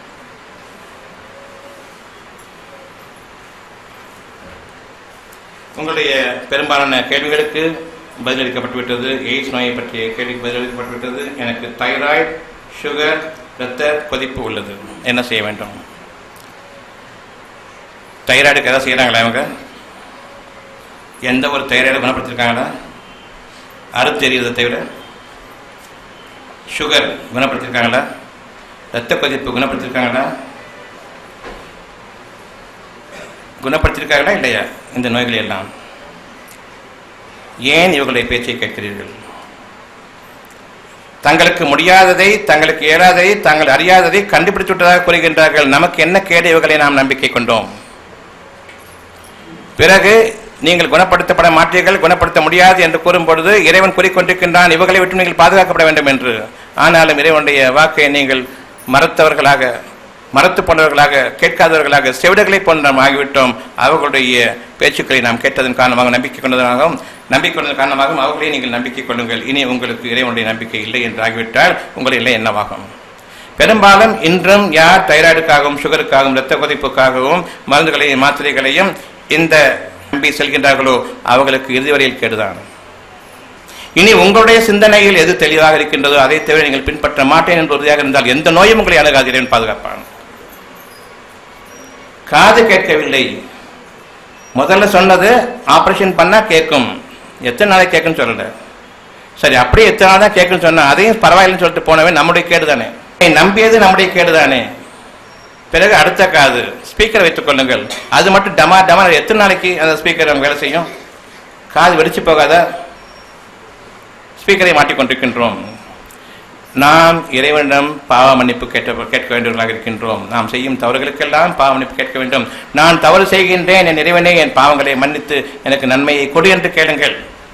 உங்களுடைய பெரும்பாலான கேள்விகளுக்கு பதிலளிக்கப்பட்டு விட்டது எய்ட்ஸ் நோயை பற்றிய கேள்விக்கு பதிலளிக்கப்பட்டு விட்டது எனக்கு தைராய்டு சுகர் இரத்த கொதிப்பு உள்ளது என்ன செய்ய வேண்டும் தைராய்டுக்கு எதாவது செய்கிறாங்களா இவங்க எந்த ஒரு தைராய்டு குணப்படுத்திருக்காங்களா அறுத்து எறியதை தவிர சுகர் குணப்படுத்திருக்காங்களா இரத்த கொதிப்பு குணப்படுத்திருக்காங்களா குணப்படுத்தியிருக்காங்களா இல்லையா இந்த நோய்களை எல்லாம் ஏன் இவர்களுடைய பேச்சை கேட்கிறீர்கள் தங்களுக்கு முடியாததை தங்களுக்கு இயலாததை தாங்கள் அறியாததை கண்டுபிடித்து விட்டதாக கூறுகின்றார்கள் நமக்கு என்ன கேடு இவர்களை நாம் நம்பிக்கை கொண்டோம் பிறகு நீங்கள் குணப்படுத்தப்பட மாட்டீர்கள் குணப்படுத்த முடியாது என்று கூறும் பொழுது இறைவன் கூறிக்கொண்டிருக்கின்றான் இவர்களை விட்டு நீங்கள் பாதுகாக்கப்பட வேண்டும் என்று ஆனாலும் இறைவனுடைய வாக்கை நீங்கள் மறுத்தவர்களாக மறுத்து போனவர்களாக கேட்காதவர்களாக செவிடர்களை போன்று நாம் ஆகிவிட்டோம் அவர்களுடைய பேச்சுக்களை நாம் கேட்டதன் காரணமாக நம்பிக்கை கொண்டதனாகவும் நம்பிக்கை கொண்டதன் காரணமாகவும் அவர்களே நீங்கள் நம்பிக்கை கொள்ளுங்கள் இனி உங்களுக்கு இறைவனுடைய நம்பிக்கை இல்லை என்று ஆகிவிட்டால் உங்கள் இல்லை என்னவாகும் பெரும்பாலும் இன்றும் யார் தைராய்டுக்காகவும் சுகருக்காகவும் இரத்த கொதிப்புக்காகவும் மருந்துகளையும் மாத்திரைகளையும் இந்த நம்பி செல்கின்றார்களோ அவர்களுக்கு இறுதி வரையில் கேடுதான் இனி உங்களுடைய சிந்தனையில் எது தெளிவாக இருக்கின்றதோ அதை தவிர நீங்கள் பின்பற்ற மாட்டேன் என்று உறுதியாக இருந்தால் எந்த நோயும் உங்களை அணுகாது இறைவன் பாதுகாப்பான் காது கேட்கவில்லை முதல்ல சொன்னது ஆபரேஷன் பண்ணா கேட்கும் எத்தனை நாளைக்கு கேட்குன்னு சொல்லல சரி அப்படியே எத்தனை நாள் தான் கேட்குன்னு சொன்னா அதையும் பரவாயில்லைன்னு சொல்லிட்டு போனவே நம்முடைய கேடு தானே நம்பியது நம்முடைய கேடு தானே பிறகு அடுத்த காது ஸ்பீக்கர் வைத்துக் கொள்ளுங்கள் அது மட்டும் டமா டமா எத்தனை நாளைக்கு அந்த ஸ்பீக்கர் வேலை செய்யும் காது வெடிச்சு போகாதா ஸ்பீக்கரை மாட்டிக்கொண்டிருக்கின்றோம் நாம் இறைவனிடம் பாவ மன்னிப்பு கேட்ட கேட்க வேண்டியவர்களாக இருக்கின்றோம் நாம் செய்யும் தவறுகளுக்கெல்லாம் பாவ மன்னிப்பு கேட்க வேண்டும் நான் தவறு செய்கின்றேன் என் இறைவனே என் பாவங்களை மன்னித்து எனக்கு நன்மையை கொடு என்று கேளுங்கள்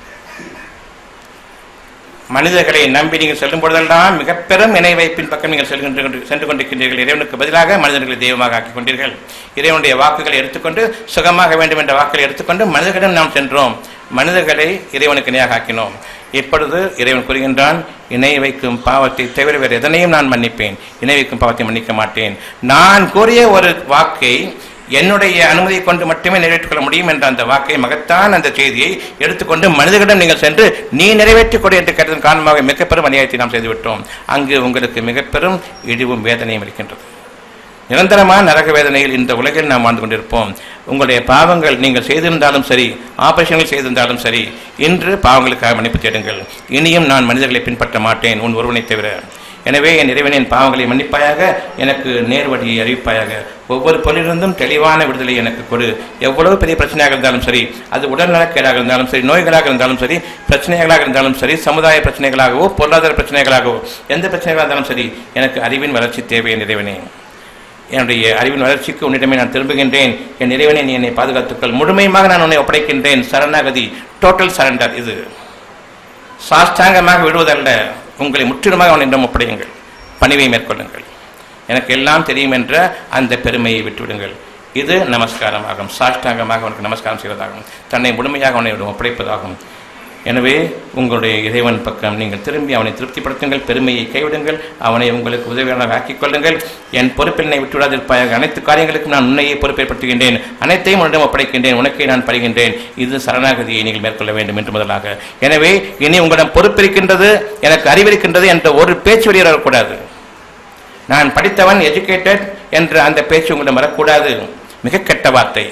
மனிதர்களை நம்பி நீங்கள் செல்லும் பொழுதெல்லாம் மிக பெரும் இணை வைப்பின் பக்கம் நீங்கள் செல்கின்ற சென்று கொண்டிருக்கின்றீர்கள் இறைவனுக்கு பதிலாக மனிதர்களை தெய்வமாக ஆக்கிக் கொண்டீர்கள் இறைவனுடைய வாக்குகளை எடுத்துக்கொண்டு சுகமாக வேண்டும் என்ற வாக்குகளை எடுத்துக்கொண்டு மனிதர்களிடம் நாம் சென்றோம் மனிதர்களை இறைவனுக்கு இணையாக ஆக்கினோம் இப்பொழுது இறைவன் கூறுகின்றான் இணை வைக்கும் பாவத்தை தவிர வேறு எதனையும் நான் மன்னிப்பேன் இணை வைக்கும் பாவத்தை மன்னிக்க மாட்டேன் நான் கூறிய ஒரு வாக்கை என்னுடைய அனுமதியை கொண்டு மட்டுமே நிறைவேற்றிக் கொள்ள முடியும் என்ற அந்த வாக்கை மகத்தான் அந்த செய்தியை எடுத்துக்கொண்டு மனிதர்களிடம் நீங்கள் சென்று நீ நிறைவேற்றிக் கொடு என்று கேட்டதன் காரணமாக மிக பெரும் அநியாயத்தை நாம் செய்துவிட்டோம் அங்கு உங்களுக்கு மிக பெரும் இழிவும் வேதனையும் இருக்கின்றது நிரந்தரமான நரக வேதனையில் இந்த உலகில் நாம் வாழ்ந்து கொண்டிருப்போம் உங்களுடைய பாவங்கள் நீங்கள் செய்திருந்தாலும் சரி ஆபரேஷன்கள் செய்திருந்தாலும் சரி இன்று பாவங்களுக்காக மன்னிப்பு தேடுங்கள் இனியும் நான் மனிதர்களை பின்பற்ற மாட்டேன் உன் ஒருவனை தவிர எனவே என் இறைவனின் பாவங்களை மன்னிப்பாயாக எனக்கு நேர்வழியை அறிவிப்பாயாக ஒவ்வொரு பொருளிலிருந்தும் தெளிவான விடுதலை எனக்கு கொடு எவ்வளவு பெரிய பிரச்சனையாக இருந்தாலும் சரி அது உடல்நலக்கேடாக இருந்தாலும் சரி நோய்களாக இருந்தாலும் சரி பிரச்சனைகளாக இருந்தாலும் சரி சமுதாய பிரச்சனைகளாகவோ பொருளாதார பிரச்சனைகளாகவோ எந்த பிரச்சனைகளாக இருந்தாலும் சரி எனக்கு அறிவின் வளர்ச்சி தேவை என் இறைவனே என்னுடைய அறிவின் வளர்ச்சிக்கு உன்னிடமே நான் திரும்புகின்றேன் என் இறைவனை நீ என்னை பாதுகாத்துக்கள் முழுமையுமாக நான் உன்னை ஒப்படைக்கின்றேன் சரணாகதி டோட்டல் சரண்டர் இது சாஷ்டாங்கமாக விடுவதல்ல உங்களை முற்றிலுமாக அவனிடம் ஒப்படையுங்கள் பணிவை மேற்கொள்ளுங்கள் எனக்கு எல்லாம் தெரியும் என்ற அந்த பெருமையை விட்டுவிடுங்கள் இது நமஸ்காரமாகும் சாஷ்டாங்கமாக அவனுக்கு நமஸ்காரம் செய்வதாகும் தன்னை முழுமையாக அவனை ஒப்படைப்பதாகும் எனவே உங்களுடைய இறைவன் பக்கம் நீங்கள் திரும்பி அவனை திருப்திப்படுத்துங்கள் பெருமையை கைவிடுங்கள் அவனை உங்களுக்கு உதவியாளராக ஆக்கிக் கொள்ளுங்கள் என் பொறுப்பினை விட்டுவிடாதிருப்பாயாக அனைத்து காரியங்களுக்கும் நான் உன்னையே பொறுப்பேற்படுத்துகின்றேன் அனைத்தையும் உன்னிடம் ஒப்படைக்கின்றேன் உனக்கே நான் படுகின்றேன் இது சரணாகதியை நீங்கள் மேற்கொள்ள வேண்டும் என்று முதலாக எனவே இனி உங்களிடம் பொறுப்பிருக்கின்றது எனக்கு அறிவிருக்கின்றது என்ற ஒரு பேச்சு வெளியே வரக்கூடாது நான் படித்தவன் எஜுகேட்டட் என்ற அந்த பேச்சு உங்களிடம் வரக்கூடாது மிக கெட்ட வார்த்தை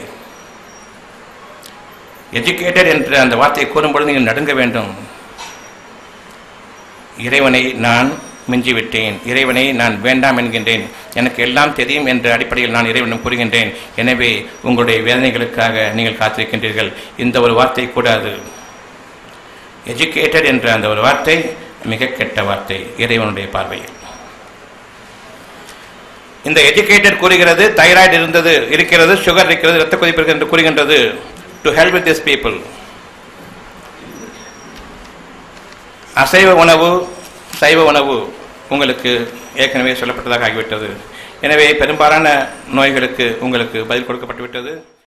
எஜுகேட்டட் என்ற அந்த வார்த்தையை கூறும்பொழுது நீங்கள் நடுங்க வேண்டும் இறைவனை நான் மிஞ்சிவிட்டேன் இறைவனை நான் வேண்டாம் என்கின்றேன் எனக்கு எல்லாம் தெரியும் என்ற அடிப்படையில் நான் இறைவனிடம் கூறுகின்றேன் எனவே உங்களுடைய வேதனைகளுக்காக நீங்கள் காத்திருக்கின்றீர்கள் இந்த ஒரு வார்த்தை கூடாது எஜுகேட்டட் என்ற அந்த ஒரு வார்த்தை மிக கெட்ட வார்த்தை இறைவனுடைய பார்வையில் இந்த எஜுகேட்டட் கூறுகிறது தைராய்டு இருந்தது இருக்கிறது சுகர் இருக்கிறது இரத்த கொதிப்பு இருக்கிறது என்று கூறுகின்றது to help with this people அசைவ உணவு சைவ உணவு உங்களுக்கு ஏற்கனவே சொல்லப்பட்டதாக ஆகிவிட்டது எனவே பெரும்பாலான நோய்களுக்கு உங்களுக்கு பதில் கொடுக்கப்பட்டு விட்டது